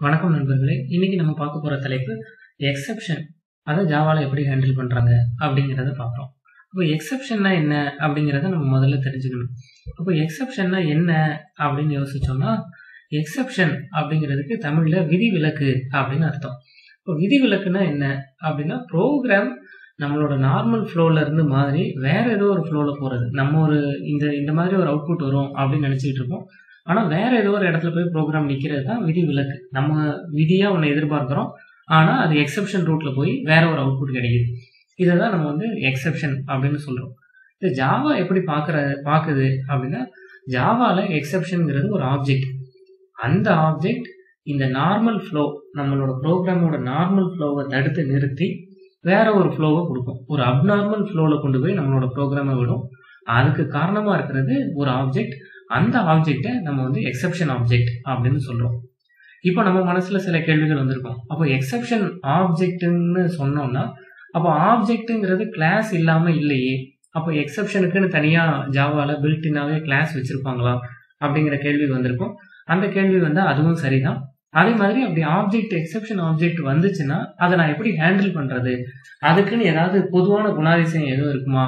வணக்கம் நண்பர்களே இன்னைக்கு நம்ம பார்க்க போற தலைப்பு எக்ஸெப்ஷன் அதை ஜாவால எப்படி ஹேண்டில் பண்றாங்க அப்படிங்கிறத பார்ப்போம் அப்போ எக்ஸெப்ஷன்னா என்ன அப்படிங்கிறத நம்ம முதல்ல தெரிஞ்சுக்கணும் அப்போ எக்ஸெப்ஷன்னா என்ன அப்படின்னு யோசிச்சோம்னா எக்ஸெப்ஷன் அப்படிங்கிறதுக்கு தமிழ்ல விதிவிலக்கு அப்படின்னு அர்த்தம் இப்போ விதிவிலக்குன்னா என்ன அப்படின்னா ப்ரோக்ராம் நம்மளோட நார்மல் ஃப்ளோல இருந்து மாதிரி வேற ஏதோ ஒரு ஃப்ளோல போறது நம்ம ஒரு இந்த இந்த மாதிரி ஒரு அவுட்புட் வரும் அப்படின்னு நினைச்சிட்டு இருப்போம் ஆனா வேற ஏதோ ஒரு இடத்துல போய் ப்ரோக்ராம் நிக்கிறது தான் விதி விலக்கு நம்ம விதியா ஒன்று எதிர்பார்க்கிறோம் ஆனா அது எக்ஸெப்ஷன் ரூட்ல போய் வேற ஒரு அவுட்புட் கிடைக்குது இதை தான் நம்ம வந்து எக்ஸெப்ஷன் அப்படின்னு சொல்றோம் இது ஜாவா எப்படி பார்க்கற பார்க்குது அப்படின்னா ஜாவால எக்ஸெப்ஷனுங்கிறது ஒரு ஆப்ஜெக்ட் அந்த ஆப்ஜெக்ட் இந்த நார்மல் ஃப்ளோ நம்மளோட ப்ரோக்ராமோட நார்மல் ஃப்ளோவை தடுத்து நிறுத்தி வேற ஒரு ஃப்ளோவை கொடுக்கும் ஒரு அப்நார்மல் ஃப்ளோவில் கொண்டு போய் நம்மளோட ப்ரோக்ராமை விடும் அதுக்கு காரணமா இருக்கிறது ஒரு ஆப்ஜெக்ட் அந்த ஆப்ஜெக்டை நம்ம வந்து எக்ஸெப்ஷன் ஆப்ஜெக்ட் அப்படின்னு சொல்றோம் இப்போ நம்ம மனசுல சில கேள்விகள் வந்திருக்கும் அப்போ எக்ஸெப்ஷன் ஆப்ஜெக்ட்னு சொன்னோம்னா அப்போ ஆப்ஜெக்ட்டுங்கிறது கிளாஸ் இல்லாம இல்லையே அப்போ எக்ஸெப்ஷனுக்குன்னு தனியா ஜாவால பில்டினாவே கிளாஸ் வச்சிருப்பாங்களா அப்படிங்கிற கேள்வி வந்திருக்கும் அந்த கேள்வி வந்து அதுவும் சரிதான் அதே மாதிரி அப்படி ஆப்ஜெக்ட் எக்ஸெப்ஷன் ஆப்ஜெக்ட் வந்துச்சுன்னா அதை நான் எப்படி ஹேண்டில் பண்றது அதுக்குன்னு ஏதாவது பொதுவான குணாதிசயம் எதுவும் இருக்குமா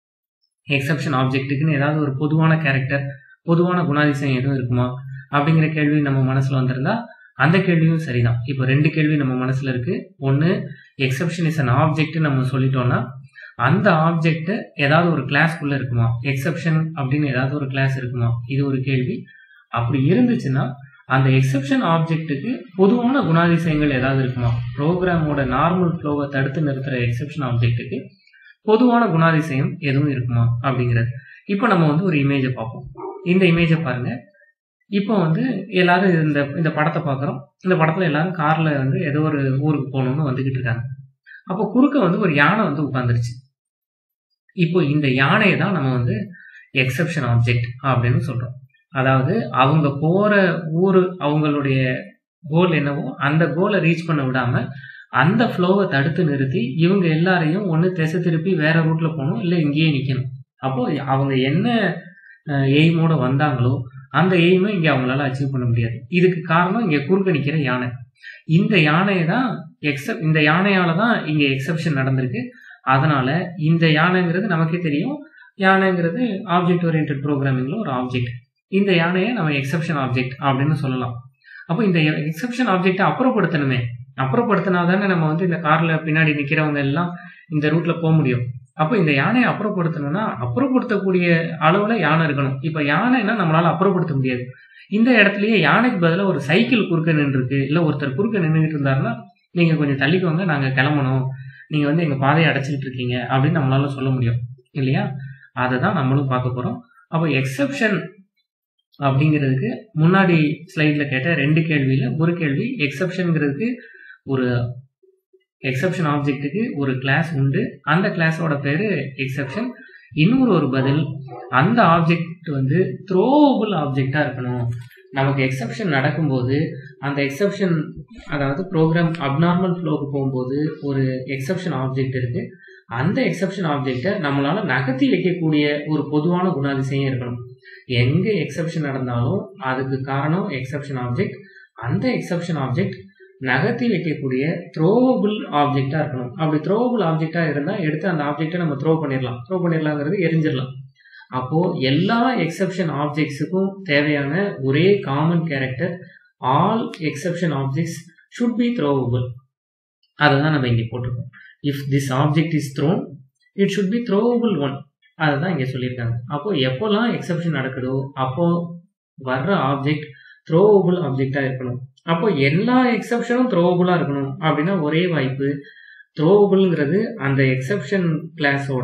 எக்ஸெப்ஷன் ஆப்ஜெக்ட்டுக்குன்னு ஏதாவது ஒரு பொதுவான கேரக்டர் பொதுவான குணாதிசயம் எதுவும் இருக்குமா அப்படிங்கிற கேள்வி நம்ம மனசுல வந்திருந்தா அந்த கேள்வியும் சரிதான் இப்போ ரெண்டு கேள்வி நம்ம மனசுல இருக்கு ஒன்று எக்ஸெப்ஷன் இஸ் அன் ஆப்ஜெக்ட் நம்ம சொல்லிட்டோம்னா அந்த ஆப்ஜெக்ட் ஏதாவது ஒரு கிளாஸ்க்குள்ள இருக்குமா எக்ஸெப்ஷன் அப்படின்னு ஏதாவது ஒரு கிளாஸ் இருக்குமா இது ஒரு கேள்வி அப்படி இருந்துச்சுன்னா அந்த எக்ஸெப்ஷன் ஆப்ஜெக்ட்டுக்கு பொதுவான குணாதிசயங்கள் ஏதாவது இருக்குமா ப்ரோக்ராமோட நார்மல் ஃப்ளோவை தடுத்து நிறுத்துற எக்ஸெப்ஷன் ஆப்ஜெக்ட்டுக்கு பொதுவான குணாதிசயம் எதுவும் இருக்குமா அப்படிங்கிறது இப்போ நம்ம வந்து ஒரு இமேஜை பார்ப்போம் இந்த இமேஜை பாருங்க இப்போ வந்து எல்லாரும் இந்த இந்த படத்தை பார்க்குறோம் இந்த படத்துல எல்லாரும் கார்ல வந்து ஏதோ ஒரு ஊருக்கு போகணும்னு வந்துகிட்டு இருக்காங்க அப்போ குறுக்க வந்து ஒரு யானை வந்து உட்காந்துருச்சு இப்போ இந்த யானையை தான் நம்ம வந்து எக்ஸெப்ஷன் ஆப்ஜெக்ட் அப்படின்னு சொல்றோம் அதாவது அவங்க போற ஊரு அவங்களுடைய கோல் என்னவோ அந்த கோலை ரீச் பண்ண விடாம அந்த ஃப்ளோவை தடுத்து நிறுத்தி இவங்க எல்லாரையும் ஒன்று திசை திருப்பி வேற ரூட்ல போகணும் இல்லை இங்கேயே நிற்கணும் அப்போ அவங்க என்ன எய்மோட வந்தாங்களோ அந்த எய்மை இங்கே அவங்களால அச்சீவ் பண்ண முடியாது இதுக்கு காரணம் இங்கே குறுக்க நிற்கிற யானை இந்த யானையை தான் எக்ஸப் இந்த யானையால தான் இங்கே எக்ஸப்ஷன் நடந்திருக்கு அதனால இந்த யானைங்கிறது நமக்கே தெரியும் யானைங்கிறது ஆப்ஜெக்ட் ஓரியன்ட் ப்ரோக்ராமிங்ல ஒரு ஆப்ஜெக்ட் இந்த யானையை நம்ம எக்ஸப்ஷன் ஆப்ஜெக்ட் அப்படின்னு சொல்லலாம் அப்போ இந்த எக்ஸப்ஷன் ஆப்ஜெக்டை அப்புறப்படுத்தணுமே அப்புறப்படுத்தினா தானே நம்ம வந்து இந்த கார்ல பின்னாடி நிக்கிறவங்க எல்லாம் இந்த ரூட்ல போக முடியும் அப்போ இந்த யானையை அப்புறப்படுத்தணும்னா அப்புறப்படுத்தக்கூடிய அளவுல யானை இருக்கணும் இப்ப யானைன்னா நம்மளால அப்புறப்படுத்த முடியாது இந்த இடத்துலயே யானைக்கு பதிலாக ஒரு சைக்கிள் குறுக்க நின்று இருக்கு இல்ல ஒருத்தர் குறுக்க நின்றுட்டு இருந்தாருன்னா நீங்க கொஞ்சம் தள்ளிக்கோங்க நாங்க கிளம்பணும் நீங்க வந்து எங்க பாதையை அடைச்சிட்டு இருக்கீங்க அப்படின்னு நம்மளால சொல்ல முடியும் இல்லையா அதை தான் நம்மளும் பார்க்க போறோம் அப்போ எக்ஸப்ஷன் அப்படிங்கிறதுக்கு முன்னாடி ஸ்லைட்ல கேட்ட ரெண்டு கேள்வியில ஒரு கேள்வி எக்ஸப்ஷனுங்கிறதுக்கு ஒரு எக்ஸப்ஷன் ஆப்ஜெக்ட்டுக்கு ஒரு கிளாஸ் உண்டு அந்த கிளாஸோட பேரு எக்ஸப்ஷன் இன்னொரு ஒரு பதில் அந்த ஆப்ஜெக்ட் வந்து த்ரோவபிள் ஆப்ஜெக்டா இருக்கணும் நமக்கு எக்ஸப்ஷன் நடக்கும்போது அந்த எக்ஸப்ஷன் அதாவது ப்ரோக்ராம் அப்நார்மல் ஃப்ளோக்கு போகும்போது ஒரு எக்ஸப்ஷன் ஆப்ஜெக்ட் இருக்கு அந்த எக்ஸப்ஷன் ஆப்ஜெக்டை நம்மளால நகர்த்தி வைக்கக்கூடிய ஒரு பொதுவான குணாதிசயம் இருக்கணும் எங்க எக்ஸப்ஷன் நடந்தாலும் அதுக்கு காரணம் எக்ஸப்ஷன் ஆப்ஜெக்ட் அந்த எக்ஸப்ஷன் ஆப்ஜெக்ட் நகர்த்தி வைக்கக்கூடிய த்ரோவபிள் ஆப்ஜெக்டா இருக்கணும் அப்படி த்ரோவபிள் ஆப்ஜெக்டா இருந்தா எடுத்து அந்த ஆப்ஜெக்டை நம்ம த்ரோ பண்ணிடலாம் த்ரோ பண்ணிடலாங்கிறது எரிஞ்சிடலாம் அப்போ எல்லா எக்ஸப்ஷன் ஆப்ஜெக்ட்ஸுக்கும் தேவையான ஒரே common character all exception objects should be throwable அதை தான் நம்ம இங்கே போட்டிருக்கோம் if this object is thrown it should be throwable one அதை தான் இங்கே சொல்லியிருக்காங்க அப்போ எப்போல்லாம் எக்ஸப்ஷன் நடக்குதோ அப்போ வர்ற ஆப்ஜெக்ட் த்ரோவபிள் ஆப்ஜெக்டா இருக்கணும் அப்போ எல்லா எக்ஸப்ஷனும் த்ரோவபிளா இருக்கணும் அப்படின்னா ஒரே வாய்ப்பு த்ரோவபிள்ங்கிறது அந்த எக்ஸப்ஷன் கிளாஸோட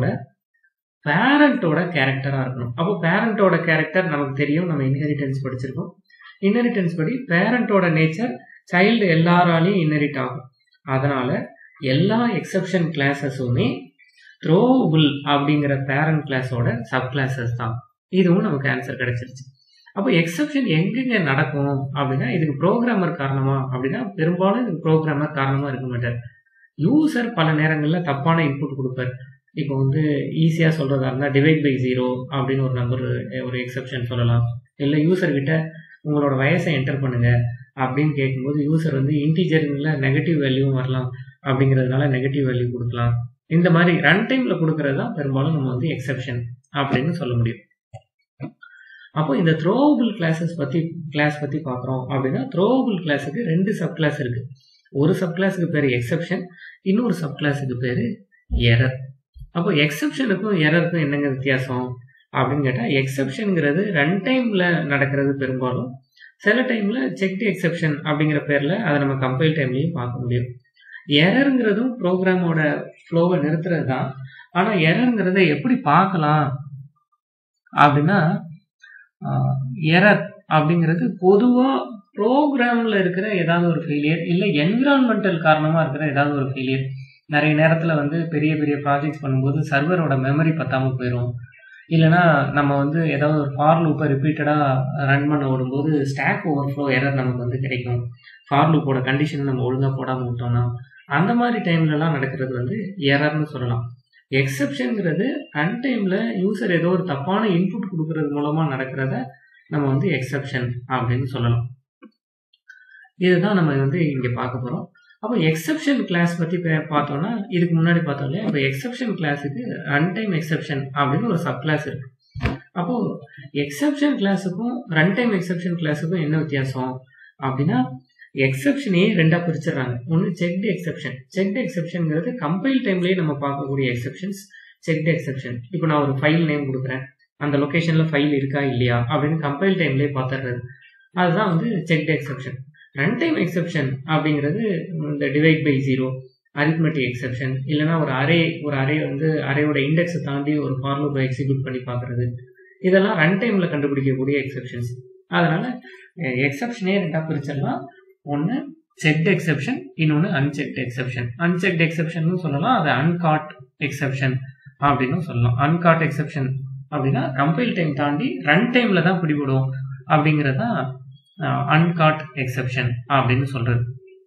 பேரண்டோட கேரக்டரா இருக்கணும் அப்போ பேரண்டோட கேரக்டர் நமக்கு தெரியும் நம்ம இன்ஹெரிட்டன்ஸ் படிச்சிருக்கோம் இன்ஹெரிட்டன்ஸ் படி பேரண்டோட நேச்சர் சைல்டு எல்லாராலையும் இன்ஹெரிட் ஆகும் அதனால எல்லா எக்ஸப்ஷன் கிளாஸஸுமே த்ரோவபிள் அப்படிங்கிற பேரண்ட் கிளாஸோட சப் கிளாஸஸ் தான் இதுவும் நமக்கு ஆன்சர் கிடைச்சிருச்சு அப்போ எக்ஸப்ஷன் எங்கெங்க நடக்கும் அப்படின்னா இதுக்கு ப்ரோக்ராமர் காரணமா அப்படின்னா பெரும்பாலும் இதுக்கு ப்ரோக்ராமர் காரணமா இருக்க மாட்டார் யூசர் பல நேரங்களில் தப்பான இன்புட் கொடுப்பார் இப்போ வந்து ஈஸியாக சொல்றதா இருந்தால் டிவைட் பை ஜீரோ அப்படின்னு ஒரு நம்பர் ஒரு எக்ஸப்ஷன் சொல்லலாம் இல்லை யூசர் கிட்ட உங்களோட வயசை என்டர் பண்ணுங்க அப்படின்னு கேட்கும்போது யூசர் வந்து இன்டீஜர்ல நெகட்டிவ் வேல்யூவும் வரலாம் அப்படிங்கிறதுனால நெகட்டிவ் வேல்யூ கொடுக்கலாம் இந்த மாதிரி ரன் டைம்ல கொடுக்கறது தான் பெரும்பாலும் நம்ம வந்து எக்ஸெப்ஷன் அப்படின்னு சொல்ல முடியும் அப்போ இந்த த்ரோவபிள் கிளாஸஸ் பத்தி கிளாஸ் பத்தி பார்க்குறோம் அப்படின்னா த்ரோவபிள் கிளாஸுக்கு ரெண்டு சப் கிளாஸ் இருக்கு ஒரு சப் கிளாஸுக்கு பேர் எக்ஸெப்ஷன் இன்னொரு சப் கிளாஸுக்கு பேர் எரர் அப்போ எக்ஸெப்ஷனுக்கும் எரருக்கும் என்னங்க வித்தியாசம் அப்படின்னு கேட்டால் எக்ஸெப்ஷனுங்கிறது ரன் டைமில் நடக்கிறது பெரும்பாலும் சில டைமில் செக்டு எக்ஸெப்ஷன் அப்படிங்கிற பேரில் அதை நம்ம கம்பைல் டைம்லையும் பார்க்க முடியும் எரருங்கிறதும் ப்ரோக்ராமோட ஃப்ளோவை நிறுத்துறது தான் ஆனால் எரருங்கிறத எப்படி பார்க்கலாம் அப்படின்னா எரர் அப்படிங்கிறது பொதுவாக ப்ரோக்ராமில் இருக்கிற ஏதாவது ஒரு ஃபெயிலியர் இல்லை என்விரான்மெண்டல் காரணமாக இருக்கிற ஏதாவது ஒரு ஃபெயிலியர் நிறைய நேரத்தில் வந்து பெரிய பெரிய ப்ராஜெக்ட்ஸ் பண்ணும்போது சர்வரோட மெமரி பத்தாமல் போயிடும் இல்லைனா நம்ம வந்து ஏதாவது ஒரு ஃபார் லூப்பை ரிப்பீட்டடாக ரன் பண்ண விடும்போது ஸ்டாக் ஓவர்ஃப்ளோ எரர் நமக்கு வந்து கிடைக்கும் ஃபார் லூப்போட கண்டிஷனை நம்ம ஒழுங்காக போடாமல் விட்டோம்னா அந்த மாதிரி டைம்லலாம் நடக்கிறது வந்து எரர்னு சொல்லலாம் எக்ஸப்ஷனுங்கிறது அன் டைமில் யூசர் ஏதோ ஒரு தப்பான இன்புட் கொடுக்கறது மூலமாக நடக்கிறத நம்ம வந்து எக்ஸப்ஷன் அப்படின்னு சொல்லலாம் இதுதான் நம்ம வந்து இங்கே பார்க்க போகிறோம் அப்போ எக்ஸப்ஷன் கிளாஸ் பற்றி பார்த்தோம்னா இதுக்கு முன்னாடி பார்த்தோம் இல்லையா இப்போ எக்ஸப்ஷன் கிளாஸுக்கு ரன்டைம் எக்ஸப்ஷன் அப்படின்னு ஒரு சப் கிளாஸ் இருக்கு அப்போ எக்ஸப்ஷன் கிளாஸுக்கும் ரன்டைம் எக்ஸப்ஷன் கிளாஸுக்கும் என்ன வித்தியாசம் அப்படின்னா எக்ஸப்ஷனையே ரெண்டா பிரிச்சிடறாங்க ஒன்று செக்டு எக்ஸப்ஷன் செக்டு எக்ஸப்ஷன்ங்கிறது கம்பைல் டைம்லேயே நம்ம பார்க்கக்கூடிய எக்ஸப்ஷன்ஸ் செக்டு எக்ஸப்ஷன் இப்போ நான் ஒரு ஃபைல் நேம் கொடுக்குறேன் அந்த லொக்கேஷனில் ஃபைல் இருக்கா இல்லையா அப்படின்னு கம்பைல் டைம்லேயே பார்த்துடுறது அதுதான் வந்து checked exception run time exception அப்படிங்கிறது இந்த divide by zero arithmetic exception இல்லைனா ஒரு அரே ஒரு அரே வந்து அரேயோட இண்டெக்ஸை தாண்டி ஒரு ஃபார்முலா எக்ஸிக்யூட் பண்ணி பார்க்குறது இதெல்லாம் ரன் டைமில் கண்டுபிடிக்கக்கூடிய எக்ஸப்ஷன்ஸ் அதனால் எக்ஸப்ஷனே ரெண்டாக பிரிச்சிடலாம் ஒன்று செக்ட் எக்ஸப்ஷன் இன்னொன்று அன்செக்ட் எக்ஸப்ஷன் அன்செக்ட் எக்ஸப்ஷன் சொல்லலாம் அது அன்காட் எக்ஸப்ஷன் அப்படின்னு சொல்லலாம் அன்காட் எக்ஸப்ஷன் அப்படின்னா கம்பைல் டைம் தாண்டி ரன் டைமில் தான் பிடிபடும் அப்படிங்கிறது தான் அன்காட் எக்ஸப்ஷன் அப்படின்னு சொல்றது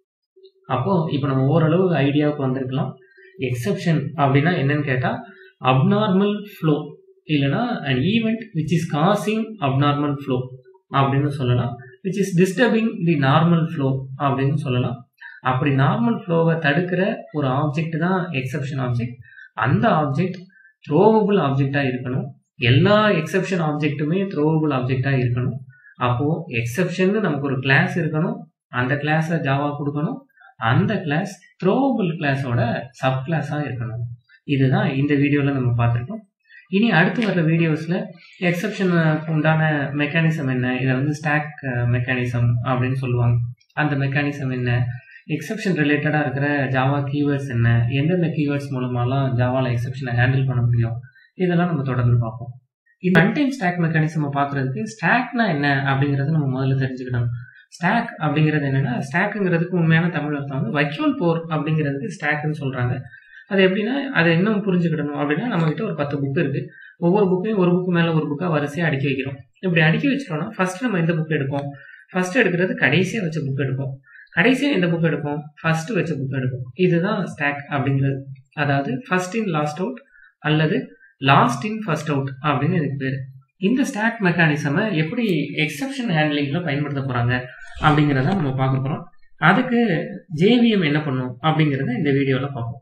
அப்போ இப்போ நம்ம ஓரளவு ஐடியாவுக்கு வந்திருக்கலாம் எக்ஸப்ஷன் அப்படின்னா என்னன்னு கேட்டால் அப்நார்மல் ஃப்ளோ இல்லைனா an event which is causing abnormal flow அப்படின்னு சொல்லலாம் which is disturbing the normal flow அப்படின்னு சொல்லலாம் அப்படி நார்மல் ஃப்ளோவை தடுக்கிற ஒரு ஆப்ஜெக்ட் தான் எக்ஸப்ஷன் ஆப்ஜெக்ட் அந்த ஆப்ஜெக்ட் த்ரோவபிள் ஆப்ஜெக்டாக இருக்கணும் எல்லா எக்ஸப்ஷன் ஆப்ஜெக்ட்டுமே த்ரோவபிள் ஆப்ஜெக்டாக இருக்கணும் அப்போது எக்ஸப்ஷன் நமக்கு ஒரு கிளாஸ் இருக்கணும் அந்த கிளாஸை ஜாவா கொடுக்கணும் அந்த கிளாஸ் த்ரோவபிள் கிளாஸோட சப் கிளாஸாக இருக்கணும் இதுதான் இந்த வீடியோவில் நம்ம பார்த்துருக்கோம் இனி அடுத்து வர்ற வீடியோஸில் எக்ஸப்ஷனுக்கு உண்டான மெக்கானிசம் என்ன இதை வந்து ஸ்டாக் மெக்கானிசம் அப்படின்னு சொல்லுவாங்க அந்த மெக்கானிசம் என்ன எக்ஸப்ஷன் ரிலேட்டடாக இருக்கிற ஜாவா கீவேர்ட்ஸ் என்ன எந்தெந்த கீவேர்ட்ஸ் மூலமாலாம் ஜாவாவில் எக்ஸப்ஷனை ஹேண்டில் பண்ண முடியும் இதெல்லாம் நம்ம தொடர்ந்து பார்ப்போம் இந்த அன்டைம் ஸ்டாக் மெக்கானிசம் பார்க்குறதுக்கு ஸ்டாக்னா என்ன அப்படிங்கிறத நம்ம முதல்ல தெரிஞ்சுக்கணும் ஸ்டாக் அப்படிங்கிறது என்னன்னா ஸ்டாக்குங்கிறதுக்கு உண்மையான தமிழ் அர்த்தம் வந்து வைக்கோல் போர் அப்படிங்கிறதுக்கு ஸ்டாக்னு சொல்றாங்க அது எப்படின்னா அதை இன்னும் புரிஞ்சுக்கிடணும் அப்படின்னா நம்ம கிட்ட ஒரு பத்து புக் இருக்கு ஒவ்வொரு புக்கையும் ஒரு புக்கு மேல ஒரு புக்கா வரிசையா அடுக்கி வைக்கிறோம் இப்படி அடுக்கி வச்சிட்டோம்னா ஃபர்ஸ்ட் நம்ம எந்த புக் எடுப்போம் ஃபர்ஸ்ட் எடுக்கிறது கடைசியா வச்ச புக் எடுப்போம் கடைசியா எந்த புக் எடுப்போம் ஃபர்ஸ்ட் வச்ச புக் எடுப்போம் இதுதான் ஸ்டாக் அப்படிங்கிறது அதாவது ஃபர்ஸ்ட் இன் லாஸ்ட் அவுட் அல்லது லாஸ்ட் இன் ஃபர்ஸ்ட் அவுட் அப்படின்னு இதுக்கு பேர் இந்த ஸ்டாக் மெக்கானிசமை எப்படி எக்ஸப்ஷன் ஹேண்ட்லிங்கில் பயன்படுத்த போகிறாங்க அப்படிங்கிறத நம்ம பார்க்க போகிறோம் அதுக்கு ஜேவிஎம் என்ன பண்ணும் அப்படிங்கிறத இந்த வீடியோவில் பார்ப்போம்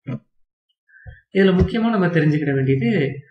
இதில் முக்கியமாக நம்ம தெரிஞ்சுக்கிட வேண்டியது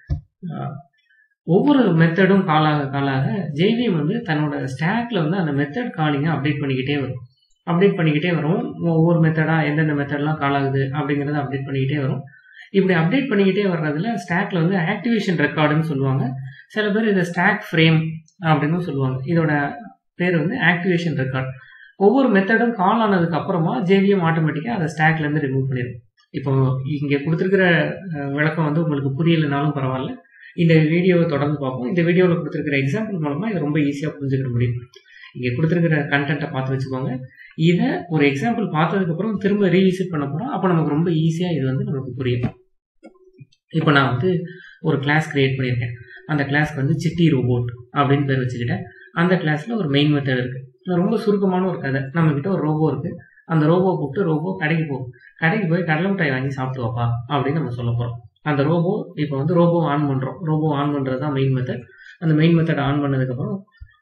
ஒவ்வொரு மெத்தடும் காலாக காலாக ஜேவிஎம் வந்து தன்னோட ஸ்டாக்ல வந்து அந்த மெத்தட் காலிங்கை அப்டேட் பண்ணிக்கிட்டே வரும் அப்டேட் பண்ணிக்கிட்டே வரும் ஒவ்வொரு மெத்தடாக எந்தெந்த மெத்தட்லாம் கால் ஆகுது அப்படிங்கிறத அப்டேட் பண்ணிக்கிட்டே வரும் இப்படி அப்டேட் பண்ணிக்கிட்டே வர்றதுல ஸ்டாக்ல வந்து ஆக்டிவேஷன் ரெக்கார்டுன்னு சொல்லுவாங்க சில பேர் இதை ஸ்டாக் ஃப்ரேம் அப்படின்னு சொல்லுவாங்க இதோட பேர் வந்து ஆக்டிவேஷன் ரெக்கார்ட் ஒவ்வொரு மெத்தடும் கால் ஆனதுக்கு அப்புறமா ஜேவிஎம் ஆட்டோமேட்டிக்காக அதை ஸ்டாக்ல இருந்து ரிமூவ் பண்ணிடும் இப்போ இங்கே கொடுத்துருக்கிற விளக்கம் வந்து உங்களுக்கு புரியலைனாலும் பரவாயில்ல இந்த வீடியோவை தொடர்ந்து பார்ப்போம் இந்த வீடியோவில் கொடுத்துருக்கிற எக்ஸாம்பிள் மூலமாக இதை ரொம்ப ஈஸியாக புரிஞ்சுக்கிற முடியும் இங்கே கொடுத்துருக்கிற கண்டென்ட்டை பார்த்து வச்சுக்கோங்க இதை ஒரு எக்ஸாம்பிள் பார்த்ததுக்கப்புறம் திரும்ப ரீவிசிட் பண்ண போகிறோம் அப்போ நமக்கு ரொம்ப ஈஸியாக இது வந்து நமக்கு புரியும் இப்போ நான் வந்து ஒரு கிளாஸ் கிரியேட் பண்ணியிருக்கேன் அந்த கிளாஸ்க்கு வந்து சிட்டி ரோபோட் அப்படின்னு பேர் வச்சுக்கிட்டேன் அந்த கிளாஸில் ஒரு மெயின் மெத்தட் இருக்குது ரொம்ப சுருக்கமான ஒரு கதை நம்மக்கிட்ட ஒரு ரோபோ இருக்குது அந்த ரோபோ கூப்பிட்டு ரோபோ கடைக்கு போகும் கடைக்கு போய் கடலை மிட்டாய் வாங்கி சாப்பிட்டு வாப்பா அப்படின்னு நம்ம சொல்ல போகிறோம் அந்த ரோபோ இப்போ வந்து ரோபோ ஆன் பண்ணுறோம் ரோபோ ஆன் பண்ணுறது தான் மெயின் மெத்தட் அந்த மெயின் மெத்தட் ஆன் பண்ணதுக்கப்புறம்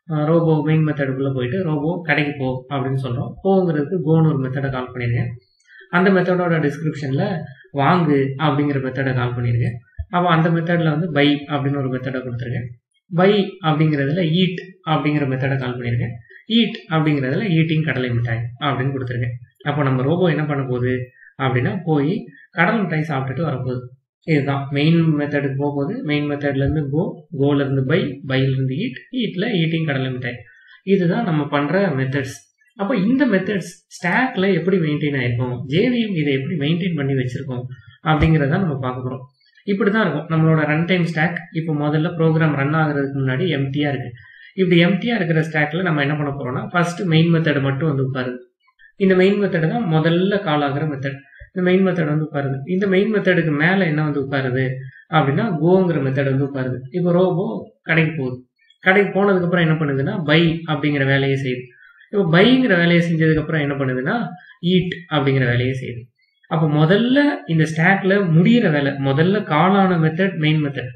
ரோபோ மெயின் மெத்தடுக்குள்ளே போயிட்டு ரோபோ கடைக்கு போ அப்படின்னு சொல்கிறோம் போங்கிறதுக்கு கோன்னு ஒரு மெத்தடை கால் பண்ணியிருக்கேன் அந்த மெத்தடோட டிஸ்கிரிப்ஷனில் வாங்கு அப்படிங்கிற மெத்தடை கால் பண்ணியிருக்கேன் அப்போ அந்த மெத்தடில் வந்து பை அப்படின்னு ஒரு மெத்தடை கொடுத்துருக்கேன் பை அப்படிங்கிறதுல ஈட் அப்படிங்கிற மெத்தடை கால் பண்ணியிருக்கேன் ஈட் அப்படிங்கிறதுல ஈட்டிங் கடலை மிட்டாய் அப்படின்னு கொடுத்துருக்கேன் அப்போ நம்ம ரோபோ என்ன பண்ண போகுது அப்படின்னா போய் கடல் மிட்டாய் சாப்பிட்டுட்டு வரப்போகுது இதுதான் மெயின் மெத்தடுக்கு போகும்போது மெயின் மெத்தட்லேருந்து கோ கோலேருந்து பை பைலேருந்து ஈட் ஈட்டில் ஈட்டிங் கடலை மிட்டாய் இதுதான் நம்ம பண்ணுற மெத்தட்ஸ் அப்போ இந்த மெத்தட்ஸ் ஸ்டாக்ல எப்படி மெயின்டைன் ஆயிருக்கும் ஜேவிஎம் இதை எப்படி மெயின்டைன் பண்ணி வச்சிருக்கோம் அப்படிங்கிறத நம்ம பார்க்க போகிறோம் இப்படி தான் இருக்கும் நம்மளோட ரன் டைம் ஸ்டாக் இப்போ முதல்ல ப்ரோக்ராம் ரன் ஆகுறதுக்கு முன்னாடி எம்டியாக இருக்கு இப்படி எம்டியாக இருக்கிற ஸ்டாக்ல நம்ம என்ன பண்ண போறோம்னா ஃபர்ஸ்ட் மெயின் மெத்தட் மட்டும் வந்து உட்காருது இந்த மெயின் மெத்தட் தான் முதல்ல கால் ஆகுற மெத்தட் இந்த மெயின் மெத்தட் வந்து உட்காருது இந்த மெயின் மெத்தடுக்கு மேலே என்ன வந்து உட்காருது அப்படின்னா கோங்கிற மெத்தட் வந்து உட்காருது இப்போ ரோபோ கடைக்கு போகுது கடைக்கு போனதுக்கப்புறம் என்ன பண்ணுதுன்னா பை அப்படிங்கிற வேலையை செய்யுது இப்போ பைங்கிற வேலையை செஞ்சதுக்கப்புறம் என்ன பண்ணுதுன்னா ஈட் அப்படிங்கிற வேலையை செய்யுது அப்போ முதல்ல இந்த ஸ்டாக்ல முடியிற வேலை முதல்ல காலான மெத்தட் மெயின் மெத்தட்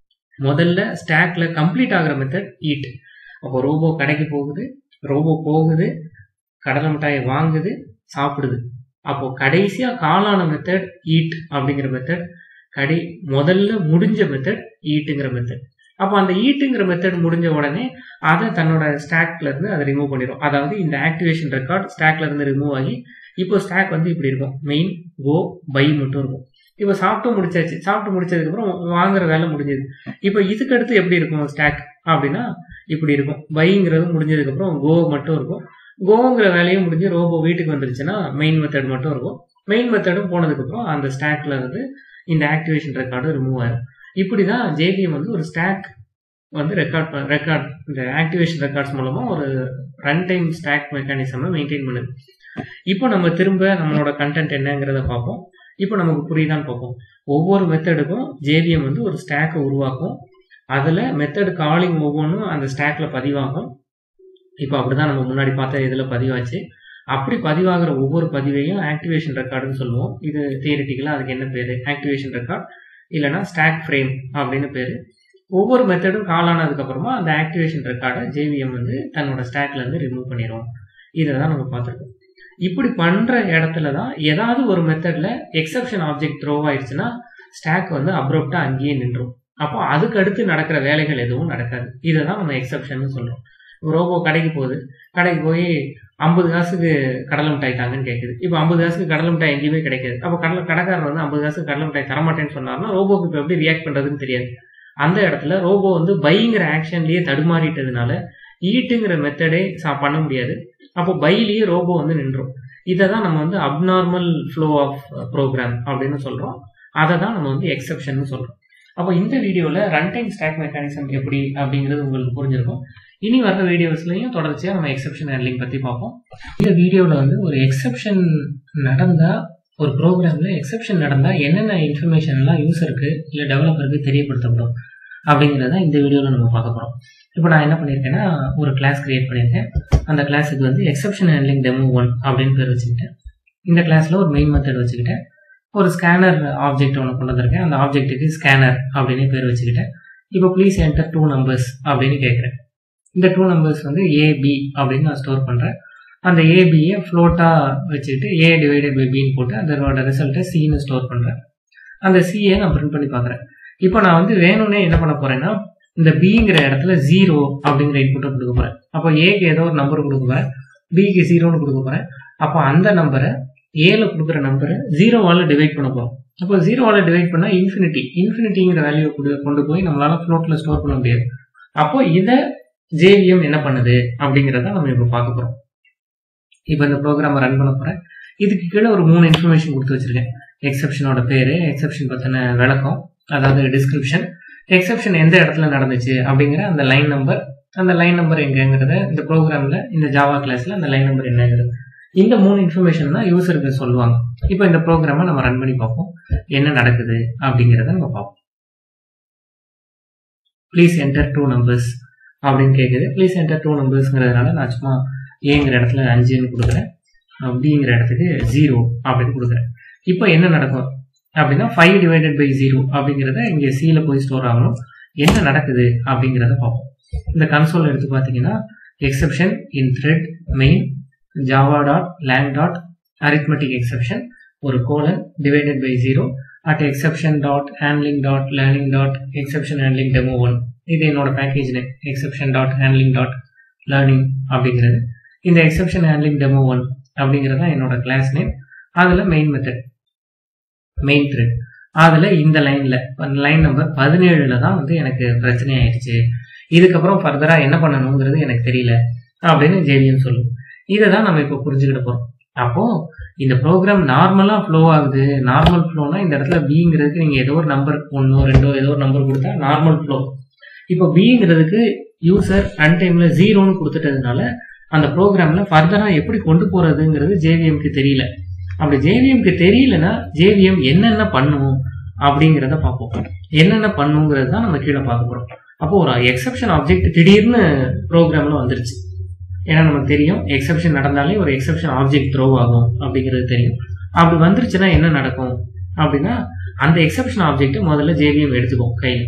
முதல்ல ஸ்டாக்ல கம்ப்ளீட் ஆகிற மெத்தட் ஈட் அப்போ ரோபோ கடைக்கு போகுது ரோபோ போகுது கடலை மிட்டாயை வாங்குது சாப்பிடுது அப்போ கடைசியா காலான மெத்தட் ஈட் அப்படிங்கிற மெத்தட் கடை முதல்ல முடிஞ்ச மெத்தட் ஈட்டுங்கிற மெத்தட் அப்போ அந்த ஈட்டுங்கிற மெத்தட் முடிஞ்ச உடனே அதை தன்னோட ஸ்டாக்ல இருந்து அதை ரிமூவ் பண்ணிடும் அதாவது இந்த ஆக்டிவேஷன் ரெக்கார்ட் ஸ்டாக்ல இருந்து ரிமூவ் ஆகி இப்போ ஸ்டாக் வந்து இப்படி இருக்கும் மெயின் கோ பை மட்டும் இருக்கும் இப்போ சாப்பிட்டு முடிச்சாச்சு சாப்பிட்டு முடிச்சதுக்கப்புறம் வாங்குற வேலை முடிஞ்சது இப்போ இதுக்கு அடுத்து எப்படி இருக்கும் ஸ்டாக் அப்படின்னா இப்படி இருக்கும் பைங்கிறது முடிஞ்சதுக்கப்புறம் கோ மட்டும் இருக்கும் கோங்கிற வேலையும் முடிஞ்சு ரோபோ வீட்டுக்கு வந்துருச்சுன்னா மெயின் மெத்தட் மட்டும் இருக்கும் மெயின் மெத்தடும் போனதுக்கப்புறம் அந்த ஸ்டாக்ல இருந்து இந்த ஆக்டிவேஷன் ரெக்கார்டு ரிமூவ் ஆயிடும் இப்படி தான் ஜேபிஎம் வந்து ஒரு ஸ்டாக் வந்து ரெக்கார்ட் ரெக்கார்ட் இந்த ஆக்டிவேஷன் ரெக்கார்ட்ஸ் மூலமா ஒரு ரன் டைம் ஸ்டாக் மெக்கானிசமை மெயின்டைன் பண்ணுது இப்போ நம்ம திரும்ப நம்மளோட கண்டென்ட் என்னங்கிறத பார்ப்போம் இப்போ நமக்கு புரியுதான்னு பார்ப்போம் ஒவ்வொரு மெத்தடுக்கும் ஜேவிஎம் வந்து ஒரு ஸ்டாக்கை உருவாக்கும் அதில் மெத்தட் காலிங் ஒவ்வொன்றும் அந்த ஸ்டாக்ல பதிவாகும் இப்போ அப்படிதான் நம்ம முன்னாடி பார்த்த இதில் பதிவாச்சு அப்படி பதிவாகிற ஒவ்வொரு பதிவையும் ஆக்டிவேஷன் ரெக்கார்டுன்னு சொல்லுவோம் இது தியரிட்டிக்கலாக அதுக்கு என்ன பேர் ஆக்டிவேஷன் ரெக்கார்ட் இல்லைனா ஸ்டாக் ஃப்ரேம் அப்படின்னு பேர் ஒவ்வொரு மெத்தடும் கால் ஆனதுக்கப்புறமா அந்த ஆக்டிவேஷன் ரெக்கார்டை ஜேவிஎம் வந்து தன்னோட ஸ்டாக்ல இருந்து ரிமூவ் பண்ணிடும் இதை தான் நம்ம பார்த்துருக்கோம் இப்படி பண்ற இடத்துல தான் ஏதாவது ஒரு மெத்தட்ல எக்ஸப்ஷன் ஆப்ஜெக்ட் த்ரோ ஆயிடுச்சுன்னா ஸ்டாக் வந்து அப்ரோப்டா அங்கேயே நின்றும் அப்போ அதுக்கு அடுத்து நடக்கிற வேலைகள் எதுவும் நடக்காது இதை தான் நம்ம எக்ஸப்ஷன் சொல்றோம் ரோபோ கடைக்கு போகுது கடைக்கு போய் ஐம்பது காசுக்கு கடலை மிட்டாய் தாங்கன்னு கேட்குது இப்போ ஐம்பது காசுக்கு கடலை மிட்டாய் எங்கேயுமே கிடைக்காது அப்போ கடலை கடைக்காரர் வந்து ஐம்பது காசுக்கு கடலை மிட்டாய் தரமாட்டேன்னு சொன்னார்னா ரோபோக்கு இப்போ எப்படி ரியாக்ட் பண்றதுன்னு தெரியாது அந்த இடத்துல ரோபோ வந்து பைங்கிற ஆக்ஷன்லயே தடுமாறிட்டதுனால ஈட்டுங்கிற மெத்தடே பண்ண முடியாது அப்போ பைலியே ரோபோ வந்து நின்றோம் இதை தான் நம்ம வந்து அப்நார்மல் ஃப்ளோ ஆஃப் ப்ரோக்ராம் அப்படின்னு சொல்றோம் அதை தான் நம்ம வந்து எக்ஸப்ஷன் சொல்றோம் அப்போ இந்த வீடியோவில் ரன் டைம் ஸ்டாக் மெக்கானிசம் எப்படி அப்படிங்கிறது உங்களுக்கு புரிஞ்சிருக்கும் இனி வர்ற வீடியோஸ்லையும் தொடர்ச்சியாக நம்ம எக்ஸப்ஷன் ஹேண்ட்லிங் பற்றி பார்ப்போம் இந்த வீடியோவில் வந்து ஒரு எக்ஸப்ஷன் நடந்தால் ஒரு ப்ரோக்ராமில் எக்ஸப்ஷன் நடந்தால் என்னென்ன இன்ஃபர்மேஷன்லாம் யூசருக்கு இல்லை டெவலப்பருக்கு தெரியப்படுத்தப்படும் அப்படிங்கிறத இந்த வீடியோவில் நம்ம பார்க்க போகிறோம் இப்போ நான் என்ன பண்ணியிருக்கேன்னா ஒரு கிளாஸ் கிரியேட் பண்ணியிருக்கேன் அந்த கிளாஸுக்கு வந்து எக்ஸப்ஷன் ஹேண்ட்லிங் டெமோ ஒன் அப்படின்னு பேர் வச்சுக்கிட்டேன் இந்த கிளாஸில் ஒரு மெயின் மெத்தட் வச்சுக்கிட்டேன் ஒரு ஸ்கேனர் ஆப்ஜெக்ட் ஒன்று கொண்டு வந்திருக்கேன் அந்த ஆப்ஜெக்ட்டுக்கு ஸ்கேனர் அப்படின்னு பேர் வச்சுக்கிட்டேன் இப்போ ப்ளீஸ் என்டர் டூ நம்பர்ஸ் அப்படின்னு கேட்குறேன் இந்த டூ நம்பர்ஸ் வந்து ஏபி அப்படின்னு நான் ஸ்டோர் பண்ணுறேன் அந்த ஏபியை ஃப்ளோட்டாக வச்சுக்கிட்டு ஏ டிவைடட் பை பின்னு போட்டு அதோட ரிசல்ட்டை சின்னு ஸ்டோர் பண்ணுறேன் அந்த சியை நான் பிரிண்ட் பண்ணி பார்க்குறேன் இப்போ நான் வந்து வேணும்னே என்ன பண்ண போறேன்னா இந்த பிங்கிற இடத்துல ஜீரோ அப்படிங்கிற இன்புட்டை கொடுக்க போறேன் அப்போ ஏக்கு ஏதோ ஒரு நம்பர் கொடுக்க போறேன் பிக்கு ஜீரோன்னு கொடுக்க போறேன் அப்போ அந்த நம்பரை ஏல கொடுக்குற நம்பரை ஜீரோவால டிவைட் பண்ண போறோம் அப்போ ஜீரோவால டிவைட் பண்ணா இன்ஃபினிட்டி இன்ஃபினிட்டிங்கிற வேல்யூ கொண்டு போய் நம்மளால ஃப்ளோட்ல ஸ்டோர் பண்ண முடியாது அப்போ இதை ஜேவிஎம் என்ன பண்ணுது அப்படிங்கிறத நம்ம இப்போ பார்க்க போறோம் இப்போ இந்த ப்ரோக்ராமை ரன் பண்ண போறேன் இதுக்கு கீழே ஒரு மூணு இன்ஃபர்மேஷன் கொடுத்து வச்சிருக்கேன் எக்ஸப்ஷனோட பேரு எக்ஸப்ஷன் பத்தின விளக்கம் அதாவது டிஸ்கிரிப்ஷன் எக்ஸப்ஷன் எந்த இடத்துல நடந்துச்சு அப்படிங்கிற அந்த லைன் நம்பர் அந்த லைன் நம்பர் எங்கங்கிறத இந்த ப்ரோக்ராம்ல இந்த ஜாவா கிளாஸ்ல அந்த லைன் நம்பர் என்னங்கிறது இந்த மூணு இன்ஃபர்மேஷன் தான் யூசருக்கு சொல்லுவாங்க இப்போ இந்த ப்ரோக்ராமை நம்ம ரன் பண்ணி பார்ப்போம் என்ன நடக்குது அப்படிங்கிறத நம்ம பார்ப்போம் ப்ளீஸ் என்டர் டூ நம்பர்ஸ் அப்படின்னு கேட்குது ப்ளீஸ் என்டர் டூ நம்பர்ஸ்ங்கிறதுனால நான் சும்மா ஏங்கிற இடத்துல அஞ்சுன்னு கொடுக்குறேன் பிங்கிற இடத்துக்கு ஜீரோ அப்படின்னு கொடுக்குறேன் இப்போ என்ன நடக்கும் அப்படின்னா ஃபைவ் டிவைடட் பை ஜீரோ அப்படிங்கிறத இங்கே சியில் போய் ஸ்டோர் ஆகணும் என்ன நடக்குது அப்படிங்கிறத பார்ப்போம் இந்த கன்சோல் எடுத்து பார்த்தீங்கன்னா exception in thread main Java dot lang dot arithmetic exception ஒரு colon divided by zero at exception dot handling dot learning dot exception handling demo one இது என்னோட package name exception dot handling dot learning அப்படிங்கிறது இந்த exception handling demo one அப்படிங்கிறது தான் என்னோட class name அதில் main method main thread அதில் இந்த லைனில் லைன் நம்பர் பதினேழில் தான் வந்து எனக்கு பிரச்சனை ஆயிடுச்சு இதுக்கப்புறம் ஃபர்தராக என்ன பண்ணணுங்கிறது எனக்கு தெரியல அப்படின்னு ஜேவிஎம் சொல்லும் இதை தான் நம்ம இப்போ புரிஞ்சுக்கிட்டு போகிறோம் அப்போது இந்த ப்ரோக்ராம் நார்மலாக ஃப்ளோ ஆகுது நார்மல் ஃப்ளோனா இந்த இடத்துல பிங்கிறதுக்கு நீங்கள் ஏதோ ஒரு நம்பர் ஒன்றோ ரெண்டோ ஏதோ ஒரு நம்பர் கொடுத்தா நார்மல் ஃப்ளோ இப்போ பிங்கிறதுக்கு யூசர் அன் டைமில் ஜீரோன்னு கொடுத்துட்டதுனால அந்த ப்ரோக்ராமில் ஃபர்தராக எப்படி கொண்டு போகிறதுங்கிறது ஜேவிஎம்க்கு தெரியல அப்படி ஜேவிஎம்க்கு தெரியலனா ஜேவிஎம் என்னென்ன பண்ணும் அப்படிங்கிறத பார்ப்போம் என்னென்ன பண்ணுங்கிறது தான் நம்ம கீழே பார்க்க போகிறோம் அப்போ ஒரு எக்ஸப்ஷன் ஆப்ஜெக்ட் திடீர்னு ப்ரோக்ராமில் வந்துருச்சு ஏன்னா நமக்கு தெரியும் எக்ஸப்ஷன் நடந்தாலே ஒரு எக்ஸப்ஷன் ஆப்ஜெக்ட் த்ரோ ஆகும் அப்படிங்கிறது தெரியும் அப்படி வந்துருச்சுன்னா என்ன நடக்கும் அப்படின்னா அந்த எக்ஸப்ஷன் ஆப்ஜெக்ட் முதல்ல ஜேவிஎம் எடுத்துக்கும் கையில்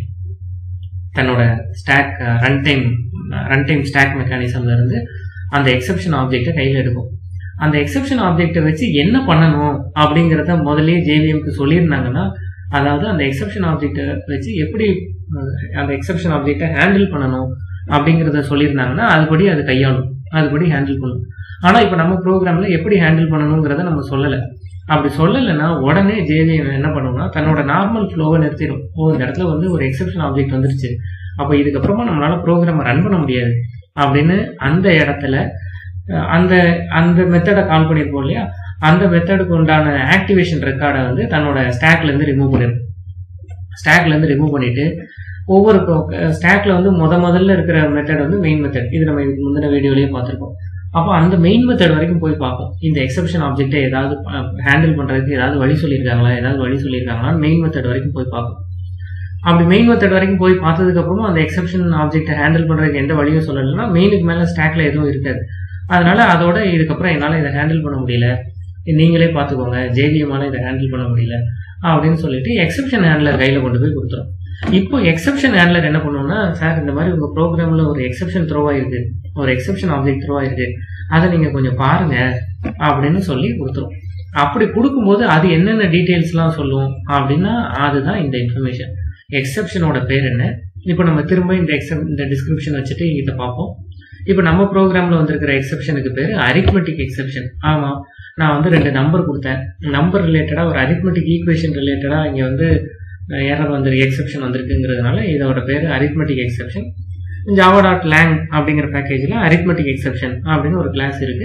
தன்னோட stack run time run time stack மெக்கானிசம்ல இருந்து அந்த எக்ஸப்ஷன் ஆப்ஜெக்டை கையில் எடுக்கும் அந்த எக்ஸப்ஷன் ஆப்ஜெக்டை வச்சு என்ன பண்ணணும் அப்படிங்கிறத முதல்லயே ஜேவிஎம்க்கு சொல்லியிருந்தாங்கன்னா அதாவது அந்த எக்ஸப்ஷன் ஆப்ஜெக்டை வச்சு எப்படி அந்த எக்ஸப்ஷன் ஆப்ஜெக்டை ஹேண்டில் பண்ணணும் அப்படிங்கிறத சொல்லியிருந்தாங்கன்னா அதுபடி அது கையாளும் அதுபடி ஹேண்டில் பண்ணும் ஆனால் இப்போ நம்ம ப்ரோக்ராமில் எப்படி ஹேண்டில் பண்ணணுங்கிறத நம்ம சொல்லலை அப்படி சொல்லலைன்னா உடனே ஜேவிஎம் என்ன பண்ணும்னா தன்னோட நார்மல் ஃப்ளோவை நிறுத்திடும் ஓ இந்த இடத்துல வந்து ஒரு எக்ஸப்ஷன் ஆப்ஜெக்ட் வந்துருச்சு அப்போ இதுக்கப்புறமா நம்மளால ப்ரோக்ராமை ரன் பண்ண முடியாது அப்படின்னு அந்த இடத்துல அந்த அந்த மெத்தடை கால் பண்ணியிருப்போம் இல்லையா அந்த மெத்தடுக்கு உண்டான ஆக்டிவேஷன் ரெக்கார்டை வந்து தன்னோட ஸ்டாக்லேருந்து ரிமூவ் பண்ணிடும் ஸ்டாக்லேருந்து ரிமூவ் பண்ணிட்டு ஒவ்வொரு ஸ்டாக்ல வந்து முத முதல்ல இருக்கிற மெத்தட் வந்து மெயின் மெத்தட் இது நம்ம இதுக்கு முந்தின வீடியோலயே பார்த்துருக்கோம் அப்போ அந்த மெயின் மெத்தட் வரைக்கும் போய் பார்ப்போம் இந்த எக்ஸப்ஷன் ஆப்ஜெக்டை ஏதாவது ஹேண்டில் பண்ணுறதுக்கு ஏதாவது வழி சொல்லியிருக்காங்களா ஏதாவது வழி சொல்லியிருக்காங்களா மெயின் மெத்தட் வரைக்கும் போய் பார்ப்போம் அப்படி மெயின் மெத்தட் வரைக்கும் போய் பார்த்ததுக்கு அப்புறமா அந்த எக்ஸப்ஷன் ஆப்ஜெக்டை ஹேண்டில் பண்ணுறதுக்கு எந்த வழியும் சொல்லலைன்னா மெயினுக்கு மேலே ஸ்டாக்ல எதுவும் இருக்காது அதனால அதோட இதுக்கப்புறம் என்னால் இதை ஹேண்டில் பண்ண முடியல நீங்களே பார்த்துக்கோங்க ஜேவிஎம்மால இதை ஹேண்டில் பண்ண முடியல அப்படின்னு சொல்லிட்டு எக்ஸப்ஷன் ஹேண்ட்லர் கையில் கொண்டு போய் கொடுத்துரும் இப்போ எக்ஸப்ஷன் ஹேண்ட்லர் என்ன பண்ணுவோம்னா சார் இந்த மாதிரி உங்கள் ப்ரோக்ராமில் ஒரு எக்ஸப்ஷன் த்ரோவா இருக்கு ஒரு எக்ஸப்ஷன் ஆப்ஜெக்ட் த்ரோவா இருக்கு அதை நீங்கள் கொஞ்சம் பாருங்க அப்படின்னு சொல்லி கொடுத்துரும் அப்படி கொடுக்கும்போது அது என்னென்ன டீட்டெயில்ஸ்லாம் சொல்லும் அப்படின்னா அதுதான் இந்த இன்ஃபர்மேஷன் எக்ஸப்ஷனோட பேர் என்ன இப்போ நம்ம திரும்ப இந்த எக்ஸப் இந்த டிஸ்கிரிப்ஷன் வச்சுட்டு இதை பார்ப்போம் இப்போ நம்ம ப்ரோக்ராமில் வந்திருக்கிற எக்ஸப்ஷனுக்கு பேர் அரித்மெட்டிக் எக்ஸப்ஷன் ஆமாம் நான் வந்து ரெண்டு நம்பர் கொடுத்தேன் நம்பர் ரிலேட்டடாக ஒரு அரித்மெட்டிக் ஈக்குவேஷன் ரிலேட்டடாக இங்கே வந்து எரர் வந்து எக்ஸப்ஷன் வந்திருக்குங்கிறதுனால இதோட பேர் arithmetic exception Java dot lang அப்படிங்கிற பேக்கேஜில் அரித்மெட்டிக் எக்ஸப்ஷன் அப்படின்னு ஒரு கிளாஸ் இருக்கு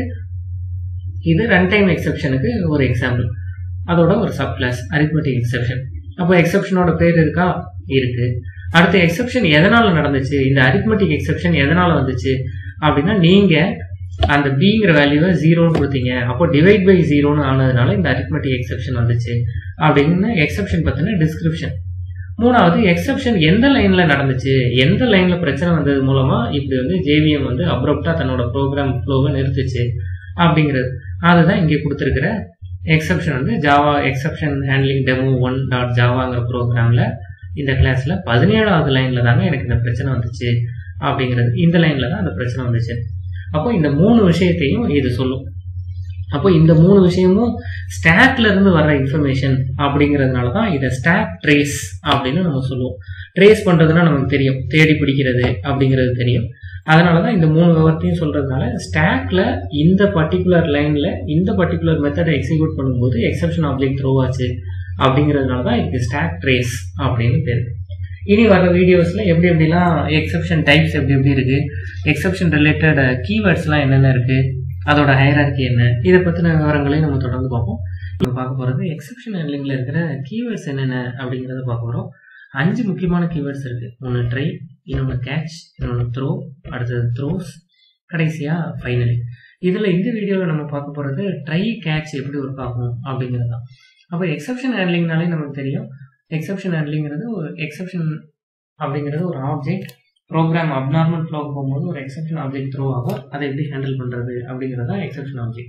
இது ரன் டைம் எக்ஸப்ஷனுக்கு ஒரு எக்ஸாம்பிள் அதோட ஒரு சப் கிளாஸ் அரித்மெட்டிக் எக்ஸப்ஷன் அப்போ எக்ஸப்ஷனோட பேர் இருக்கா இருக்கு அடுத்த எக்ஸப்ஷன் எதனால நடந்துச்சு இந்த அரித்மெட்டிக் எக்ஸப்ஷன் எதனால வந்துச்சு அப்படின்னா நீங்க அந்த பிங்கிற வேல்யூவை ஜீரோன்னு கொடுத்தீங்க அப்போ டிவைட் பை ஜீரோன்னு ஆனதுனால இந்த அரித்மெட்டிக் எக்ஸப்ஷன் வந்துச்சு அப்படின்னு எக்ஸப்ஷன் பத்தின டிஸ்கிரிப்ஷன் மூணாவது எக்ஸப்ஷன் எந்த லைன்ல நடந்துச்சு எந்த லைன்ல பிரச்சனை வந்தது மூலமா இப்படி வந்து ஜேவிஎம் வந்து அப்ரப்டா தன்னோட ப்ரோக்ராம் ஃப்ளோவை நிறுத்துச்சு அப்படிங்கிறது அதுதான் இங்கே கொடுத்துருக்கிற எக்ஸப்ஷன் வந்து Java exception handling demo one dot ஜாவாங்கிற ப்ரோக்ராம்ல இந்த கிளாஸ்ல பதினேழாவது லைன்ல தாங்க எனக்கு இந்த பிரச்சனை வந்துச்சு அப்படிங்கிறது இந்த லைன்ல தான் அந்த பிரச்சனை வந்துச்சு அப்போ இந்த மூணு விஷயத்தையும் இது சொல்லும் அப்போ இந்த மூணு விஷயமும் ஸ்டாக்ல இருந்து வர்ற இன்ஃபர்மேஷன் அப்படிங்கிறதுனால தான் இதை ஸ்டாக் ட்ரேஸ் அப்படின்னு நம்ம சொல்லுவோம் ட்ரேஸ் பண்றதுன்னா நமக்கு தெரியும் தேடி பிடிக்கிறது அப்படிங்கிறது தெரியும் அதனால தான் இந்த மூணு விவரத்தையும் சொல்றதுனால ஸ்டாக்ல இந்த பர்டிகுலர் லைன்ல இந்த பர்டிகுலர் மெத்தடை எக்ஸிக்யூட் பண்ணும்போது எக்ஸப்ஷன் ஆப்ஜெக்ட் த்ரோ ஆச்சு அப்படிங்கிறதுனால தான் இதுக்கு ஸ்டாக் ட்ரேஸ் அப்படின்னு பேர் இனி வர வீடியோஸ்ல எப்படி எப்படிலாம் எக்ஸப்ஷன் டைப்ஸ் எப்படி எப்படி இருக்கு எக்ஸப்ஷன் ரிலேட்டட் கீவேர்ட்ஸ்லாம் என்னென்ன இருக்கு அதோட ஹைரார்கி என்ன இதை பற்றின விவரங்களையும் நம்ம தொடர்ந்து பார்ப்போம் இப்போ பார்க்க போகிறது எக்ஸப்ஷன் ஹேண்ட்லிங்கில் இருக்கிற கீவேர்ட்ஸ் என்னென்ன அப்படிங்கிறத பார்க்க போகிறோம் அஞ்சு முக்கியமான கீவேர்ட்ஸ் இருக்குது ஒன்று ட்ரை இன்னொன்று கேட்ச் இன்னொன்று த்ரோ அடுத்தது த்ரோஸ் கடைசியாக ஃபைனலி இதில் இந்த வீடியோவில் நம்ம பார்க்க போகிறது ட்ரை கேட்ச் எப்படி ஒர்க் ஆகும் அப்படிங்கிறது தான் அப்போ எக்ஸப்ஷன் ஹேண்ட்லிங்னாலே நமக்கு தெரியும் எக்ஸப்ஷன் ஹேண்ட்லிங்கிறது ஒரு எக்ஸப்ஷன் அப்படிங்கிறது ஒரு ஆப்ஜெக்ட் ப்ரோக்ராம் அப்நார்மல் ஃப்ளோ போகும்போது ஒரு எக்ஸப்ஷன் ஆப்ஜெக்ட் த்ரோ ஆகும் அதை எப்படி ஹேண்டில் பண்ணுறது அப்படிங்கிறது தான் எக்ஸப்ஷன் ஆப்ஜெக்ட்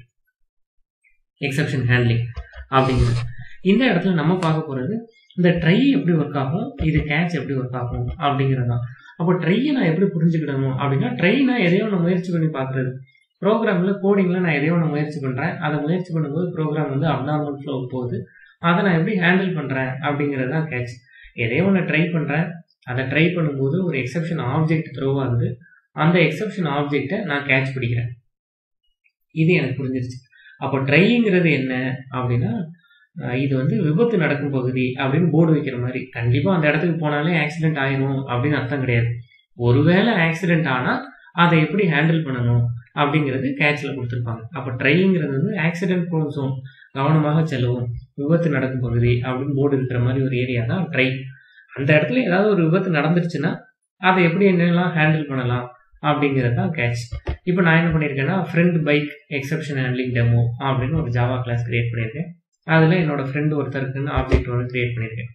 எக்ஸப்ஷன் ஹேண்ட்லிங் அப்படிங்கிறது இந்த இடத்துல நம்ம பார்க்க போகிறது இந்த ட்ரை எப்படி ஒர்க் ஆகும் இது கேட்ச் எப்படி ஒர்க் ஆகும் அப்படிங்கிறது தான் அப்போ ட்ரையை நான் எப்படி புரிஞ்சுக்கிடணும் அப்படின்னா ட்ரை நான் எதையோ ஒன்று முயற்சி பண்ணி பார்க்குறது ப்ரோக்ராமில் கோடிங்கில் நான் எதையோ ஒன்று முயற்சி பண்ணுறேன் அதை முயற்சி பண்ணும்போது ப்ரோக்ராம் வந்து அப்நார்மல் ஃப்ளோ போகுது அதை நான் எப்படி ஹேண்டில் பண்ணுறேன் அப்படிங்கிறது தான் கேட்ச் எதையோ ஒன்று ட்ரை பண்ணுறேன் அதை ட்ரை பண்ணும்போது ஒரு எக்ஸப்ஷன் ஆப்ஜெக்ட் த்ரோ ஆகுது அந்த எக்ஸப்ஷன் ஆப்ஜெக்டை நான் கேட்ச் பிடிக்கிறேன் இது எனக்கு புரிஞ்சிருச்சு அப்போ ட்ரைங்கிறது என்ன அப்படின்னா இது வந்து விபத்து நடக்கும் பகுதி அப்படின்னு போர்டு வைக்கிற மாதிரி கண்டிப்பாக அந்த இடத்துக்கு போனாலே ஆக்சிடென்ட் ஆயிரும் அப்படின்னு அர்த்தம் கிடையாது ஒருவேளை ஆக்சிடென்ட் ஆனால் அதை எப்படி ஹேண்டில் பண்ணணும் அப்படிங்கிறது கேட்சில் கொடுத்துருப்பாங்க அப்போ ட்ரைங்கிறது வந்து ஆக்சிடென்ட் ப்ரோன் ஜோன் கவனமாக செல்லவும் விபத்து நடக்கும் பகுதி அப்படின்னு போர்டு இருக்கிற மாதிரி ஒரு ஏரியா தான் ட்ரை அந்த இடத்துல ஏதாவது ஒரு விபத்து நடந்துருச்சுன்னா அதை எப்படி என்னெல்லாம் ஹேண்டில் பண்ணலாம் அப்படிங்கிறது தான் கேட்ச் இப்போ நான் என்ன பண்ணியிருக்கேன்னா friend bike exception handling demo அப்படின்னு ஒரு ஜாவா கிளாஸ் கிரியேட் பண்ணியிருக்கேன் அதில் என்னோட ஃப்ரெண்டு ஒருத்தருக்குன்னு ஆப்ஜெக்ட் ஒன்று கிரியேட் பண்ணியிருக்கேன்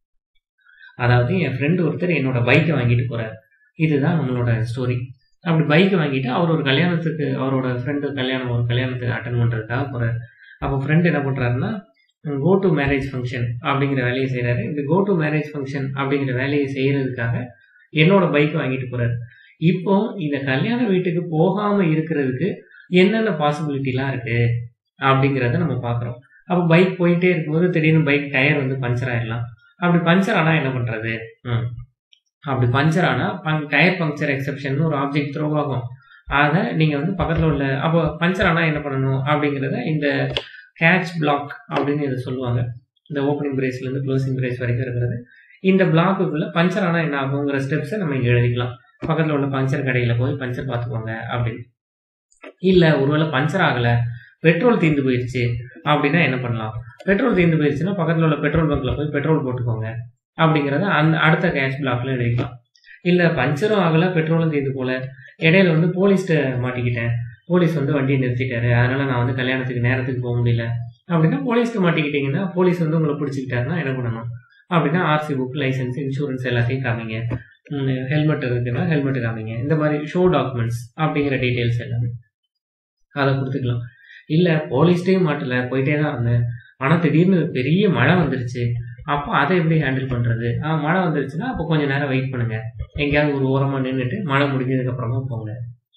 அதாவது என் ஃப்ரெண்டு ஒருத்தர் என்னோட பைக்கை வாங்கிட்டு போகிறார் இதுதான் நம்மளோட ஸ்டோரி அப்படி பைக் வாங்கிட்டு அவர் ஒரு கல்யாணத்துக்கு அவரோட ஃப்ரெண்டு கல்யாணம் ஒரு கல்யாணத்துக்கு அட்டன் பண்ணுறதுக்காக போகிறார் அப்போ ஃப்ரெண்டு என்ன பண்ணுறாருன்னா கோ டு மேரேஜ் ஃபங்க்ஷன் அப்படிங்கிற வேலையை செய்கிறாரு இந்த கோ டு மேரேஜ் ஃபங்க்ஷன் அப்படிங்கிற வேலையை செய்கிறதுக்காக என்னோட பைக் வாங்கிட்டு போகிறாரு இப்போ இந்த கல்யாண வீட்டுக்கு போகாமல் இருக்கிறதுக்கு என்னென்ன பாசிபிலிட்டிலாம் இருக்குது அப்படிங்கிறத நம்ம பார்க்குறோம் அப்போ பைக் போயிட்டே இருக்கும்போது திடீர்னு பைக் டயர் வந்து பஞ்சர் ஆயிடலாம் அப்படி பஞ்சர் ஆனால் என்ன பண்ணுறது ம் அப்படி பஞ்சர் ஆனால் பங் டயர் பங்க்சர் எக்ஸப்ஷன் ஒரு ஆப்ஜெக்ட் த்ரோ ஆகும் அதை நீங்கள் வந்து பக்கத்தில் உள்ள அப்போ பஞ்சர் ஆனால் என்ன பண்ணணும் அப்படிங்கிறத இந்த கேட்ச் பிளாக் அப்படின்னு இதை சொல்லுவாங்க இந்த ஓப்பனிங் பிரேஸ்லேருந்து க்ளோசிங் பிரேஸ் வரைக்கும் இருக்கிறது இந்த பிளாக்குக்குள்ளே பஞ்சர் ஆனால் என்ன ஆகுங்கிற ஸ்டெப்ஸை நம்ம இங்கே எழுதிக்கலாம் பக்கத்தில் உள்ள பஞ்சர் கடையில் போய் பஞ்சர் பார்த்துக்கோங்க அப்படின்னு இல்லை ஒருவேளை பஞ்சர் ஆகலை பெட்ரோல் தீர்ந்து போயிடுச்சு அப்படின்னா என்ன பண்ணலாம் பெட்ரோல் தீர்ந்து போயிடுச்சுன்னா பக்கத்தில் உள்ள பெட்ரோல் பங்க்கில் போய் பெட்ரோல் போட்டுக்கோங்க அப்படிங்கிறத அந்த அடுத்த கேஷ் பிளாக்ல எழுதிக்கலாம் இல்லை பஞ்சரும் ஆகலை பெட்ரோலும் தீர்ந்து போல இடையில வந்து போலீஸ்கிட்ட மாட்டிக்கிட்டேன் போலீஸ் வந்து வண்டியை நிறுத்திட்டாரு அதனால நான் வந்து கல்யாணத்துக்கு நேரத்துக்கு போக முடியல அப்படின்னா போலீஸ்க்கு மாட்டிக்கிட்டீங்கன்னா போலீஸ் வந்து உங்களை பிடிச்சிக்கிட்டாருன்னா என்ன பண்ணணும் அப்படின்னா ஆர்சி புக் லைசன்ஸ் இன்சூரன்ஸ் எல்லாத்தையும் காமிங்க ஹெல்மெட் இருக்குன்னா ஹெல்மெட் காமிங்க இந்த மாதிரி ஷோ டாக்குமெண்ட்ஸ் அப்படிங்கிற டீட்டெயில்ஸ் எல்லாமே அதை கொடுத்துக்கலாம் இல்லை போலீஸ்டையும் மாட்டல போயிட்டே தான் இருந்தேன் ஆனால் திடீர்னு பெரிய மழை வந்துருச்சு அப்போ அதை எப்படி ஹேண்டில் பண்ணுறது மழை வந்துருச்சுன்னா அப்போ கொஞ்சம் நேரம் வெயிட் பண்ணுங்க எங்கேயாவது ஒரு ஓரமாக நின்றுட்டு மழை முடிஞ்சதுக்கு அப்புறமா போங்க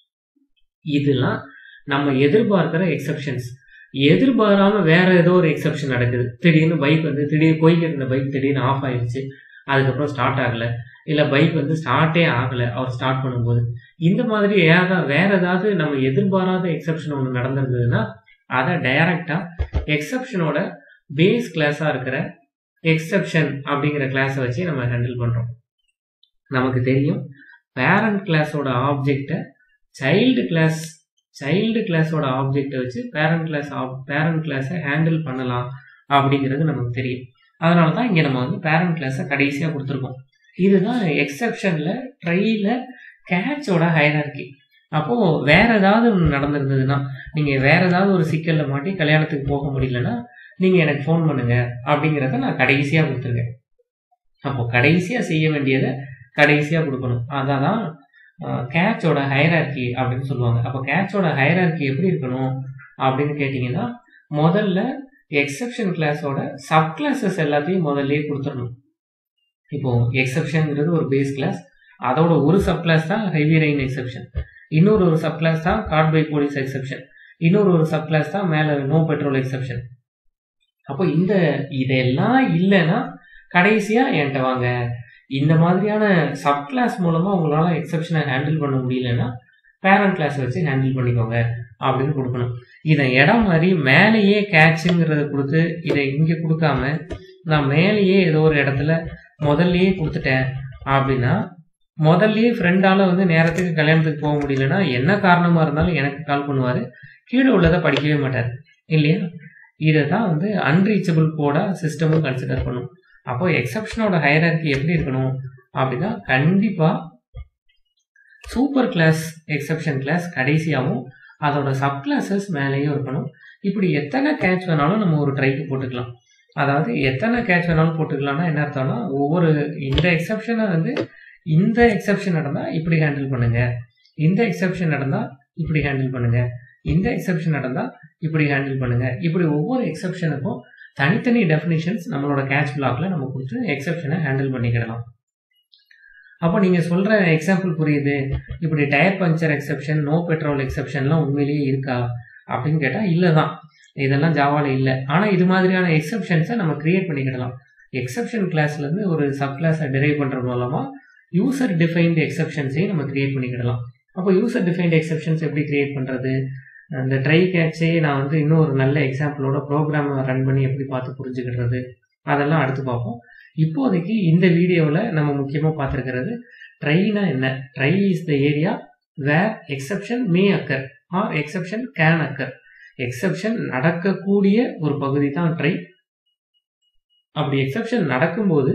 இதெல்லாம் நம்ம எதிர்பார்க்கிற எக்ஸப்ஷன்ஸ் எதிர்பாராம வேற ஏதோ ஒரு எக்ஸப்ஷன் நடக்குது திடீர்னு பைக் வந்து திடீர்னு போய்கிட்டு இருந்த பைக் திடீர்னு ஆஃப் ஆயிடுச்சு அதுக்கப்புறம் ஸ்டார்ட் ஆகலை இல்லை பைக் வந்து ஸ்டார்ட்டே ஆகலை அவர் ஸ்டார்ட் பண்ணும்போது இந்த மாதிரி ஏதாவது வேற ஏதாவது நம்ம எதிர்பாராத எக்ஸப்ஷன் ஒன்று நடந்திருந்ததுன்னா அதை டைரக்டா எக்ஸப்ஷனோட பேஸ் கிளாஸாக இருக்கிற எக்ஸப்ஷன் அப்படிங்கிற கிளாஸை வச்சு நம்ம ஹேண்டில் பண்ணுறோம் நமக்கு தெரியும் பேரண்ட் கிளாஸோட ஆப்ஜெக்டை சைல்டு கிளாஸ் சைல்டு கிளாஸோட ஆப்ஜெக்டை வச்சு பேரண்ட் கிளாஸ் பேரண்ட் கிளாஸை ஹேண்டில் பண்ணலாம் அப்படிங்கிறது நமக்கு தெரியும் அதனால தான் இங்கே நம்ம வந்து பேரண்ட் கிளாஸை கடைசியாக கொடுத்துருக்கோம் இதுதான் எக்ஸப்ஷனில் ட்ரையில் கேட்சோட ஹைரார்கி அப்போது வேற ஏதாவது ஒன்று நடந்திருந்ததுன்னா நீங்கள் வேற ஏதாவது ஒரு சிக்கலில் மாட்டி கல்யாணத்துக்கு போக முடியலன்னா நீங்கள் எனக்கு ஃபோன் பண்ணுங்க அப்படிங்கிறத நான் கடைசியாக கொடுத்துருக்கேன் அப்போ கடைசியாக செய்ய வேண்டியதை கடைசியாக கொடுக்கணும் அதான் தான் கேட்சோட ஹைரார்கி அப்படின்னு சொல்லுவாங்க அப்போ கேட்சோட ஹைரார்கி எப்படி இருக்கணும் அப்படின்னு கேட்டிங்கன்னா முதல்ல எக்ஸப்ஷன் கிளாஸோட சப் கிளாஸஸ் எல்லாத்தையும் முதல்ல கொடுத்துடணும் இப்போ எக்ஸப்ஷன்ங்கிறது ஒரு பேஸ் கிளாஸ் அதோட ஒரு சப் கிளாஸ் தான் ஹெவி ரெயின் எக்ஸப்ஷன் இன்னொரு ஒரு சப் கிளாஸ் தான் கார்ட் பை போலீஸ் எக்ஸப்ஷன் இன்னொரு ஒரு சப் கிளாஸ் தான் மேலே நோ பெட்ரோல் எக்ஸப்ஷன் அப்போ இந்த இதெல்லாம் இல்லைன்னா கடைசியாக என்கிட்ட வாங்க இந்த மாதிரியான சப் கிளாஸ் மூலமாக உங்களால் எக்ஸப்ஷனை ஹேண்டில் பண்ண முடியலன்னா பேரண்ட் கிளாஸ் வச்சு ஹேண்டில் பண்ணிக்கோங்க அப்படின்னு கொடுக்கணும் இதை இடம் மாதிரி மேலேயே கேட்சுங்கிறத கொடுத்து இதை இங்கே கொடுக்காம நான் மேலேயே ஏதோ ஒரு இடத்துல முதல்லயே கொடுத்துட்டேன் அப்படின்னா முதல்லயே ஃப்ரெண்டால வந்து நேரத்துக்கு கல்யாணத்துக்கு போக முடியலன்னா என்ன காரணமா இருந்தாலும் எனக்கு கால் பண்ணுவாரு கீழே உள்ளதை படிக்கவே மாட்டார் இல்லையா இதை தான் வந்து அன்ரீச்சபிள் கோடா சிஸ்டமும் கன்சிடர் பண்ணும் அப்போ எக்ஸப்ஷனோட ஹையரார்கி எப்படி இருக்கணும் அப்படின்னா கண்டிப்பா சூப்பர் கிளாஸ் எக்ஸப்ஷன் கிளாஸ் கடைசியாகவும் அதோட சப் கிளாஸஸ் மேலேயும் இருக்கணும் இப்படி எத்தனை கேட்ச் வேணாலும் நம்ம ஒரு ட்ரைக்கு போட்டுக்கலாம் அதாவது எத்தனை கேட்ச் வேணாலும் போட்டுக்கலாம்னா என்ன அர்த்தம்னா ஒவ்வொரு இந்த எக்ஸப்ஷனை வந்து இந்த எக்ஸப்ஷன் நடந்தால் இப்படி ஹேண்டில் பண்ணுங்க இந்த எக்ஸப்ஷன் நடந்தால் இப்படி ஹேண்டில் பண்ணுங்க இந்த எக்ஸப்ஷன் நடந்தால் இப்படி ஹேண்டில் பண்ணுங்க இப்படி ஒவ்வொரு எக்ஸப்ஷனுக்கும் தனித்தனி டெஃபினிஷன்ஸ் நம்மளோட கேட்ச் பிளாக்ல நம்ம கொடுத்து எக்ஸப்ஷனை ஹேண்டில் பண்ணிக்கிடலாம் அப்போ நீங்கள் சொல்கிற எக்ஸாம்பிள் புரியுது இப்படி tyre puncture exception no petrol எக்ஸெப்ஷன்லாம் உண்மையிலேயே இருக்கா அப்படின்னு கேட்டால் இல்லை தான் இதெல்லாம் ஜாவாவில் இல்லை ஆனால் இது மாதிரியான எக்ஸெப்ஷன்ஸை நம்ம கிரியேட் பண்ணிக்கிடலாம் எக்ஸெப்ஷன் கிளாஸ்லேருந்து ஒரு சப் கிளாஸை டிரைவ் பண்ணுறது மூலமாக யூசர் டிஃபைன்டு எக்ஸெப்ஷன்ஸையும் நம்ம கிரியேட் பண்ணிக்கிடலாம் அப்போ யூசர் டிஃபைன்டு எக்ஸெப்ஷன்ஸ் எப்படி கிரியேட் பண்ணுறது இந்த ட்ரை கேட்சே நான் வந்து இன்னும் ஒரு நல்ல எக்ஸாம்பிளோட ப்ரோக்ராமை ரன் பண்ணி எப்படி பார்த்து புரிஞ்சுக்கிடுறது அதெல்லாம் அடுத்து பார்ப்போம் இப்போதைக்கு இந்த வீடியோவில் நம்ம முக்கியமாக பார்த்துருக்கிறது ட்ரைனா என்ன try is the area where exception may occur or exception can occur exception நடக்கக்கூடிய ஒரு பகுதி தான் ட்ரை அப்படி எக்ஸப்ஷன் நடக்கும்போது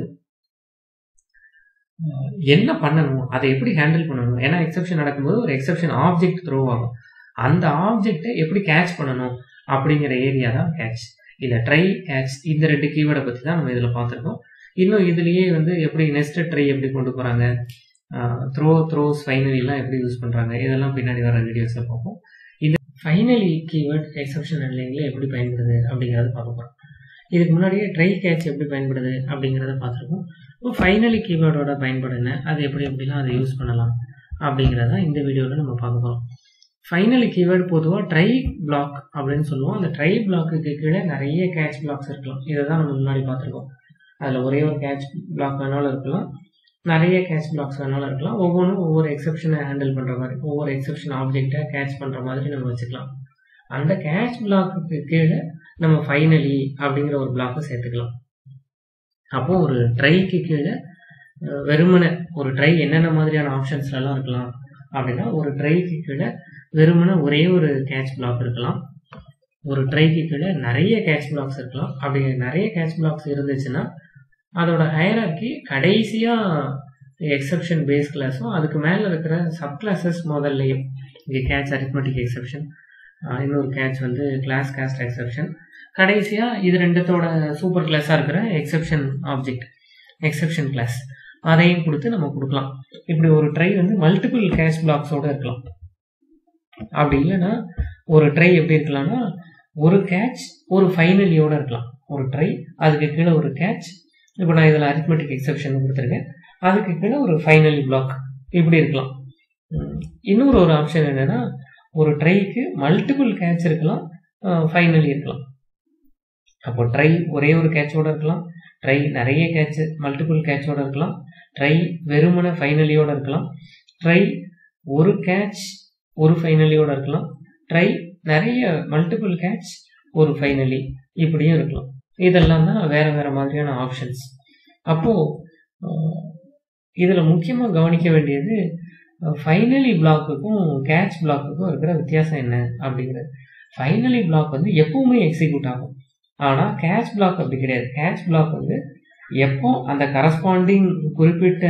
என்ன பண்ணணும் அதை எப்படி ஹேண்டில் பண்ணணும் ஏன்னா எக்ஸப்ஷன் நடக்கும்போது ஒரு எக்ஸப்ஷன் ஆப்ஜெக்ட் த்ரோ ஆகும் அந்த ஆப்ஜெக்டை எப்படி கேட்ச் பண்ணணும் அப்படிங்கிற ஏரியா தான் கேட்ச் இல்லை ட்ரை கேட்ச் இந்த ரெண்டு கீவேர்டை பற்றி தான் நம்ம இதில் பார்த்துருக்கோம் இன்னும் இதுலேயே வந்து எப்படி நெஸ்டட் ட்ரை எப்படி கொண்டு போகிறாங்க த்ரோ த்ரோஸ் ஃபைனலிலாம் எப்படி யூஸ் பண்ணுறாங்க இதெல்லாம் பின்னாடி வர வீடியோஸில் பார்ப்போம் இந்த ஃபைனலி கீவேர்ட் எக்ஸப்ஷன் ஹேண்ட்லிங்கில் எப்படி பயன்படுது அப்படிங்கிறத பார்க்க போகிறோம் இதுக்கு முன்னாடியே ட்ரை கேட்ச் எப்படி பயன்படுது அப்படிங்கிறத பார்த்துருக்கோம் இப்போ ஃபைனலி கீவேர்டோட பயன்பாடு என்ன அது எப்படி எப்படிலாம் அதை யூஸ் பண்ணலாம் அப்படிங்கிறத இந்த வீடியோவில் நம்ம பார்க்க போகிறோம் ஃபைனலி கீவேர்டு பொதுவாக ட்ரை பிளாக் அப்படின்னு சொல்லுவோம் அந்த ட்ரை பிளாக்குக்கு கீழே நிறைய கேட்ச் பிளாக்ஸ் இருக்கலாம் இதை தான் நம்ம முன்னாடி பார்த்துருக்கோம் அதில் ஒரே ஒரு கேட்ச் பிளாக் வேணாலும் இருக்கலாம் நிறைய கேட்ச் பிளாக்ஸ் வேணாலும் இருக்கலாம் ஒவ்வொன்றும் ஒவ்வொரு எக்ஸப்ஷனை ஹேண்டில் பண்ணுற மாதிரி ஒவ்வொரு எக்ஸப்ஷன் ஆப்ஜெக்டை கேட்ச் பண்ணுற மாதிரி நம்ம வச்சுக்கலாம் அந்த கேட்ச் பிளாக்குக்கு கீழே நம்ம ஃபைனலி அப்படிங்கிற ஒரு பிளாக்கை சேர்த்துக்கலாம் அப்போ ஒரு ட்ரைக்கு கீழே வெறுமனை ஒரு ட்ரை என்னென்ன மாதிரியான ஆப்ஷன்ஸ்லாம் இருக்கலாம் அப்படின்னா ஒரு ட்ரைக்கு கீழே வெறுமனை ஒரே ஒரு கேட்ச் பிளாக் இருக்கலாம் ஒரு ட்ரைக்கு கீழே நிறைய கேட்ச் பிளாக்ஸ் இருக்கலாம் அப்படி நிறைய கேட்ச் பிளாக்ஸ் இருந்துச்சுன்னா அதோட ஹையராக்கி கடைசியாக எக்ஸப்ஷன் பேஸ் கிளாஸும் அதுக்கு மேலே இருக்கிற சப் கிளாஸஸ் முதல்லையும் இங்கே கேட்ச் அரித்மெட்டிக் எக்ஸப்ஷன் இன்னொரு கேட்ச் வந்து கிளாஸ் காஸ்ட் எக்ஸப்ஷன் கடைசியாக இது ரெண்டுத்தோட சூப்பர் கிளாஸாக இருக்கிற எக்ஸப்ஷன் ஆப்ஜெக்ட் எக்ஸப்ஷன் கிளாஸ் அதையும் கொடுத்து நம்ம கொடுக்கலாம் இப்படி ஒரு ட்ரை வந்து மல்டிபிள் கேஷ் பிளாக்ஸோடு இருக்கலாம் அப்படி இல்லைன்னா ஒரு ட்ரை எப்படி இருக்கலாம்னா ஒரு கேட்ச் ஒரு ஃபைனலியோடு இருக்கலாம் ஒரு ட்ரை அதுக்கு கீழே ஒரு கேட்ச் இப்போ நான் இதில் அரித்மெட்டிக் எக்ஸப்ஷன் கொடுத்துருக்கேன் அதுக்கு கீழே ஒரு ஃபைனலி பிளாக் இப்படி இருக்கலாம் இன்னொரு ஒரு ஆப்ஷன் என்னென்னா ஒரு ட்ரைக்கு மல்டிபிள் கேட்ச் இருக்கலாம் ஃபைனலி இருக்கலாம் அப்போ ட்ரை ஒரே ஒரு கேட்சோட இருக்கலாம் ட்ரை நிறைய கேட்ச் மல்டிபிள் கேட்சோட இருக்கலாம் ட்ரை வெறுமன ஃபைனலியோட இருக்கலாம் ட்ரை ஒரு கேட்ச் ஒரு ஃபைனலியோட இருக்கலாம் ட்ரை நிறைய மல்டிபிள் கேட்ச் ஒரு ஃபைனலி இப்படியும் இருக்கலாம் இதெல்லாம் தான் வேற வேற மாதிரியான ஆப்ஷன்ஸ் அப்போ இதில் முக்கியமாக கவனிக்க வேண்டியது ஃபைனலி பிளாக்குக்கும் கேட்ச் பிளாக்குக்கும் இருக்கிற வித்தியாசம் என்ன அப்படிங்கிறது ஃபைனலி பிளாக் வந்து எப்பவுமே எக்ஸிக்யூட் ஆகும் ஆனால் கேட்ச் பிளாக் அப்படி கிடையாது கேட்ச் பிளாக் வந்து எப்போ அந்த கரஸ்பாண்டிங் குறிப்பிட்ட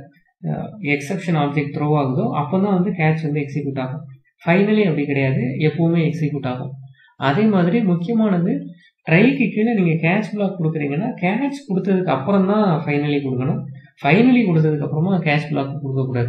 எக்ஸப்ஷன் ஆப்ஜெக்ட் த்ரோ ஆகுதோ அப்போ தான் வந்து கேட்ச் வந்து எக்ஸிக்யூட் ஆகும் ஃபைனலி அப்படி கிடையாது எப்பவுமே எக்ஸிக்யூட் ஆகும் அதே மாதிரி முக்கியமானது ட்ரைக்கு கீழே நீங்கள் கேட்ச் பிளாக் கொடுக்குறீங்கன்னா கேட்ச் கொடுத்ததுக்கு அப்புறம் தான் ஃபைனலி கொடுக்கணும் ஃபைனலி கொடுத்ததுக்கு அப்புறமா கேட்ச் பிளாக் கொடுக்கக்கூடாது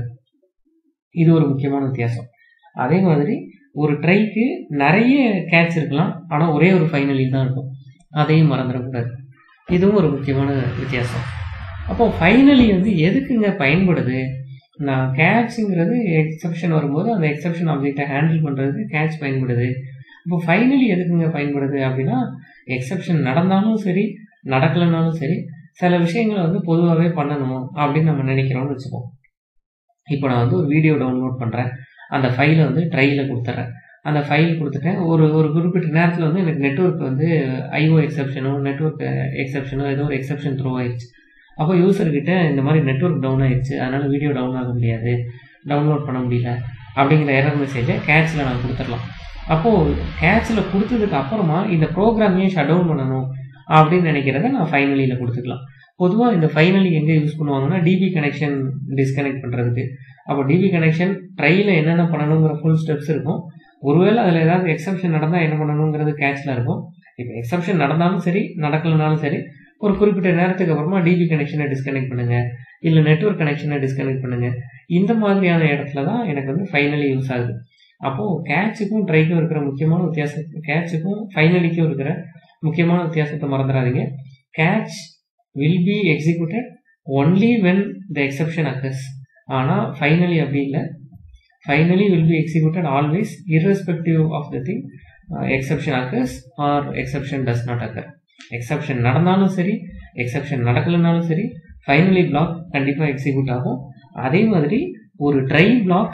இது ஒரு முக்கியமான வித்தியாசம் அதே மாதிரி ஒரு ட்ரைக்கு நிறைய கேட்ச் இருக்கலாம் ஆனால் ஒரே ஒரு ஃபைனலி தான் இருக்கும் அதையும் மறந்துடக்கூடாது இதுவும் ஒரு முக்கியமான வித்தியாசம் அப்போ ஃபைனலி வந்து எதுக்குங்க பயன்படுது நான் கேட்சுங்கிறது எக்ஸப்ஷன் வரும்போது அந்த எக்ஸப்ஷன் ஆப்ஜெக்டை ஹேண்டில் பண்ணுறதுக்கு கேட்ச் பயன்படுது இப்போ ஃபைனலி எதுக்குங்க பயன்படுது அப்படின்னா எக்ஸப்ஷன் நடந்தாலும் சரி நடக்கலைனாலும் சரி சில விஷயங்களை வந்து பொதுவாகவே பண்ணணும் அப்படின்னு நம்ம நினைக்கிறோம்னு வச்சுப்போம் இப்போ நான் வந்து ஒரு வீடியோ டவுன்லோட் பண்ணுறேன் அந்த ஃபைலை வந்து ட்ரையில் கொடுத்துட்றேன் அந்த ஃபைல் கொடுத்துட்டேன் ஒரு ஒரு குறிப்பிட்ட நேரத்தில் வந்து எனக்கு நெட்ஒர்க் வந்து ஐஓ எக்ஸப்ஷனோ நெட்ஒர்க் எக்ஸப்ஷனோ ஏதோ ஒரு எக்ஸப்ஷன் த்ரோ ஆயிடுச்சு அப்போ யூசர்கிட்ட இந்த மாதிரி நெட்ஒர்க் டவுன் ஆயிடுச்சு அதனால் வீடியோ டவுன் ஆக முடியாது டவுன்லோட் பண்ண முடியல அப்படிங்கிற எரர் மெசேஜை கேட்சில் நான் கொடுத்துடலாம் அப்போது கேட்சில் கொடுத்ததுக்கு அப்புறமா இந்த ப்ரோக்ராமையும் ஷட் டவுன் பண்ணணும் அப்படின்னு நினைக்கிறத நான் ஃபைனலியில் கொடுத்துக்கலாம் பொதுவாக இந்த ஃபைனலி எங்கே யூஸ் பண்ணுவாங்கன்னா டிபி கனெக்ஷன் டிஸ்கனெக்ட் பண்ணுறதுக்கு அப்போ டிபி கனெக்ஷன் ட்ரையில் என்னென்ன பண்ணணுங்கிற ஃபுல் ஸ்டெப்ஸ் இருக்கும் ஒருவேளை அதில் ஏதாவது எக்ஸப்ஷன் நடந்தால் என்ன பண்ணணுங்கிறது கேட்சில் இருக்கும் இப்போ எக்ஸப்ஷன் நடந்தாலும் சரி நடக்கலனாலும் சரி ஒரு குறிப்பிட்ட நேரத்துக்கு அப்புறமா டிபி கனெக்ஷனை டிஸ்கனெக்ட் பண்ணுங்க இல்லை நெட்ஒர்க் கனெக்ஷனை டிஸ்கனெக்ட் பண்ணுங்க இந்த மாதிரியான இடத்துல தான் எனக்கு வந்து ஃபைனலி யூஸ் ஆகுது அப்போது கேட்சுக்கும் ட்ரைக்கும் இருக்கிற முக்கியமான வித்தியாசம் கேட்சுக்கும் ஃபைனலிக்கும் இருக்கிற முக்கியமான வித்தியாசத்தை மறந்துடாதீங்க catch will be executed only when the exception occurs ஆனால் ஃபைனலி அப்படி இல்லை finally will be executed always irrespective of the thing exception occurs or exception does not occur exception நடந்தாலும் சரி எக்ஸப்ஷன் நடக்கலைனாலும் சரி ஃபைனலி பிளாக் கண்டிப்பாக எக்ஸிக்யூட் ஆகும் அதே மாதிரி ஒரு ட்ரை பிளாக்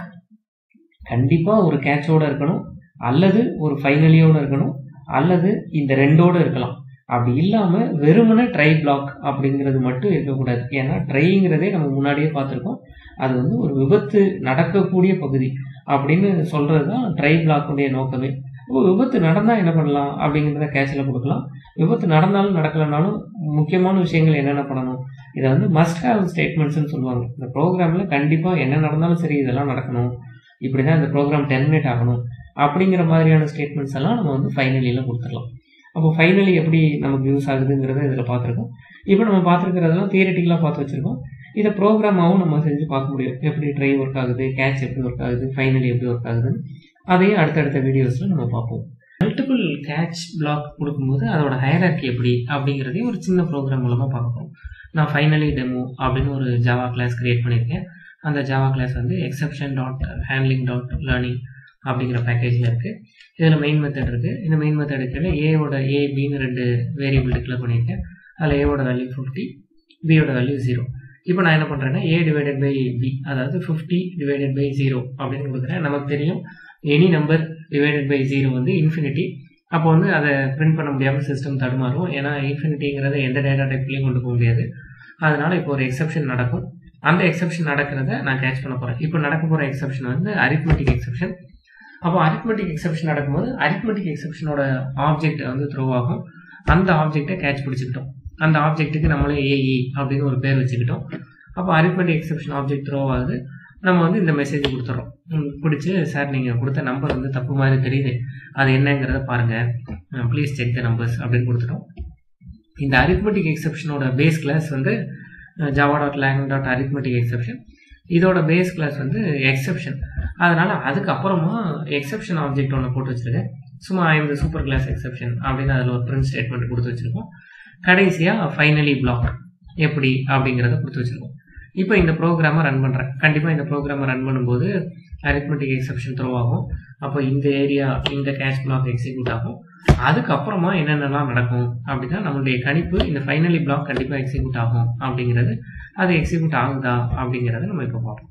கண்டிப்பாக ஒரு கேட்சோட இருக்கணும் அல்லது ஒரு ஃபைனலியோட இருக்கணும் அல்லது இந்த ரெண்டோட இருக்கலாம் அப்படி இல்லாமல் வெறுமனே ட்ரை பிளாக் அப்படிங்கிறது மட்டும் இருக்கக்கூடாது ஏன்னா ட்ரைங்கிறதே நம்ம முன்னாடியே பார்த்துருக்கோம் அது வந்து ஒரு விபத்து நடக்கக்கூடிய பகுதி அப்படின்னு சொல்கிறது தான் ட்ரை பிளாக்குடைய நோக்கமே இப்போ விபத்து நடந்தால் என்ன பண்ணலாம் அப்படிங்கிறத கேட்சில் கொடுக்கலாம் விபத்து நடந்தாலும் நடக்கலைனாலும் முக்கியமான விஷயங்கள் என்னென்ன பண்ணணும் இதை வந்து மஸ்ட் ஹேவ் ஸ்டேட்மெண்ட்ஸ்னு சொல்லுவாங்க இந்த ப்ரோக்ராமில் கண்டிப்பாக என்ன நடந்தாலும் சரி இதெல்லாம் நடக்கணும் இப்படி தான் இந்த ப்ரோக்ராம் டெர்மினேட் ஆகணும் அப்படிங்கிற மாதிரியான ஸ்டேட்மெண்ட்ஸ் எல்லாம் நம்ம வந்து ஃபைனலியில் கொடுத்துடலாம் அப்போ ஃபைனலி எப்படி நமக்கு யூஸ் ஆகுதுங்கிறத இதில் பார்த்துருக்கோம் இப்போ நம்ம பார்த்துருக்கிறதெல்லாம் தியரட்டிக்கலாக பார்த்து வச்சுருக்கோம் இதை ப்ரோக்ராமாகவும் நம்ம செஞ்சு பார்க்க முடியும் எப்படி ட்ரை ஒர்க் ஆகுது கேட்ச் எப்படி ஒர்க் ஆகுது ஃபைனலி எப்படி ஒர்க் ஆகுதுன்னு அதையும் அடுத்தடுத்த வீடியோஸில் நம்ம பார்ப்போம் மல்டிபிள் கேட்ச் பிளாக் கொடுக்கும்போது அதோட ஹையரார்கி எப்படி அப்படிங்கிறதையும் ஒரு சின்ன ப்ரோக்ராம் மூலமாக பார்க்குறோம் நான் ஃபைனலி டெமோ அப்படின்னு ஒரு ஜாவா கிளாஸ் கிரியேட் பண்ணியிருக்கேன் அந்த ஜாவா கிளாஸ் வந்து exception dot handling dot learning அப்படிங்கிற பேக்கேஜில் இருக்குது இதில் மெயின் மெத்தட் இருக்குது இந்த மெயின் மெத்தட் கீழே ஏவோட ஏ பின்னு ரெண்டு வேரியபிள் டிக்ளேர் பண்ணியிருக்கேன் அதில் ஏவோட வேல்யூ ஃபிஃப்டி பியோட வேல்யூ ஜீரோ இப்போ நான் என்ன பண்ணுறேன்னா ஏ டிவைடட் பை பி அதாவது ஃபிஃப்டி டிவைடட் பை ஜீரோ அப்படின்னு கொடுக்குறேன் நமக்கு தெரியும் any number divided by zero வந்து இன்ஃபினிட்டி அப்போ வந்து அதை பிரிண்ட் பண்ண முடியாமல் சிஸ்டம் தடுமாறும் ஏன்னா இன்ஃபினிட்டிங்கிறத எந்த டேட்டா டைப்லையும் கொண்டு போக முடியாது அதனால் இப்போ ஒரு எக்ஸப்ஷன் நடக்கும் அந்த எக்ஸப்ஷன் நடக்கிறத நான் கேட்ச் பண்ண போகிறேன் இப்போ நடக்க போகிற எக்ஸப்ஷன் வந்து அரித்மெட்டிக் எக்ஸப்ஷன் அப்போ அரித்மெட்டிக் எக்ஸப்ஷன் நடக்கும்போது அரித்மெட்டிக் எக்ஸப்ஷனோட ஆப்ஜெக்ட் வந்து த்ரோ ஆகும் அந்த ஆப்ஜெக்டை கேட்ச் பிடிச்சிக்கிட்டோம் அந்த ஆப்ஜெக்ட்டுக்கு நம்மளே ஏஇ அப்படின்னு ஒரு பேர் வச்சுக்கிட்டோம் அப்போ அரித்மெட்டிக் எக்ஸப்ஷன் ஆப்ஜெக்ட் த்ரோ ஆகுது நம்ம வந்து இந்த மெசேஜ் கொடுத்துட்றோம் பிடிச்சி சார் நீங்கள் கொடுத்த நம்பர் வந்து தப்பு மாதிரி தெரியுது அது என்னங்கிறத பாருங்கள் ப்ளீஸ் செக் த நம்பர்ஸ் அப்படின்னு கொடுத்துட்டோம் இந்த அரித்மெட்டிக் எக்ஸப்ஷனோட பேஸ் கிளாஸ் வந்து Java dot lang dot arithmetic exception இதோட பேஸ் கிளாஸ் வந்து எக்ஸப்ஷன் அதனால் அதுக்கப்புறமா எக்ஸப்ஷன் ஆப்ஜெக்ட் ஒன்று போட்டு வச்சுருக்கேன் சும்மா இந்த சூப்பர் கிளாஸ் எக்ஸப்ஷன் அப்படின்னு அதில் ஒரு பிரிண்ட் ஸ்டேட்மெண்ட் கொடுத்து வச்சுருக்கோம் கடைசியாக ஃபைனலி பிளாக் எப்படி அப்படிங்கிறத கொடுத்து வச்சுருக்கோம் இப்போ இந்த ப்ரோக்ராமை ரன் பண்ணுறேன் கண்டிப்பாக இந்த ப்ரோக்ராமை ரன் பண்ணும்போது அரித்மெட்டிக் எக்ஸப்ஷன் த்ரோ ஆகும் அப்போ இந்த ஏரியா இந்த கேஷ் பிளாக் எக்ஸிக்யூட் ஆகும் அதுக்கப்புறமா என்னென்னலாம் நடக்கும் அப்படின்னா நம்மளுடைய கணிப்பு இந்த ஃபைனலி பிளாக் கண்டிப்பாக எக்ஸிக்யூட் ஆகும் அப்படிங்கிறது அது எக்ஸிக்யூட் ஆகுதா அப்படிங்கிறத நம்ம இப்போ பார்ப்போம்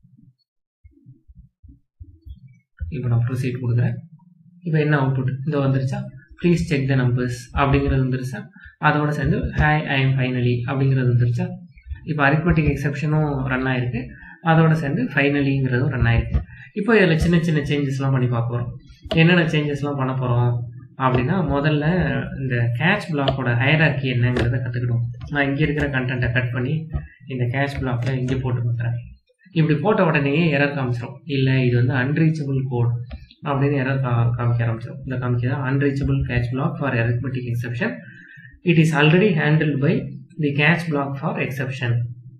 இப்போ நான் ப்ரொசீட் கொடுக்குறேன் இப்போ என்ன அவுட்புட் இந்த வந்துருச்சா ப்ளீஸ் செக் த நம்பர்ஸ் அப்படிங்கிறது வந்துருச்சா அதோட சேர்ந்து ஹாய் ஐ எம் ஃபைனலி அப்படிங்கிறது வந்துருச்சா இப்போ அரித்மெட்டிக் எக்ஸப்ஷனும் ரன் ஆயிருக்கு அதோட சேர்ந்து ஃபைனலிங்கிறதும் ரன் ஆயிருக்கு இப்போ இதில் சின்ன சின்ன சேஞ்சஸ்லாம் பண்ணி பார்க்க போகிறோம் என்னென்ன சேஞ்சஸ்லாம் பண்ண போகிறோம் அப்படின்னா முதல்ல இந்த கேட்ச் பிளாக்கோட ஹையரார்கி என்னங்கிறத கற்றுக்கிடும் நான் இங்கே இருக்கிற கண்டென்ட்டை கட் பண்ணி இந்த கேட்ச் பிளாக்கில் இங்கே போட்டு பார்க்குறேன் இப்படி போட்ட உடனே எரர் காமிச்சிடும் இல்லை இது வந்து அன்ரீச்சபிள் கோட் அப்படின்னு எரர் காமிக்க ஆரம்பிச்சிடும் இந்த காமிக்க தான் unreachable catch block for arithmetic exception it is already handle by the catch block for exception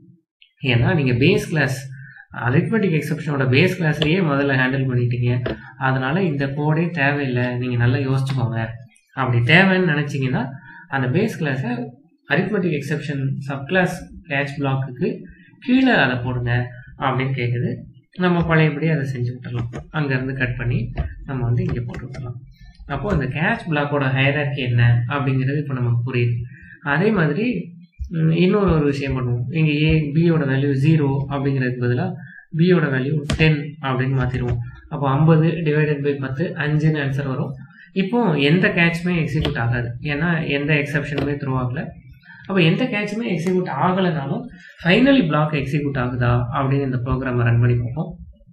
ஏன்னா நீங்கள் பேஸ் கிளாஸ் அரித்மெட்டிக் எக்ஸப்ஷனோட பேஸ் கிளாஸ்லேயே முதல்ல ஹேண்டில் பண்ணிட்டீங்க அதனால இந்த கோடே தேவையில்லை நீங்கள் நல்லா யோசிச்சுக்கோங்க அப்படி தேவைன்னு நினச்சிங்கன்னா அந்த பேஸ் கிளாஸை arithmetic exception sub class catch பிளாக்குக்கு கீழே அதை போடுங்க அப்படின்னு கேட்குது நம்ம பழையபடி அதை செஞ்சு விட்டுறலாம் அங்கேருந்து கட் பண்ணி நம்ம வந்து இங்கே போட்டு விட்டுறலாம் அப்போது இந்த கேட்ச் பிளாக்கோட ஹையரார்கி என்ன அப்படிங்கிறது இப்போ நமக்கு புரியுது அதே மாதிரி ம், இன்னொரு ஒரு விஷயம் பண்ணுவோம் இங்கே ஏ பியோட வேல்யூ ஜீரோ அப்படிங்கிறதுக்கு பதிலாக பியோட வேல்யூ டென் அப்படின்னு மாற்றிடுவோம் அப்போ ஐம்பது டிவைடட் பை பத்து அஞ்சுன்னு ஆன்சர் வரும் இப்போ எந்த கேட்சுமே எக்ஸிக்யூட் ஆகாது ஏன்னா எந்த எக்ஸப்ஷனுமே த்ரோ ஆகலை அப்போ எந்த கேட்சுமே எக்ஸிக்யூட் ஆகலைனாலும் ஃபைனலி பிளாக் எக்ஸிக்யூட் ஆகுதா அப்படின்னு இந்த ப்ரோக்ராமை ரன் பண்ணி பார்ப்போம்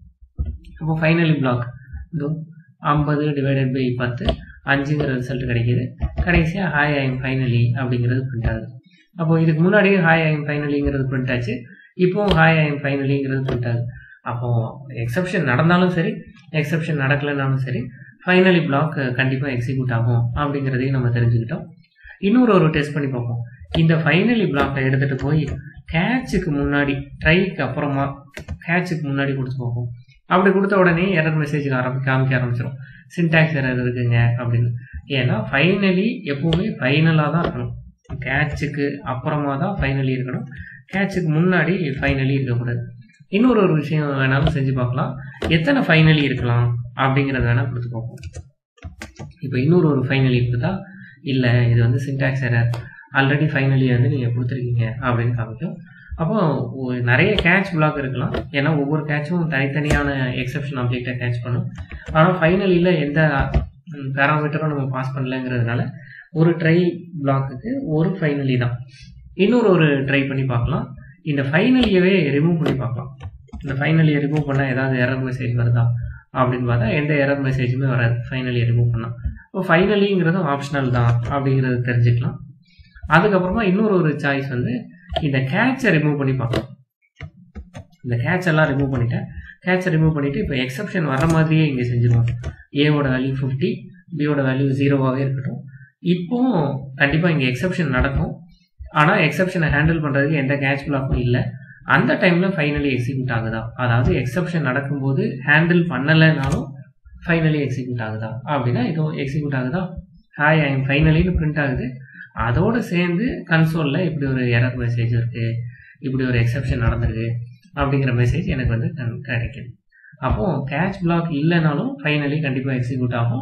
அப்போ ஃபைனலி பிளாக் இதோ ஐம்பது டிவைடட் பை பத்து அஞ்சுங்கிற ரிசல்ட் கிடைக்கிது கடைசியாக ஹாய் ஐம் ஃபைனலி அப்படிங்கிறது பிரிண்ட் ஆகுது அப்போ இதுக்கு முன்னாடியே ஹாய் ஐம் ஃபைனலிங்கிறது பிரிண்ட் ஆச்சு இப்போவும் ஹாய் ஐம் ஃபைனலிங்கிறது பிரிண்ட் ஆகுது அப்போது எக்ஸப்ஷன் நடந்தாலும் சரி எக்ஸப்ஷன் நடக்கலைனாலும் சரி ஃபைனலி பிளாக் கண்டிப்பாக எக்ஸிக்யூட் ஆகும் அப்படிங்கிறதையும் நம்ம தெரிஞ்சுக்கிட்டோம் இன்னொரு ஒரு டெஸ்ட் பண்ணி பார்ப்போம் இந்த ஃபைனலி பிளாக்கை எடுத்துகிட்டு போய் கேட்சுக்கு முன்னாடி ட்ரைக்கு அப்புறமா கேட்சுக்கு முன்னாடி கொடுத்து பார்ப்போம் அப்படி கொடுத்த உடனே எரர் மெசேஜ் ஆரம்பி காமிக்க ஆரம்பிச்சிடும் சின்டாக்ஸ் எரர் இருக்குங்க அப்படின்னு ஏன்னா ஃபைனலி எப்போவுமே ஃபைனலாக தான் இருக்கணும் கேட்சுக்கு அப்புறமா தான் ஃபைனலி இருக்கணும் கேட்சுக்கு முன்னாடி ஃபைனலி இருக்கக்கூடாது இன்னொரு ஒரு விஷயம் வேணாலும் செஞ்சு பார்க்கலாம் எத்தனை ஃபைனலி இருக்கலாம் அப்படிங்கிறத வேணால் கொடுத்து பார்ப்போம் இப்போ இன்னொரு ஒரு ஃபைனலி கொடுத்தா இல்லை இது வந்து சின்டாக்ஸ் எரர் ஆல்ரெடி ஃபைனலி வந்து நீங்கள் கொடுத்துருக்கீங்க அப்படின்னு காமிக்கும் அப்போ ஒரு நிறைய கேட்ச் பிளாக் இருக்கலாம் ஏன்னா ஒவ்வொரு கேட்சும் தனித்தனியான எக்ஸப்ஷன் ஆப்ஜெக்டை கேட்ச் பண்ணும் ஆனால் ஃபைனலியில் எந்த பேராமீட்டரும் நம்ம பாஸ் பண்ணலங்கிறதுனால ஒரு ட்ரை பிளாக்குக்கு ஒரு ஃபைனலி தான் இன்னொரு ஒரு ட்ரை பண்ணி பார்க்கலாம் இந்த ஃபைனலியவே ரிமூவ் பண்ணி பார்க்கலாம் இந்த ஃபைனலியை ரிமூவ் பண்ணால் ஏதாவது எரர் மெசேஜ் வருதா அப்படின்னு பார்த்தா எந்த எரர் மெசேஜுமே வராது ஃபைனலியை ரிமூவ் பண்ணால் இப்போ ஃபைனலிங்கிறதும் ஆப்ஷனல் தான் அப்படிங்கிறது தெரிஞ்சுக்கலாம் அதுக்கப்புறமா இன்னொரு ஒரு சாய்ஸ் வந்து இந்த கேட்சை ரிமூவ் பண்ணி பார்க்கலாம் இந்த கேட்ச் எல்லாம் ரிமூவ் பண்ணிட்டேன் கேட்சை ரிமூவ் பண்ணிவிட்டு இப்போ எக்ஸப்ஷன் வர மாதிரியே இங்கே செஞ்சுருவோம் ஏவோட வேல்யூ ஃபிஃப்டி பியோட வேல்யூ ஜீரோவாகவே இருக்கட்டும் இப்போ கண்டிப்பாக இங்கே எக்ஸப்ஷன் நடக்கும் ஆனால் எக்ஸப்ஷனை ஹேண்டில் பண்ணுறதுக்கு எந்த கேட்ச் பிளாக்கும் இல்லை அந்த டைமில் ஃபைனலி எக்ஸிக்யூட் ஆகுதா அதாவது எக்ஸப்ஷன் நடக்கும்போது ஹேண்டில் பண்ணலைனாலும் ஃபைனலி எக்ஸிக்யூட் ஆகுதா அப்படின்னா இதுவும் எக்ஸிக்யூட் ஆகுதா ஹாய் ஐ எம் ஃபைனலின்னு பிரிண்ட் ஆகுது அதோடு சேர்ந்து கன்சோலில் இப்படி ஒரு எரர் மெசேஜ் இருக்குது இப்படி ஒரு எக்ஸப்ஷன் நடந்திருக்கு அப்படிங்கிற மெசேஜ் எனக்கு வந்து கிடைக்குது அப்போது கேட்ச் பிளாக் இல்லைனாலும் ஃபைனலி கண்டிப்பாக எக்ஸிக்யூட் ஆகும்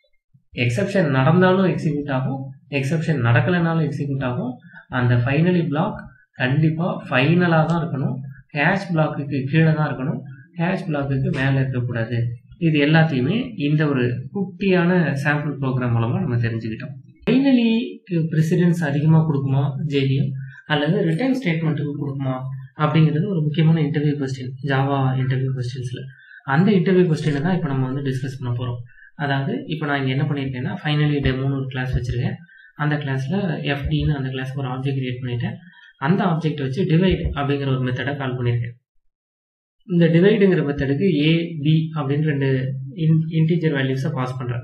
எக்ஸப்ஷன் நடந்தாலும் எக்ஸிக்யூட் ஆகும் எக்ஸப்ஷன் நடக்கலைனாலும் எக்ஸிக்யூட் ஆகும் அந்த ஃபைனலி பிளாக் கண்டிப்பாக ஃபைனலாக தான் இருக்கணும் கேஷ் பிளாக்குக்கு கீழே தான் இருக்கணும் கேஷ் பிளாக்குக்கு மேலே இருக்கக்கூடாது இது எல்லாத்தையுமே இந்த ஒரு குட்டியான சாம்பிள் ப்ரோக்ராம் மூலமாக நம்ம தெரிஞ்சுக்கிட்டோம் ஃபைனலிக்கு ப்ரெசிடென்ஸ் அதிகமாக கொடுக்குமா ஜேவிஎம் அல்லது ரிட்டர்ன் ஸ்டேட்மெண்ட்டுக்கு கொடுக்குமா அப்படிங்கிறது ஒரு முக்கியமான இன்டர்வியூ கொஸ்டின் ஜாவா இன்டர்வியூ கொஸ்டின்ஸில் அந்த இன்டர்வியூ கொஸ்டினை தான் இப்போ நம்ம வந்து டிஸ்கஸ் பண்ண போகிறோம் அதாவது இப்போ நான் இங்கே என்ன பண்ணியிருக்கேன்னா ஃபைனலி டெமோன்னு ஒரு கிளாஸ் வச்சுருக்கேன் அந்த கிளாஸில் எஃப்டின்னு அந்த கிளாஸ்க்கு ஒரு ஆப்ஜெக்ட் கிரியேட் பண்ணிட்டேன் அந்த ஆப்ஜெக்ட் வச்சு டிவைட் அப்படிங்கிற ஒரு மெத்தடை கால் பண்ணியிருக்கேன் இந்த டிவைடுங்கிற மெத்தடுக்கு ஏ பி அப்படின்னு ரெண்டு இன் இன்டீஜர் வேல்யூஸை பாஸ் பண்ணுறேன்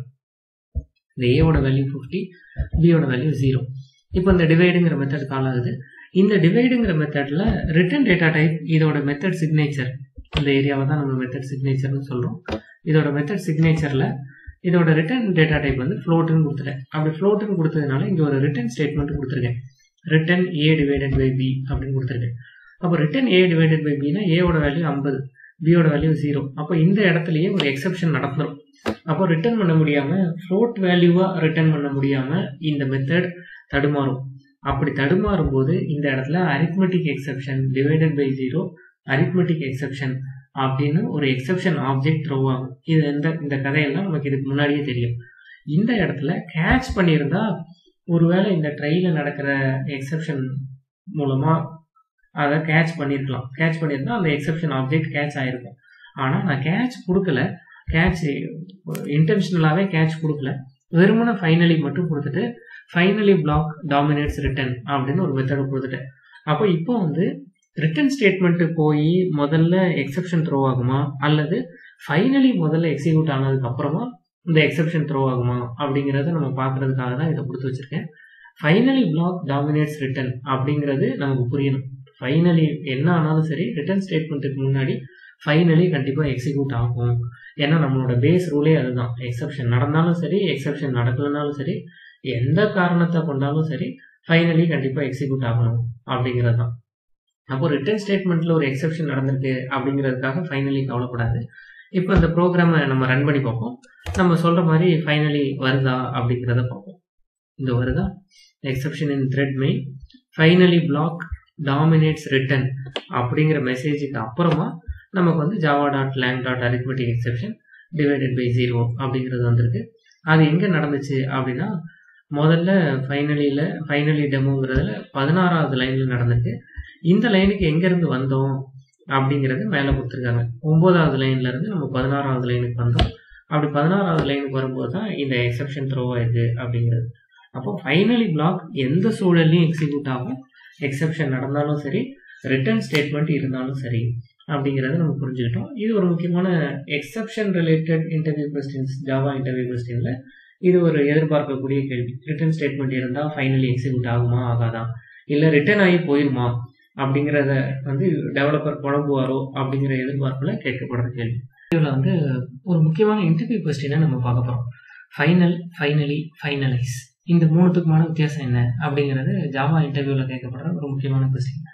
இந்த ஏவோட வேல்யூ ஃபிஃப்டி பியோட வேல்யூ ஜீரோ இப்போ இந்த டிவைடுங்கிற மெத்தட் கால் ஆகுது இந்த டிவைடுங்கிற மெத்தடில் ரிட்டன் டேட்டா டைப் இதோட மெத்தட் சிக்னேச்சர் இந்த ஏரியாவை தான் நம்ம மெத்தட் சிக்னேச்சர்னு சொல்கிறோம் இதோட மெத்தட் சிக்னேச்சரில் இதோட ரிட்டர்ன் டேட்டா டைப் வந்து ஃப்ளோட்டுன்னு கொடுத்துட்டேன் அப்படி ஃப்ளோட்டுன்னு கொடுத்ததுனால இங்கே ஒரு ரிட்டர்ன் ஸ்டேட்மெண்ட் கொடுத்துருக்கேன் return A divided by B அப்படின்னு கொடுத்துருக்கேன் அப்போ ரிட்டன் ஏ டிவைடட் பை பினா ஏவோட வேல்யூ ஐம்பது பியோட வேல்யூ ஜீரோ அப்போ இந்த இடத்துலயே ஒரு எக்ஸப்ஷன் நடந்துடும் அப்போ ரிட்டர்ன் பண்ண முடியாமல் ஃப்ளோட் வேல்யூவாக ரிட்டர்ன் பண்ண முடியாமல் இந்த மெத்தட் தடுமாறும் அப்படி தடுமாறும் போது இந்த இடத்துல arithmetic exception divided by zero arithmetic exception அப்படின்னு ஒரு எக்ஸப்ஷன் ஆப்ஜெக்ட் த்ரோ ஆகும் இது இந்த இந்த கதையெல்லாம் நமக்கு இதுக்கு முன்னாடியே தெரியும் இந்த இடத்துல கேட்ச் பண்ணியிருந்தா ஒருவேளை இந்த ட்ரைல நடக்கிற எக்ஸப்ஷன் மூலமா அதை கேட்ச் பண்ணியிருக்கலாம் கேட்ச் பண்ணியிருந்தா அந்த எக்ஸப்ஷன் ஆப்ஜெக்ட் கேட்ச் ஆயிருக்கும் ஆனால் நான் கேட்ச் கொடுக்கல கேட்ச் இன்டென்ஷனலாகவே கேட்ச் கொடுக்கல வெறுமன ஃபைனலி மட்டும் கொடுத்துட்டு ஃபைனலி பிளாக் டாமினேட்ஸ் ரிட்டன் அப்படின்னு ஒரு மெத்தடை கொடுத்துட்டேன் அப்போ இப்போ வந்து ரிட்டன் ஸ்டேட்மெண்ட்டு போய் முதல்ல எக்ஸப்ஷன் த்ரோ ஆகுமா அல்லது ஃபைனலி முதல்ல எக்ஸிக்யூட் ஆனதுக்கு அப்புறமா இந்த எக்ஸப்ஷன் த்ரோ ஆகுமா அப்படிங்கிறத நம்ம பார்க்கறதுக்காக தான் இதை கொடுத்து வச்சிருக்கேன் ஃபைனலி பிளாக் டாமினேட்ஸ் ரிட்டன் அப்படிங்கிறது நமக்கு புரியணும் ஃபைனலி என்ன ஆனாலும் சரி ரிட்டன் ஸ்டேட்மெண்ட்டுக்கு முன்னாடி ஃபைனலி கண்டிப்பாக எக்ஸிக்யூட் ஆகும் ஏன்னா நம்மளோட பேஸ் ரூலே அதுதான் எக்ஸப்ஷன் நடந்தாலும் சரி எக்ஸப்ஷன் நடக்கலனாலும் சரி எந்த காரணத்தை கொண்டாலும் சரி ஃபைனலி கண்டிப்பாக எக்ஸிக்யூட் ஆகணும் அப்படிங்கிறது தான் அப்போ ரிட்டர்ன் ஸ்டேட்மெண்ட்டில் ஒரு எக்ஸப்ஷன் நடந்திருக்கு அப்படிங்கிறதுக்காக ஃபைனலி கவலைப்படாது இப்போ இந்த ப்ரோக்ராமை நம்ம ரன் பண்ணி பார்ப்போம் நம்ம சொல்கிற மாதிரி ஃபைனலி வருதா அப்படிங்கிறத பார்ப்போம் இந்த வருதா exception in thread main finally block dominates return அப்படிங்கிற மெசேஜுக்கு அப்புறமா நமக்கு வந்து Java dot lang dot arithmetic exception divided by zero அப்படிங்கிறது வந்திருக்கு அது எங்கே நடந்துச்சு அப்படின்னா முதல்ல ஃபைனலியில் ஃபைனலி டெமோங்கிறதுல பதினாறாவது லைனில் நடந்திருக்கு இந்த லைனுக்கு எங்கேருந்து வந்தோம் அப்படிங்கிறது மேலே கொடுத்துருக்காங்க ஒம்போதாவது லைன்ல இருந்து நம்ம பதினாறாவது லைனுக்கு வந்தோம் அப்படி பதினாறாவது லைனுக்கு வரும்போது தான் இந்த எக்ஸப்ஷன் த்ரோ ஆயிருக்கு அப்படிங்கிறது அப்போ ஃபைனலி பிளாக் எந்த சூழல்லையும் எக்ஸிக்யூட் ஆகும் எக்ஸப்ஷன் நடந்தாலும் சரி ரிட்டர்ன் ஸ்டேட்மெண்ட் இருந்தாலும் சரி அப்படிங்கிறத நம்ம புரிஞ்சுக்கிட்டோம் இது ஒரு முக்கியமான exception related interview questions Java interview கொஸ்டினில் இது ஒரு எதிர்பார்க்கக்கூடிய கேள்வி ரிட்டர்ன் ஸ்டேட்மெண்ட் இருந்தால் ஃபைனலி எக்ஸிக்யூட் ஆகுமா ஆகாதா இல்லை ரிட்டர்ன் ஆகி போயிருமா அப்படிங்கிறத வந்து டெவலப்பர் குழம்புவாரோ அப்படிங்கிற எதிர்பார்ப்பில் கேட்கப்படுற கேள்வி இதில் வந்து ஒரு முக்கியமான இன்டர்வியூ கொஸ்டினை நம்ம பார்க்க போகிறோம் ஃபைனல் ஃபைனலி ஃபைனலைஸ் இந்த மூணுத்துக்குமான வித்தியாசம் என்ன அப்படிங்கிறது ஜாவா இன்டர்வியூவில் கேட்கப்படுற ஒரு முக்கியமான கொஸ்டின்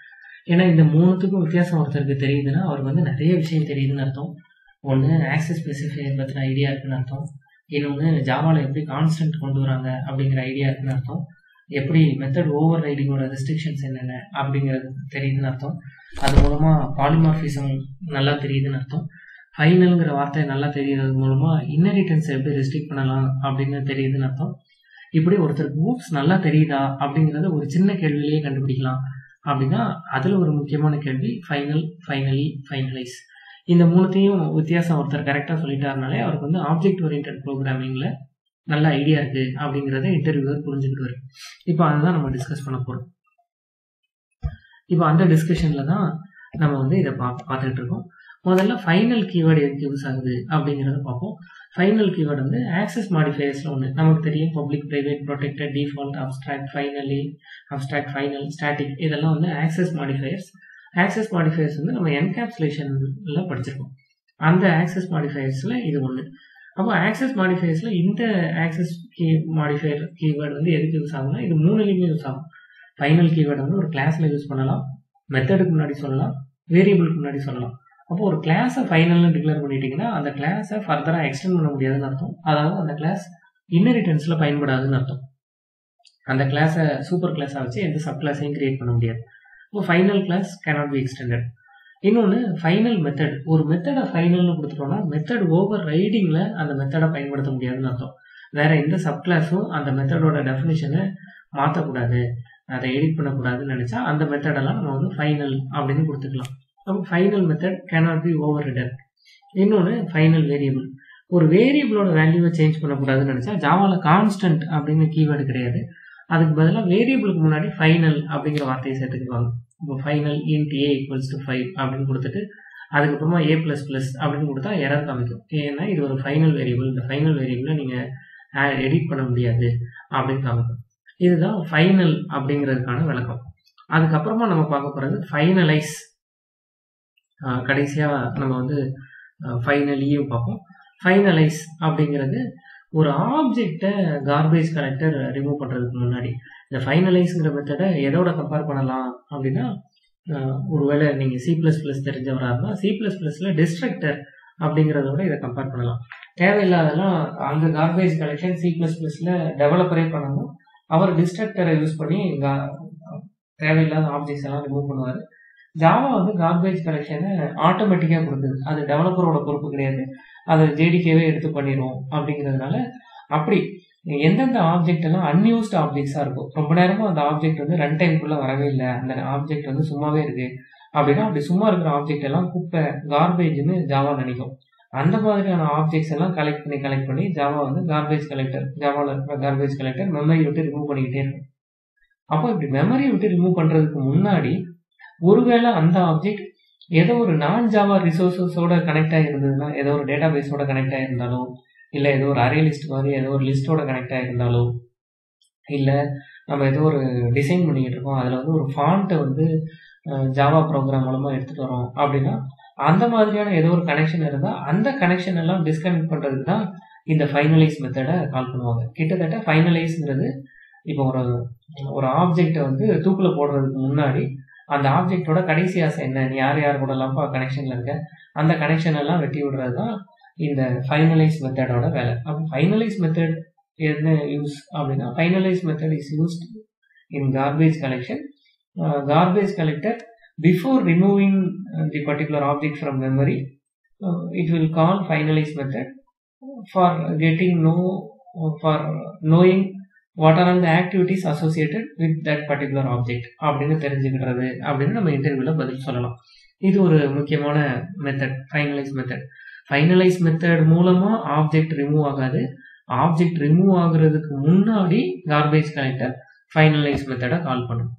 ஏன்னா இந்த மூணுத்துக்கும் வித்தியாசம் ஒருத்தருக்கு தெரியுதுன்னா அவருக்கு வந்து நிறைய விஷயம் தெரியுதுன்னு அர்த்தம் ஒன்று ஆக்சஸ் ஸ்பெசிஃபையர் பற்றின ஐடியா இருக்குன்னு அர்த்தம் இன்னொன்று ஜாவாவில் எப்படி கான்ஸ்டன்ட் கொண்டு வராங்க அப்படிங்கிற ஐடியா இருக்குன்னு அர்த்தம் எப்படி மெத்தட் ஓவர் ரைடிங்கோட ரெஸ்ட்ரிக்ஷன்ஸ் என்னென்ன அப்படிங்கிறது தெரியுதுன்னு அர்த்தம் அது மூலமாக பாலிமார்பிசம் நல்லா தெரியுதுன்னு அர்த்தம் ஃபைனல்ங்கிற வார்த்தை நல்லா தெரியறது மூலமாக இன்னரிட்டன்ஸ் எப்படி ரெஸ்ட்ரிக்ட் பண்ணலாம் அப்படின்னு தெரியுதுன்னு அர்த்தம் இப்படி ஒருத்தருக்கு மூவ்ஸ் நல்லா தெரியுதா அப்படிங்கிறத ஒரு சின்ன கேள்வியிலேயே கண்டுபிடிக்கலாம் அப்படின்னா அதில் ஒரு முக்கியமான கேள்வி ஃபைனல் ஃபைனலி ஃபைனலைஸ் இந்த மூணுத்தையும் வித்தியாசம் ஒருத்தர் கரெக்டாக சொல்லிட்டாருனாலே அவருக்கு வந்து ஆப்ஜெக்ட் ஓரியன்ட் ப்ரோக்ராமிங்கில் நல்ல ஐடியா இருக்குது அப்படிங்கிறத இன்டர்வியூவர் புரிஞ்சுக்கிடுவார் இப்போ அதுதான் நம்ம டிஸ்கஸ் பண்ண போகிறோம் இப்போ அந்த டிஸ்கஷனில் தான் நம்ம வந்து இதை பா பார்த்துக்கிட்டு இருக்கோம் முதல்ல ஃபைனல் கீவேர்டு எதுக்கு யூஸ் ஆகுது அப்படிங்கிறத பார்ப்போம் ஃபைனல் கீவேர்டு வந்து ஆக்சஸ் மாடிஃபையர்ஸில் ஒன்று நமக்கு தெரியும் public private protected default abstract finally abstract final static இதெல்லாம் வந்து ஆக்சஸ் மாடிஃபையர்ஸ் ஆக்சஸ் மாடிஃபையர்ஸ் வந்து நம்ம என்கேப்சுலேஷனில் படிச்சிருக்கோம் அந்த ஆக்சஸ் மாடிஃபையர்ஸில் இது ஒன்று அப்போ ஆக்சஸ் மாடிஃபையர்ஸில் இந்த ஆக்சஸ் கீ மாடிஃபையர் கீவேர்டு வந்து எதுக்கு யூஸ் ஆகும்னா இது மூணுலேயுமே யூஸ் ஆகும் ஃபைனல் கீவேர்டு வந்து ஒரு கிளாஸில் யூஸ் பண்ணலாம் மெத்தடுக்கு முன்னாடி சொல்லலாம் வேரியபிளுக்கு முன்னாடி சொல்லலாம் அப்போ ஒரு கிளாஸை ஃபைனல்னு டிக்ளேர் பண்ணிட்டீங்கன்னா அந்த கிளாஸை ஃபர்தராக எக்ஸ்டெண்ட் பண்ண முடியாதுன்னு அர்த்தம் அதாவது அந்த கிளாஸ் இன்னரிட்டன்ஸில் பயன்படாதுன்னு அர்த்தம் அந்த கிளாஸை சூப்பர் கிளாஸாக வச்சு எந்த சப் கிளாஸையும் கிரியேட் பண்ண முடியாது இப்போ final class cannot be extended இன்னொன்று ஃபைனல் மெத்தட் ஒரு மெத்தடை ஃபைனல்னு கொடுத்துட்டோம்னா மெத்தட் ஓவர் ரைடிங்கில் அந்த மெத்தடை பயன்படுத்த முடியாதுன்னு அர்த்தம் வேற எந்த சப் கிளாஸும் அந்த மெத்தடோட டெஃபினேஷனை மாற்றக்கூடாது அதை எடிட் பண்ணக்கூடாதுன்னு நினச்சா அந்த மெத்தடெல்லாம் நம்ம வந்து ஃபைனல் அப்படின்னு கொடுத்துக்கலாம் அப்போ final method cannot be overridden இன்னொன்று ஃபைனல் வேரியபிள் ஒரு வேரியபிளோட வேல்யூவை சேஞ்ச் பண்ணக்கூடாதுன்னு நினச்சா ஜாவாவில் கான்ஸ்டன்ட் அப்படின்னு கீவேர்டு கிடையாது அதுக்கு பதிலாக வேரியபிளுக்கு முன்னாடி ஃபைனல் அப்படிங்கிற வார்த்தையை சேர்த்துக்குவாங்க இப்போ final int A equals to five அப்படின்னு கொடுத்துட்டு அதுக்கப்புறமா ஏ ப்ளஸ் ப்ளஸ் அப்படின்னு கொடுத்தா எரர் காமிக்கும் ஏன்னா இது ஒரு ஃபைனல் வேரியபிள் இந்த ஃபைனல் வேரியபிளை நீங்கள் எடிட் பண்ண முடியாது அப்படின்னு காமிக்கும் இதுதான் ஃபைனல் அப்படிங்கிறதுக்கான விளக்கம் அதுக்கப்புறமா நம்ம பார்க்க போகிறது ஃபைனலைஸ் கடைசியாக நம்ம வந்து ஃபைனலியும் பார்ப்போம் ஃபைனலைஸ் அப்படிங்கிறது ஒரு ஆப்ஜெக்டை கார்பேஜ் கலெக்டர் ரிமூவ் பண்ணுறதுக்கு முன்னாடி இந்த ஃபைனலைஸுங்கிற மெத்தடை எதோட கம்பேர் பண்ணலாம் அப்படின்னா ஒருவேளை நீங்கள் சி ப்ளஸ் ப்ளஸ் தெரிஞ்சவராக இருந்தால் சி ப்ளஸ் ப்ளஸில் டிஸ்ட்ரக்டர் அப்படிங்கிறதோட இதை கம்பேர் பண்ணலாம் தேவையில்லாதெல்லாம் அந்த கார்பேஜ் கலெக்ஷன் சி ப்ளஸ் ப்ளஸில் டெவலப்பரே பண்ணணும் அவர் டிஸ்ட்ரக்டரை யூஸ் பண்ணி தேவையில்லாத ஆப்ஜெக்ட்ஸ் எல்லாம் ரிமூவ் பண்ணுவார் ஜாவா வந்து கார்பேஜ் கலெக்ஷனை ஆட்டோமேட்டிக்காக கொடுக்குது அது டெவலப்பரோட பொறுப்பு கிடையாது அதை ஜேடிகேவே எடுத்து பண்ணிடுவோம் அப்படிங்கிறதுனால அப்படி எந்தெந்த ஆப்ஜெக்ட் எல்லாம் அன்யூஸ்ட் ஆப்ஜெக்ட்ஸாக இருக்கும் ரொம்ப நேரமும் அந்த ஆப்ஜெக்ட் வந்து ரன் டைம்குள்ளே வரவே இல்லை அந்த ஆப்ஜெக்ட் வந்து சும்மாவே இருக்கு அப்படின்னா அப்படி சும்மா இருக்கிற ஆப்ஜெக்ட் எல்லாம் குப்பை கார்பேஜ்னு ஜாவா நினைக்கும் அந்த மாதிரியான ஆப்ஜெக்ட்ஸ் எல்லாம் கலெக்ட் பண்ணி கலெக்ட் பண்ணி ஜாவா வந்து கார்பேஜ் கலெக்டர் ஜாவாவில் இருக்கிற கார்பேஜ் கலெக்டர் மெமரி விட்டு ரிமூவ் பண்ணிக்கிட்டே இருக்கும் அப்போ இப்படி மெமரி விட்டு ரிமூவ் பண்ணுறதுக்கு முன்னாடி ஒருவேளை அந்த ஆப்ஜெக்ட் ஏதோ ஒரு நான் ஜாவா ரிசோர்ஸஸோட கனெக்ட் ஆகிருந்ததுன்னா ஏதோ ஒரு டேட்டா பேஸோட கனெக்ட் ஆகிருந்தாலோ இல்லை ஏதோ ஒரு அரே லிஸ்ட் மாதிரி ஏதோ ஒரு லிஸ்ட்டோட கனெக்ட் ஆகிருந்தாலோ இல்லை நம்ம ஏதோ ஒரு டிசைன் பண்ணிக்கிட்டு இருக்கோம் அதில் வந்து ஒரு ஃபாண்ட்டை வந்து ஜாவா ப்ரோக்ராம் மூலமாக எடுத்துகிட்டு வரோம் அப்படின்னா அந்த மாதிரியான ஏதோ ஒரு கனெக்ஷன் இருந்தால் அந்த கனெக்ஷன் எல்லாம் டிஸ்கனெக்ட் பண்ணுறதுக்கு தான் இந்த ஃபைனலைஸ் மெத்தடை கால் பண்ணுவாங்க கிட்டத்தட்ட ஃபைனலைஸ்ங்கிறது இப்போ ஒரு ஒரு ஆப்ஜெக்டை வந்து தூக்கில் போடுறதுக்கு முன்னாடி அந்த ஆப்ஜெக்டோட கடைசி ஆசை என்ன நீ யார் யார் கூட எல்லாம் கனெக்ஷனில் இருக்க அந்த கனெக்ஷன் எல்லாம் வெட்டி விடுறது தான் இந்த ஃபைனலைஸ் மெத்தடோட வேலை அப்போ ஃபைனலைஸ் மெத்தட் என்ன யூஸ் அப்படின்னா finalize method is used in garbage collection garbage collector before removing the particular object from memory it will call finalize method for getting know for knowing what are all the activities associated with that particular object அப்படின்னு தெரிஞ்சுக்கிடுறது அப்படின்னு நம்ம இன்டர்வியூவில் பதில் சொல்லலாம் இது ஒரு முக்கியமான method finalize method finalize method மூலமாக ஆப்ஜெக்ட் ரிமூவ் ஆகாது ஆப்ஜெக்ட் ரிமூவ் ஆகுறதுக்கு முன்னாடி கார்பேஜ் கலெக்டர் ஃபைனலைஸ் மெத்தடை கால் பண்ணும்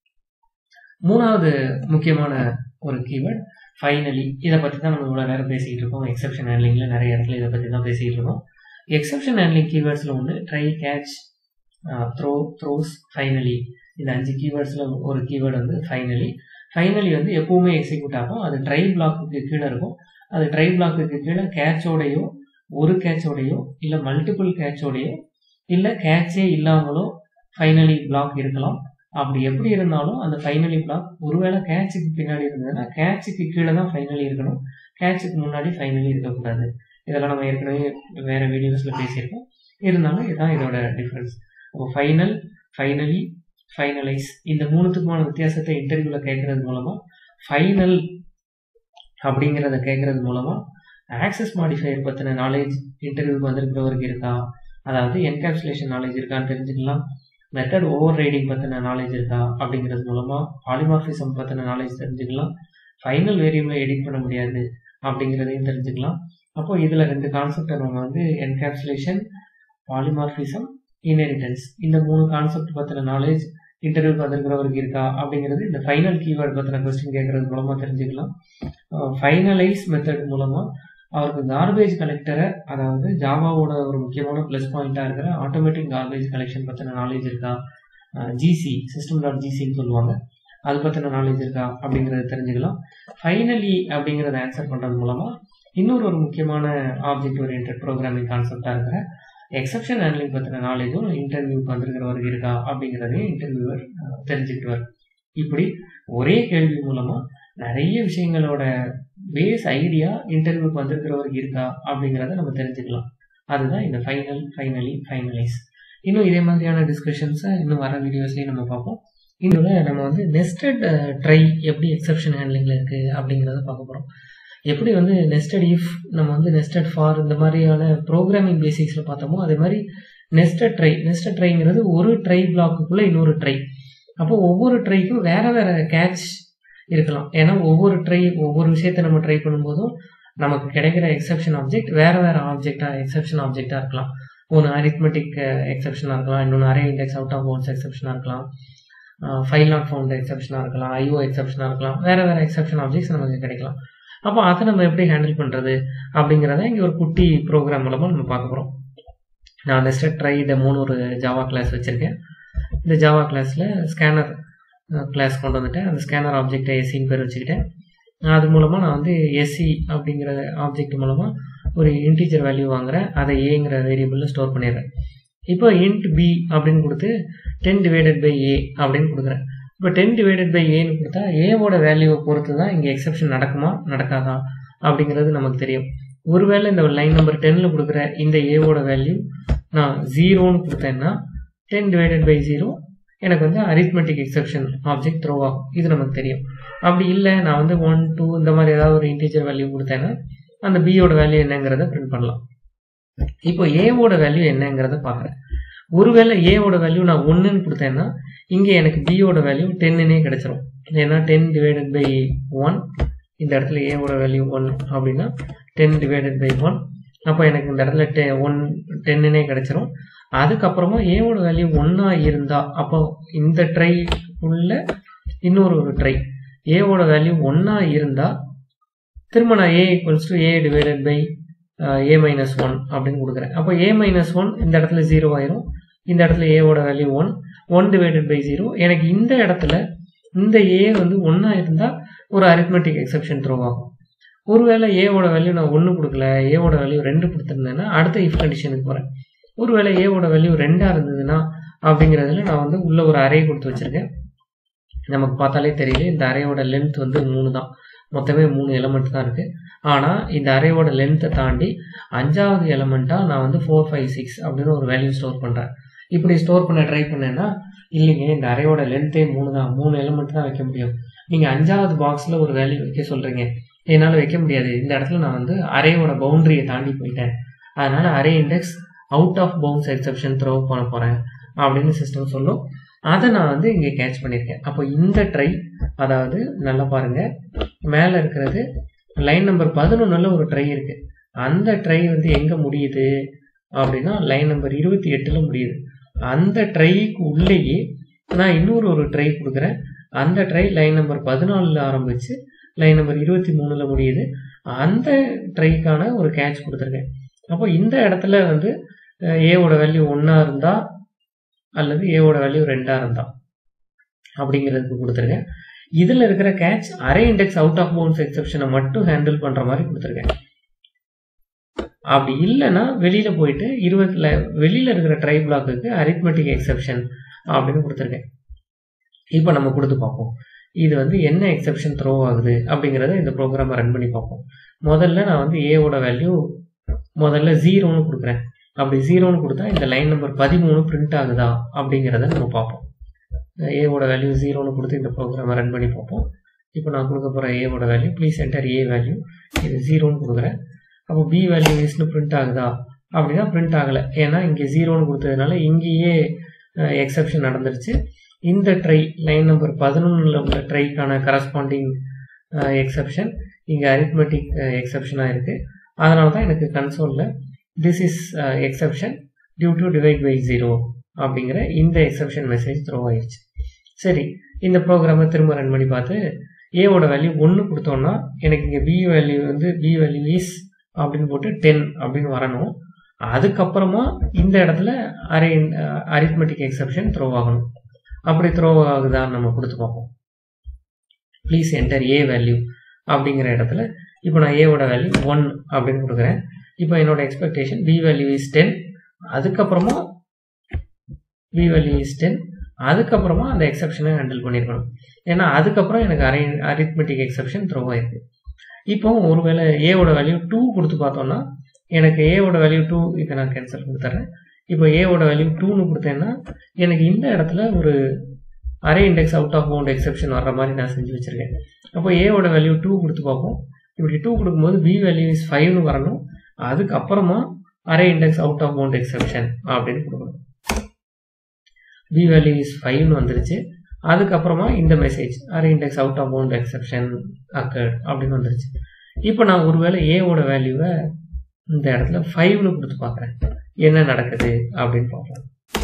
மூணாவது முக்கியமான ஒரு கீவேர்ட் ஃபைனலி இதை பற்றி தான் நம்ம இவ்வளோ நேரம் பேசிக்கிட்டு இருக்கோம் எக்ஸப்ஷன் ஹேண்ட்லிங்கில் நிறைய இடத்துல இதை பற்றி தான் பேசிக்கிட்டு இருக்கோம் எக்ஸப்ஷன் ஹேண்ட்லிங் கீவேர்ட்ஸில் ஒன்று try catch throw throws finally இந்த அஞ்சு கீவேர்ட்ஸில் ஒரு கீவேர்டு வந்து ஃபைனலி ஃபைனலி வந்து எப்பவுமே எக்ஸிக்யூட் ஆகும் அது ட்ரை பிளாக்குக்கு கீழே இருக்கும் அது ட்ரை பிளாக்குக்கு கீழே கேட்சோடையோ ஒரு கேட்சோடையோ இல்லை மல்டிபிள் கேட்சோடையோ இல்லை கேட்சே இல்லாமலோ ஃபைனலி பிளாக் இருக்கலாம் அப்படி எப்படி இருந்தாலும் அந்த ஃபைனலி பிளாக் ஒருவேளை கேட்சுக்கு பின்னாடி இருந்ததுன்னா கேட்சுக்கு கீழே தான் ஃபைனலி இருக்கணும் கேட்சுக்கு முன்னாடி ஃபைனலி இருக்கக்கூடாது இதெல்லாம் நம்ம ஏற்கனவே வேற வீடியோஸில் பேசியிருக்கோம் இருந்தாலும் இதுதான் இதோட டிஃப்ரென்ஸ் அப்போ ஃபைனல் ஃபைனலி ஃபைனலைஸ் இந்த மூணுத்துக்குமான வித்தியாசத்தை இன்டர்வியூவில் கேட்கறது மூலமாக ஃபைனல் அப்படிங்கிறத கேட்கறது மூலமாக ஆக்சஸ் மாடிஃபையர் பற்றின நாலேஜ் இன்டர்வியூக்கு வந்திருக்கிறவருக்கு இருக்கா அதாவது என்கேப்சுலேஷன் நாலேஜ் இருக்கான்னு தெரிஞ்சுக்கலாம் மெத்தட் ஓவர் ரைடிங் பற்றின நாலேஜ் இருக்கா அப்படிங்கிறது மூலமாக பாலிமார்பிசம் பற்றின நாலேஜ் தெரிஞ்சுக்கலாம் ஃபைனல் வேரியபிளை எடிட் பண்ண முடியாது அப்படிங்கிறதையும் தெரிஞ்சுக்கலாம் அப்போ இதில் ரெண்டு கான்செப்டை நம்ம வந்து என்கேப்சுலேஷன் பாலிமார்பிசம் இன்ஹெரிட்டன்ஸ் இந்த மூணு கான்செப்ட் பற்றின நாலேஜ் இன்டர்வியூக்கு வந்திருக்கிறவருக்கு இருக்கா அப்படிங்கிறது இந்த ஃபைனல் கீவேர்டு பற்றின கொஸ்டின் கேட்கறது மூலமாக தெரிஞ்சுக்கலாம் ஃபைனலைஸ் மெத்தட் மூலமாக அவருக்கு கார்பேஜ் கலெக்டரை அதாவது ஜாவாவோட ஒரு முக்கியமான ப்ளஸ் பாயிண்ட்டாக இருக்கிற ஆட்டோமேட்டிக் கார்பேஜ் கலெக்ஷன் பற்றின நாலேஜ் இருக்கா ஜிசி சிஸ்டம் டாட் ஜிசின்னு சொல்லுவாங்க அது பற்றின நாலேஜ் இருக்கா அப்படிங்கிறத தெரிஞ்சுக்கலாம் ஃபைனலி அப்படிங்கிறத ஆன்சர் பண்ணுறது மூலமாக இன்னொரு ஒரு முக்கியமான ஆப்ஜெக்ட் ஓரியன்ட் ப்ரோக்ராமிங் கான்செப்டாக இருக்கிற எக்ஸப்ஷன் ஹேண்ட்லிங் பற்றின நாலேஜும் இன்டர்வியூக்கு வந்திருக்கிறவருக்கு இருக்கா அப்படிங்கிறதையும் இன்டர்வியூவர் தெரிஞ்சுக்கிட்டுவார் இப்படி ஒரே கேள்வி மூலமாக நிறைய விஷயங்களோட பேஸ் ஐடியா இன்டர்வியூக்கு வந்திருக்கிறவருக்கு இருக்கா அப்படிங்கிறத நம்ம தெரிஞ்சுக்கலாம் அதுதான் இந்த ஃபைனல் ஃபைனலி ஃபைனலைஸ் இன்னும் இதே மாதிரியான டிஸ்கஷன்ஸை இன்னும் வர வீடியோஸ்லேயும் நம்ம பார்ப்போம் இதில் நம்ம வந்து நெஸ்டட் ட்ரை எப்படி எக்ஸப்ஷன் ஹேண்ட்லிங்கில் இருக்குது அப்படிங்கிறத பார்க்க போகிறோம் எப்படி வந்து நெஸ்டட் இஃப் நம்ம வந்து நெஸ்டட் ஃபார் இந்த மாதிரியான ப்ரோக்ராமிங் பேசிக்ஸில் பார்த்தோமோ அதே மாதிரி நெஸ்டட் ட்ரை நெஸ்டட் ட்ரைங்கிறது ஒரு ட்ரை பிளாக்குக்குள்ளே இன்னொரு ட்ரை அப்போ ஒவ்வொரு ட்ரைக்கும் வேற வேற கேட்ச் இருக்கலாம் ஏன்னா ஒவ்வொரு ட்ரை ஒவ்வொரு விஷயத்தை நம்ம ட்ரை பண்ணும்போதும் நமக்கு கிடைக்கிற எக்ஸப்ஷன் ஆப்ஜெக்ட் வேற வேற ஆப்ஜெக்டாக எக்ஸப்ஷன் ஆப்ஜெக்டாக இருக்கலாம் ஒன்று அரித்மெட்டிக் எக்ஸப்ஷனாக இருக்கலாம் இன்னொன்று array index out of bounds எக்ஸப்ஷனாக இருக்கலாம் ஃபைல் நாட் ஃபவுண்ட் எக்ஸப்ஷனாக இருக்கலாம் ஐஓ எக்ஸப்ஷனாக இருக்கலாம் வேற வேற எக்ஸப்ஷன் ஆப்ஜெக்ட்ஸ் நமக்கு கிடைக்கலாம் அப்போ அதை நம்ம எப்படி ஹேண்டில் பண்ணுறது அப்படிங்கிறத இங்கே ஒரு குட்டி ப்ரோக்ராம் மூலமாக நம்ம பார்க்க போகிறோம் நான் நெஸ்டட் ட்ரை டெமோன்னு ஒரு ஜாவா கிளாஸ் வச்சுருக்கேன் இந்த ஜாவா கிளாஸில் ஸ்கேனர் கிளாஸ் கொண்டு வந்துட்டேன் அந்த ஸ்கேனர் ஆப்ஜெக்டை எஸ்சின்னு பேர் வச்சுக்கிட்டேன் அது மூலமாக நான் வந்து எஸ்சி அப்படிங்கிற ஆப்ஜெக்ட் மூலமாக ஒரு இன்டீஜர் வேல்யூ வாங்குறேன் அதை ஏங்கிற வேரியபிளில் ஸ்டோர் பண்ணிடுறேன் இப்போ இன்ட் பி அப்படின்னு கொடுத்து டென் டிவைடட் பை ஏ அப்படின்னு கொடுக்குறேன் இப்போ டென் டிவைடட் பை ஏன்னு கொடுத்தா ஏவோட வேல்யூவை பொறுத்து தான் இங்கே எக்ஸப்ஷன் நடக்குமா நடக்காதா அப்படிங்கிறது நமக்கு தெரியும் ஒருவேளை இந்த லைன் நம்பர் டென்னில் கொடுக்குற இந்த ஏவோட வேல்யூ நான் ஜீரோன்னு கொடுத்தேன்னா டென் டிவைடட் பை ஜீரோ எனக்கு வந்து அரித்மெட்டிக் எக்ஸப்ஷன் ஆப்ஜெக்ட் த்ரோ ஆகும் இது நமக்கு தெரியும் அப்படி இல்லை நான் வந்து ஒன் டூ இந்த மாதிரி ஏதாவது ஒரு இன்டீஜர் வேல்யூ கொடுத்தேன்னா அந்த பியோட வேல்யூ என்னங்கிறத பிரிண்ட் பண்ணலாம் இப்போ ஏவோட வேல்யூ என்னங்கிறத பார்க்குறேன் ஒருவேளை ஏவோட வேல்யூ நான் ஒன்றுன்னு கொடுத்தேன்னா இங்கே எனக்கு பியோட வேல்யூ டென்னுனே கிடைச்சிரும் ஏன்னா டென் டிவைடட் பை ஒன் இந்த இடத்துல ஏவோட வேல்யூ ஒன் அப்படின்னா டென் டிவைடட் பை ஒன் அப்போ எனக்கு இந்த இடத்துல டெ ஒன் டென்னுனே கிடைச்சிரும் அதுக்கப்புறமா ஏவோட வேல்யூ ஒன்றா இருந்தா அப்போ இந்த ட்ரை உள்ள இன்னொரு ஒரு ட்ரை ஏவோட வேல்யூ ஒன்றா இருந்தா திரும்ப நான் A equals to A divided by A minus one அப்படின்னு கொடுக்குறேன் அப்போ ஏ மைனஸ் ஒன் இந்த இடத்துல ஜீரோ ஆயிரும் இந்த இடத்துல ஏவோட value one one divided by zero எனக்கு இந்த இடத்துல இந்த ஏ வந்து ஒன்றா இருந்தால் ஒரு அரித்மெட்டிக் எக்ஸப்ஷன் த்ரோ ஆகும் ஒருவேளை ஏவோட வேல்யூ நான் ஒன்று கொடுக்கல ஏவோட வேல்யூ ரெண்டு கொடுத்துருந்தேன்னா அடுத்த இஃப் கண்டிஷனுக்கு போகிறேன் ஒருவேளை ஏவோட வேல்யூ ரெண்டாக இருந்ததுன்னா அப்படிங்கிறதுல நான் வந்து உள்ள ஒரு அறை கொடுத்து வச்சுருக்கேன் நமக்கு பார்த்தாலே தெரியல இந்த அறையோட லென்த் வந்து மூணு தான் மொத்தமே மூணு எலமெண்ட் தான் இருக்குது ஆனால் இந்த அறையோட லென்த்தை தாண்டி அஞ்சாவது எலமெண்ட்டாக நான் வந்து ஃபோர் ஃபைவ் சிக்ஸ் அப்படின்னு ஒரு வேல்யூ ஸ்டோர் பண்ணுறேன் இப்படி ஸ்டோர் பண்ண ட்ரை பண்ணேன்னா இல்லைங்க இந்த அறையோட லென்த்தே மூணு தான் மூணு எலமெண்ட் தான் வைக்க முடியும் நீங்கள் அஞ்சாவது பாக்ஸில் ஒரு வேல்யூ வைக்க சொல்கிறீங்க என்னால் வைக்க முடியாது இந்த இடத்துல நான் வந்து அறையோட பவுண்டரியை தாண்டி போயிட்டேன் அதனால் array index out of bounds exception throw பண்ண போகிறேன் அப்படின்னு சிஸ்டம் சொல்லும் அதை நான் வந்து இங்கே கேட்ச் பண்ணியிருக்கேன் அப்போ இந்த ட்ரை அதாவது நல்லா பாருங்க மேலே இருக்கிறது லைன் நம்பர் பதினொன்றில் ஒரு ட்ரை இருக்குது அந்த ட்ரை வந்து எங்கே முடியுது அப்படின்னா லைன் நம்பர் இருபத்தி எட்டில் முடியுது அந்த ட்ரைக்கு உள்ளேயே நான் இன்னொரு ஒரு ட்ரை கொடுக்குறேன் அந்த ட்ரை லைன் நம்பர் பதினாலில் ஆரம்பித்து லைன் நம்பர் இருபத்தி மூணில் முடியுது அந்த ட்ரைக்கான ஒரு கேட்ச் கொடுத்துருக்கேன் அப்போ இந்த இடத்துல வந்து ஏவோட வேல்யூ ஒன்றா இருந்தால் அல்லது ஏவோட வேல்யூ ரெண்டாக இருந்தா அப்படிங்கிறதுக்கு கொடுத்துருக்கேன் இதில் இருக்கிற catch array index out of bounds எக்ஸப்ஷனை மட்டும் ஹேண்டில் பண்ணுற மாதிரி கொடுத்துருக்கேன் அப்படி இல்லைன்னா வெளியில் போயிட்டு இருபத்தில் வெளியில் இருக்கிற ட்ரை பிளாக்குக்கு அரித்மெட்டிக் எக்ஸப்ஷன் அப்படின்னு கொடுத்துருக்கேன் இப்போ நம்ம கொடுத்து பார்ப்போம் இது வந்து என்ன எக்ஸப்ஷன் த்ரோ ஆகுது அப்படிங்கிறத இந்த ப்ரோக்ராமை ரன் பண்ணி பார்ப்போம் முதல்ல நான் வந்து ஏவோட வேல்யூ முதல்ல ஜீரோன்னு கொடுக்குறேன் அப்படி ஜீரோன்னு கொடுத்தா இந்த லைன் நம்பர் பதிமூணு பிரிண்ட் ஆகுதா அப்படிங்கிறத நம்ம பார்ப்போம் ஏவோட வேல்யூ ஜீரோன்னு கொடுத்து இந்த ப்ரோக்ராமை ரன் பண்ணி பார்ப்போம் இப்போ நான் கொடுக்க போகிற ஏவோட value please enter A value இது ஜீரோன்னு கொடுக்குறேன் அப்போ பி வேல்யூ இஸ்னு பிரிண்ட் ஆகுதா அப்படின்னா பிரிண்ட் ஆகலை ஏன்னா இங்கே ஜீரோன்னு கொடுத்ததுனால இங்கேயே எக்ஸப்ஷன் நடந்துருச்சு இந்த ட்ரை லைன் நம்பர் பதினொன்றில் உள்ள ட்ரைக்கான கரஸ்பாண்டிங் எக்ஸப்ஷன் இங்கே அரித்மெட்டிக் எக்ஸப்ஷனாக இருக்குது அதனால தான் எனக்கு கன்சோலில் this is exception due to divide by zero அப்படிங்கிற இந்த எக்ஸப்ஷன் மெசேஜ் த்ரோ ஆயிடுச்சு சரி இந்த ப்ரோக்ராமை திரும்ப ரன் பண்ணி பார்த்து ஏவோட வேல்யூ ஒன்று கொடுத்தோன்னா எனக்கு இங்கே பி வேல்யூ வந்து பி வேல்யூ இஸ் அப்படின்னு போட்டு டென் அப்படின்னு வரணும் அதுக்கப்புறமா இந்த இடத்துல அரே அரித்மெட்டிக் எக்ஸப்ஷன் த்ரோ ஆகணும் அப்படி த்ரோ ஆகுதான்னு நம்ம கொடுத்து பார்ப்போம் ப்ளீஸ் என்டர் ஏ வேல்யூ அப்படிங்கிற இடத்துல இப்போ நான் ஏவோட வேல்யூ ஒன் அப்படின்னு கொடுக்குறேன் இப்போ என்னோட expectation B value is ten அதுக்கப்புறமா பி வேல்யூ இஸ் டென் அதுக்கப்புறமா அந்த எக்ஸப்ஷனை ஹேண்டில் பண்ணியிருக்கணும் ஏன்னா அதுக்கப்புறம் எனக்கு அரை அரித்மெட்டிக் எக்ஸப்ஷன் த்ரோ ஆயிருக்கு இப்போ ஒருவேளை ஏவோட வேல்யூ டூ கொடுத்து பார்த்தோம்னா எனக்கு ஏவோட வேல்யூ டூ இதை நான் கேன்சல் கொடுத்துட்றேன் இப்போ ஏவோட வேல்யூ டூன்னு கொடுத்தேன்னா எனக்கு இந்த இடத்துல ஒரு array index out of bound exception வர்ற மாதிரி நான் செஞ்சு வச்சுருக்கேன் அப்போ ஏவோட வேல்யூ டூ கொடுத்து பார்ப்போம் இப்படி டூ கொடுக்கும்போது பி வேல்யூ இஸ் ஃபைவ்னு வரணும் அதுக்கப்புறமா array index out of bound exception அப்படின்னு கொடுக்கணும் பி வேல்யூ இஸ் ஃபைவ்னு வந்துருச்சு அதுக்கப்புறமா இந்த message array index out of bound exception occurred அப்படின்னு வந்துருச்சு இப்போ நான் ஒருவேளை ஏவோட வேல்யூவை இந்த இடத்துல ஃபைவ்னு கொடுத்து பார்க்குறேன் என்ன நடக்குது அப்படின்னு பார்க்கலாம்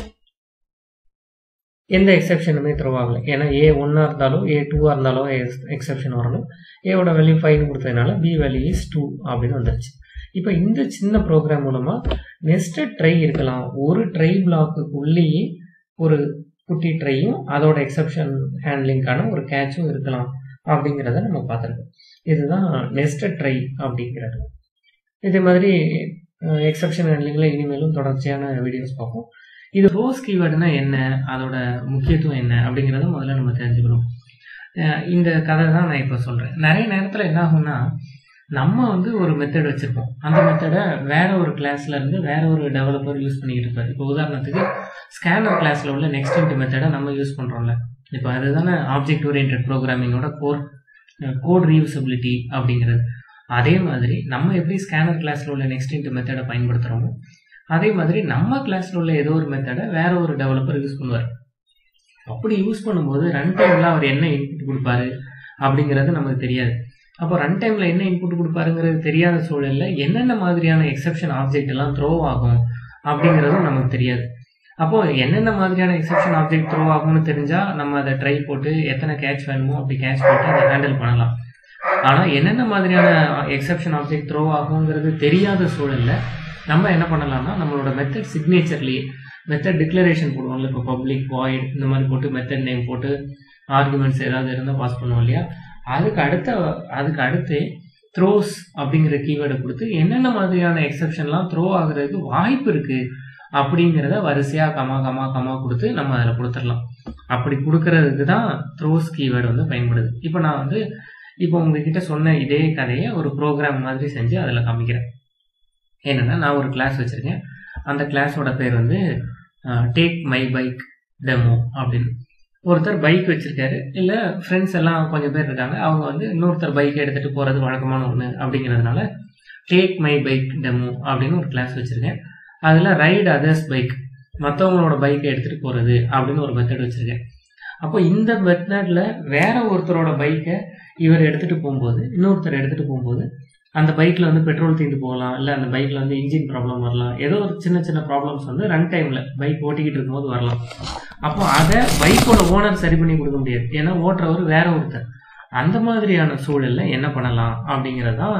எந்த எக்ஸப்ஷனுமே த்ரோ ஆகலை ஏன்னா ஏ ஒன்னாக இருந்தாலும் ஏ டூவாக இருந்தாலும் எக்ஸப்ஷன் வரணும் ஏவோட வேல்யூ ஃபைவ்னு கொடுத்ததுனால பி வேல்யூ இஸ் டூ அப்படின்னு வந்துருச்சு இப்போ இந்த சின்ன ப்ரோக்ராம் மூலமாக நெஸ்டட் ட்ரை இருக்கலாம் ஒரு ட்ரை பிளாக்குள்ளேயே ஒரு குட்டி ட்ரையும் அதோட எக்ஸப்ஷன் ஹேண்ட்லிங்கான ஒரு கேட்சும் இருக்கலாம் அப்படிங்கிறத நம்ம பார்த்துருக்கோம் இதுதான் நெஸ்டட் ட்ரை அப்படிங்கிறது இதே மாதிரி எக்ஸப்ஷன் ஹேண்ட்லிங்கில் இனிமேலும் தொடர்ச்சியான வீடியோஸ் பார்ப்போம் இது ரோஸ் கீவேர்டுனா என்ன அதோட முக்கியத்துவம் என்ன அப்படிங்கிறத முதல்ல நம்ம தெரிஞ்சுக்கணும் இந்த கதை தான் நான் இப்போ சொல்கிறேன் நிறைய நேரத்தில் என்ன ஆகும்னா நம்ம வந்து ஒரு மெத்தட் வச்சுருப்போம் அந்த மெத்தடை வேற ஒரு கிளாஸ்ல இருந்து வேற ஒரு டெவலப்பர் யூஸ் பண்ணிக்கிட்டு இருப்பார் இப்போ உதாரணத்துக்கு ஸ்கேனர் கிளாஸில் உள்ள நெக்ஸ்ட் இன்ட் மெத்தடை நம்ம யூஸ் பண்ணுறோம்ல இப்போ அதுதானே ஆப்ஜெக்ட் ஓரியன்ட் ப்ரோக்ராமிங்கோட கோர் கோட் ரீயூசபிலிட்டி அப்படிங்கிறது அதே மாதிரி நம்ம எப்படி ஸ்கேனர் கிளாஸில் உள்ள நெக்ஸ்ட் இன்ட் மெத்தடை பயன்படுத்துகிறோமோ அதே மாதிரி நம்ம கிளாஸில் உள்ள ஏதோ ஒரு மெத்தடை வேற ஒரு டெவலப்பர் யூஸ் பண்ணுவார் அப்படி யூஸ் பண்ணும்போது ரன் டைமில் அவர் என்ன இன்புட் கொடுப்பாரு அப்படிங்கிறது நமக்கு தெரியாது அப்போ ரன் டைமில் என்ன இன்புட் கொடுப்பாருங்கிறது தெரியாத சூழலில் என்னென்ன மாதிரியான எக்ஸப்ஷன் ஆப்ஜெக்ட் எல்லாம் த்ரோ ஆகும் அப்படிங்கிறதும் நமக்கு தெரியாது அப்போ என்னென்ன மாதிரியான எக்ஸப்ஷன் ஆப்ஜெக்ட் த்ரோ ஆகும்னு தெரிஞ்சா நம்ம அதை ட்ரை போட்டு எத்தனை கேட்ச் வேணுமோ அப்படி கேட்ச் போட்டு அதை ஹேண்டில் பண்ணலாம் ஆனால் என்னென்ன மாதிரியான எக்ஸப்ஷன் ஆப்ஜெக்ட் த்ரோ ஆகுங்கிறது தெரியாத சூழலில் நம்ம என்ன பண்ணலாம்னா நம்மளோட மெத்தட் சிக்னேச்சர்லேயே மெத்தட் டிக்ளரேஷன் போடுவோம்ல இப்போ பப்ளிக் வாய்ட் இந்த மாதிரி போட்டு மெத்தட் நேம் போட்டு ஆர்குமெண்ட்ஸ் ஏதாவது இருந்தால் பாஸ் பண்ணுவோம் இல்லையா அதுக்கு அடுத்த அதுக்கு அடுத்து த்ரோஸ் அப்படிங்கிற கீவேர்டை கொடுத்து என்னென்ன மாதிரியான எக்ஸப்ஷன்லாம் த்ரோ ஆகுறதுக்கு வாய்ப்பு இருக்குது அப்படிங்கிறத வரிசையாக கமா கமா கமா கொடுத்து நம்ம அதில் கொடுத்துடலாம் அப்படி கொடுக்கறதுக்கு தான் த்ரோஸ் கீவேர்டு வந்து பயன்படுது இப்போ நான் வந்து இப்போ உங்ககிட்ட சொன்ன இதே கதையை ஒரு ப்ரோக்ராம் மாதிரி செஞ்சு அதில் காமிக்கிறேன் என்னென்னா நான் ஒரு கிளாஸ் வச்சுருக்கேன் அந்த கிளாஸோட பேர் வந்து டேக் மை பைக் டெமோ அப்படின்னு ஒருத்தர் பைக் வச்சுருக்காரு இல்லை ஃப்ரெண்ட்ஸ் எல்லாம் கொஞ்சம் பேர் இருக்காங்க அவங்க வந்து இன்னொருத்தர் பைக் எடுத்துகிட்டு போகிறது வழக்கமான ஒன்று அப்படிங்கிறதுனால டேக் மை பைக் டெமோ அப்படின்னு ஒரு கிளாஸ் வச்சுருக்கேன் அதில் ரைடு அதர்ஸ் பைக் மற்றவங்களோட பைக்கை எடுத்துகிட்டு போகிறது அப்படின்னு ஒரு மெத்தட் வச்சுருக்கேன் அப்போ இந்த மெத்தடில் வேற ஒருத்தரோட பைக்கை இவர் எடுத்துகிட்டு போகும்போது இன்னொருத்தர் எடுத்துகிட்டு போகும்போது அந்த பைக்கில் வந்து பெட்ரோல் தீர்ந்து போகலாம் இல்லை அந்த பைக்கில் வந்து இன்ஜின் ப்ராப்ளம் வரலாம் ஏதோ ஒரு சின்ன சின்ன ப்ராப்ளம்ஸ் வந்து ரன் டைமில் பைக் ஓட்டிக்கிட்டு இருக்கும்போது வரலாம் அப்போ அதை பைக்கோட ஓனர் சரி பண்ணி கொடுக்க முடியாது ஏன்னா ஓட்டுறவர் வேற ஒருத்தர் அந்த மாதிரியான சூழலில் என்ன பண்ணலாம் அப்படிங்கிறதான்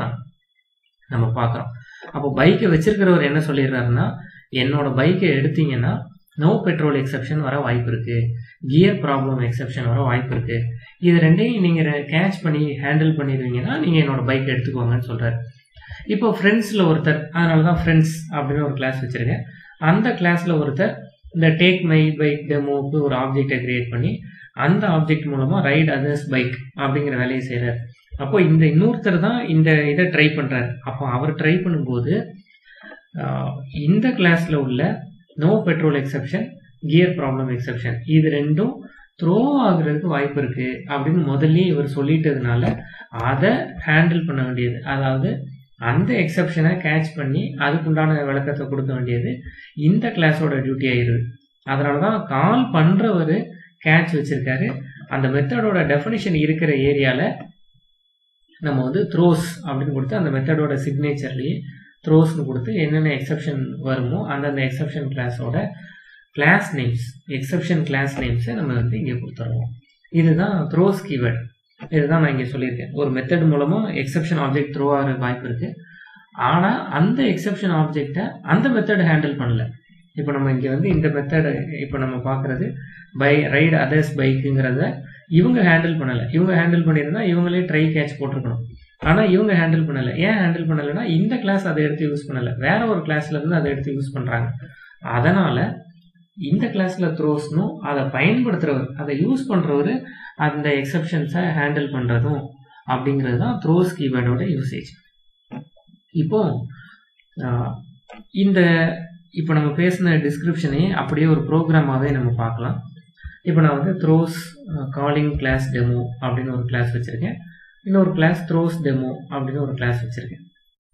நம்ம பார்க்குறோம் அப்போ பைக்கை வச்சிருக்கிறவர் என்ன சொல்லிடுறாருன்னா என்னோட பைக்கை எடுத்தீங்கன்னா நோ பெட்ரோல் எக்ஸப்ஷன் வர வாய்ப்பு இருக்கு கியர் ப்ராப்ளம் எக்ஸப்ஷன் வர வாய்ப்பு இருக்கு இது ரெண்டையும் நீங்க கேட்ச் பண்ணி ஹேண்டில் பண்ணிடுவீங்கன்னா நீங்க என்னோட பைக் எடுத்துக்கோங்கன்னு சொல்றாரு இப்போ ஃப்ரெண்ட்ஸில் ஒருத்தர் அதனால தான் ஃப்ரெண்ட்ஸ் அப்படின்னு ஒரு கிளாஸ் வச்சிருக்கேன் அந்த கிளாஸ்ல ஒருத்தர் இந்த டேக் மை பைக் டெமோவுக்கு ஒரு ஆப்ஜெக்டை கிரியேட் பண்ணி அந்த ஆப்ஜெக்ட் மூலமாக ரைட் அதர்ஸ் பைக் அப்படிங்கிற வேலையை செய்கிறார் அப்போ இந்த இன்னொருத்தர் தான் இந்த இதை ட்ரை பண்ணுறாரு அப்போ அவர் ட்ரை பண்ணும்போது இந்த கிளாஸில் உள்ள no petrol exception gear problem exception இது ரெண்டும் த்ரோ ஆகுறதுக்கு வாய்ப்பு இருக்கு அப்படின்னு முதல்ல இவர் சொல்லிட்டதுனால அதை ஹேண்டில் பண்ண வேண்டியது அதாவது அந்த எக்ஸப்ஷனை கேட்ச் பண்ணி அதுக்குண்டான விளக்கத்தை கொடுக்க வேண்டியது இந்த கிளாஸோட டியூட்டி ஆயிடுது அதனால தான் கால் பண்ணுறவர் கேட்ச் வச்சிருக்காரு அந்த மெத்தடோட டெஃபினிஷன் இருக்கிற ஏரியாவில் நம்ம வந்து த்ரோஸ் அப்படின்னு கொடுத்து அந்த மெத்தடோட சிக்னேச்சர்லேயே த்ரோஸ்னு கொடுத்து என்னென்ன எக்ஸப்ஷன் வருமோ அந்தந்த எக்ஸப்ஷன் கிளாஸோட கிளாஸ் நேம்ஸ் எக்ஸப்ஷன் கிளாஸ் நேம்ஸை நம்ம வந்து இங்கே கொடுத்துருவோம் இதுதான் த்ரோஸ் கீவேர்ட் இதுதான் நான் இங்கே சொல்லியிருக்கேன் ஒரு மெத்தட் மூலமாக எக்ஸப்ஷன் ஆப்ஜெக்ட் த்ரோ ஆகிற வாய்ப்பு இருக்குது ஆனால் அந்த எக்ஸப்ஷன் ஆப்ஜெக்டை அந்த மெத்தட் ஹேண்டில் பண்ணல இப்போ நம்ம இங்கே வந்து இந்த மெத்தட் இப்போ நம்ம பார்க்குறது பை ரைடு அதர்ஸ் பைக்குங்கிறத இவங்க ஹேண்டில் பண்ணலை இவங்க ஹேண்டில் பண்ணியிருந்தா இவங்களே ட்ரை கேட்ச் போட்டிருக்கணும் ஆனால் இவங்க ஹேண்டில் பண்ணலை ஏன் ஹேண்டில் பண்ணலைன்னா இந்த கிளாஸ் அதை எடுத்து யூஸ் பண்ணலை வேற ஒரு கிளாஸ்ல இருந்து அதை எடுத்து யூஸ் பண்ணுறாங்க அதனால் இந்த கிளாஸ்ல த்ரோஸ்னும் அதை பயன்படுத்துறவர் அதை யூஸ் பண்ணுறவர் அந்த எக்ஸப்ஷன்ஸை ஹேண்டில் பண்ணுறதும் அப்படிங்கிறது தான் த்ரோஸ் கீவேர்டோட யூசேஜ் இப்போ இந்த இப்போ நம்ம பேசின டிஸ்கிரிப்ஷனே அப்படியே ஒரு ப்ரோக்ராமாகவே நம்ம பார்க்கலாம் இப்போ நான் வந்து த்ரோஸ் காலிங் கிளாஸ் டெமோ அப்படின்னு ஒரு கிளாஸ் வச்சுருக்கேன் இன்னொரு கிளாஸ் த்ரோஸ் டெமோ அப்படின்னு ஒரு கிளாஸ் வச்சுருக்கேன்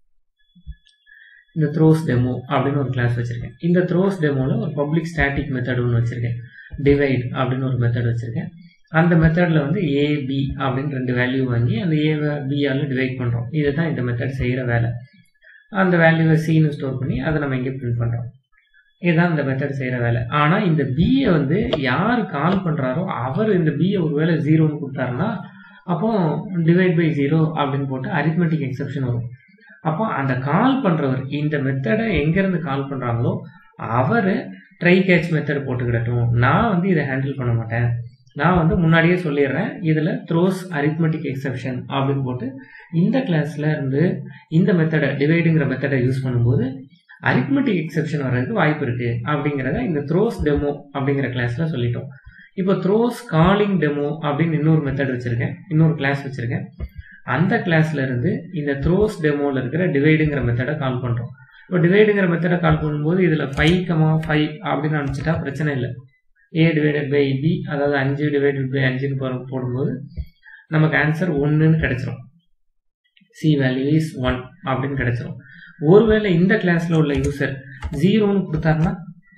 இந்த த்ரோஸ் டெமோ அப்படின்னு ஒரு கிளாஸ் வச்சுருக்கேன் இந்த த்ரோஸ் டெமோவில் ஒரு பப்ளிக் ஸ்டாட்டிக் மெத்தட் ஒன்று வச்சுருக்கேன் டிவைட் அப்படின்னு ஒரு மெத்தட் வச்சுருக்கேன் அந்த மெத்தடில் வந்து ஏ பி அப்படின்னு ரெண்டு வேல்யூ வாங்கி அந்த ஏவை பியால் டிவைட் பண்ணுறோம் இதுதான் இந்த மெத்தட் செய்கிற வேலை அந்த வேல்யூவை சீனு ஸ்டோர் பண்ணி அதை நம்ம இங்கே பிரிண்ட் பண்ணுறோம் இதுதான் இந்த மெத்தட் செய்கிற வேலை ஆனால் இந்த பியை வந்து யார் கால் பண்ணுறாரோ அவர் இந்த பியை ஒரு வேலை ஜீரோன்னு கொடுத்தாருன்னா அப்போ டிவைட் பை ஜீரோ அப்படின்னு போட்டு அரித்மெட்டிக் எக்ஸப்ஷன் வரும் அப்போ அந்த கால் பண்ணுறவர் இந்த மெத்தடை எங்கேருந்து கால் பண்ணுறாங்களோ அவர் ட்ரை கேட்ச் மெத்தட் போட்டுக்கிடட்டும் நான் வந்து இதை ஹேண்டில் பண்ண மாட்டேன் நான் வந்து முன்னாடியே சொல்லிடுறேன் இதில் த்ரோஸ் அரித்மெட்டிக் எக்ஸப்ஷன் அப்படின்னு போட்டு இந்த கிளாஸில் இருந்து இந்த மெத்தடை டிவைடுங்கிற மெத்தடை யூஸ் பண்ணும்போது அரித்மெட்டிக் எக்ஸப்ஷன் வர்றதுக்கு வாய்ப்பு இருக்குது அப்படிங்கிறத இந்த த்ரோஸ் டெமோ அப்படிங்கிற கிளாஸில் சொல்லிட்டோம் இப்போ த்ரோஸ் காலிங் டெமோ அப்படின்னு இன்னொரு மெத்தட் வச்சுருக்கேன் இன்னொரு கிளாஸ் வச்சுருக்கேன் அந்த கிளாஸ்ல இருந்து இந்த த்ரோஸ் டெமோவில் இருக்கிற டிவைடுங்கிற மெத்தடை கால் பண்ணுறோம் இப்போ டிவைடுங்கிற மெத்தடை கால் பண்ணும்போது இதில் ஃபைவ் கமா ஃபைவ் அப்படின்னு அனுப்பிச்சிட்டா பிரச்சனை இல்லை ஏ டிவைடட் பை பி அதாவது அஞ்சு டிவைடட் பை அஞ்சுன்னு போடும்போது நமக்கு ஆன்சர் ஒன்றுன்னு கிடைச்சிரும் சி வேல்யூ இஸ் ஒன் அப்படின்னு கிடைச்சிரும் ஒருவேளை இந்த கிளாஸ்ல உள்ள யூசர் ஜீரோன்னு கொடுத்தாருன்னா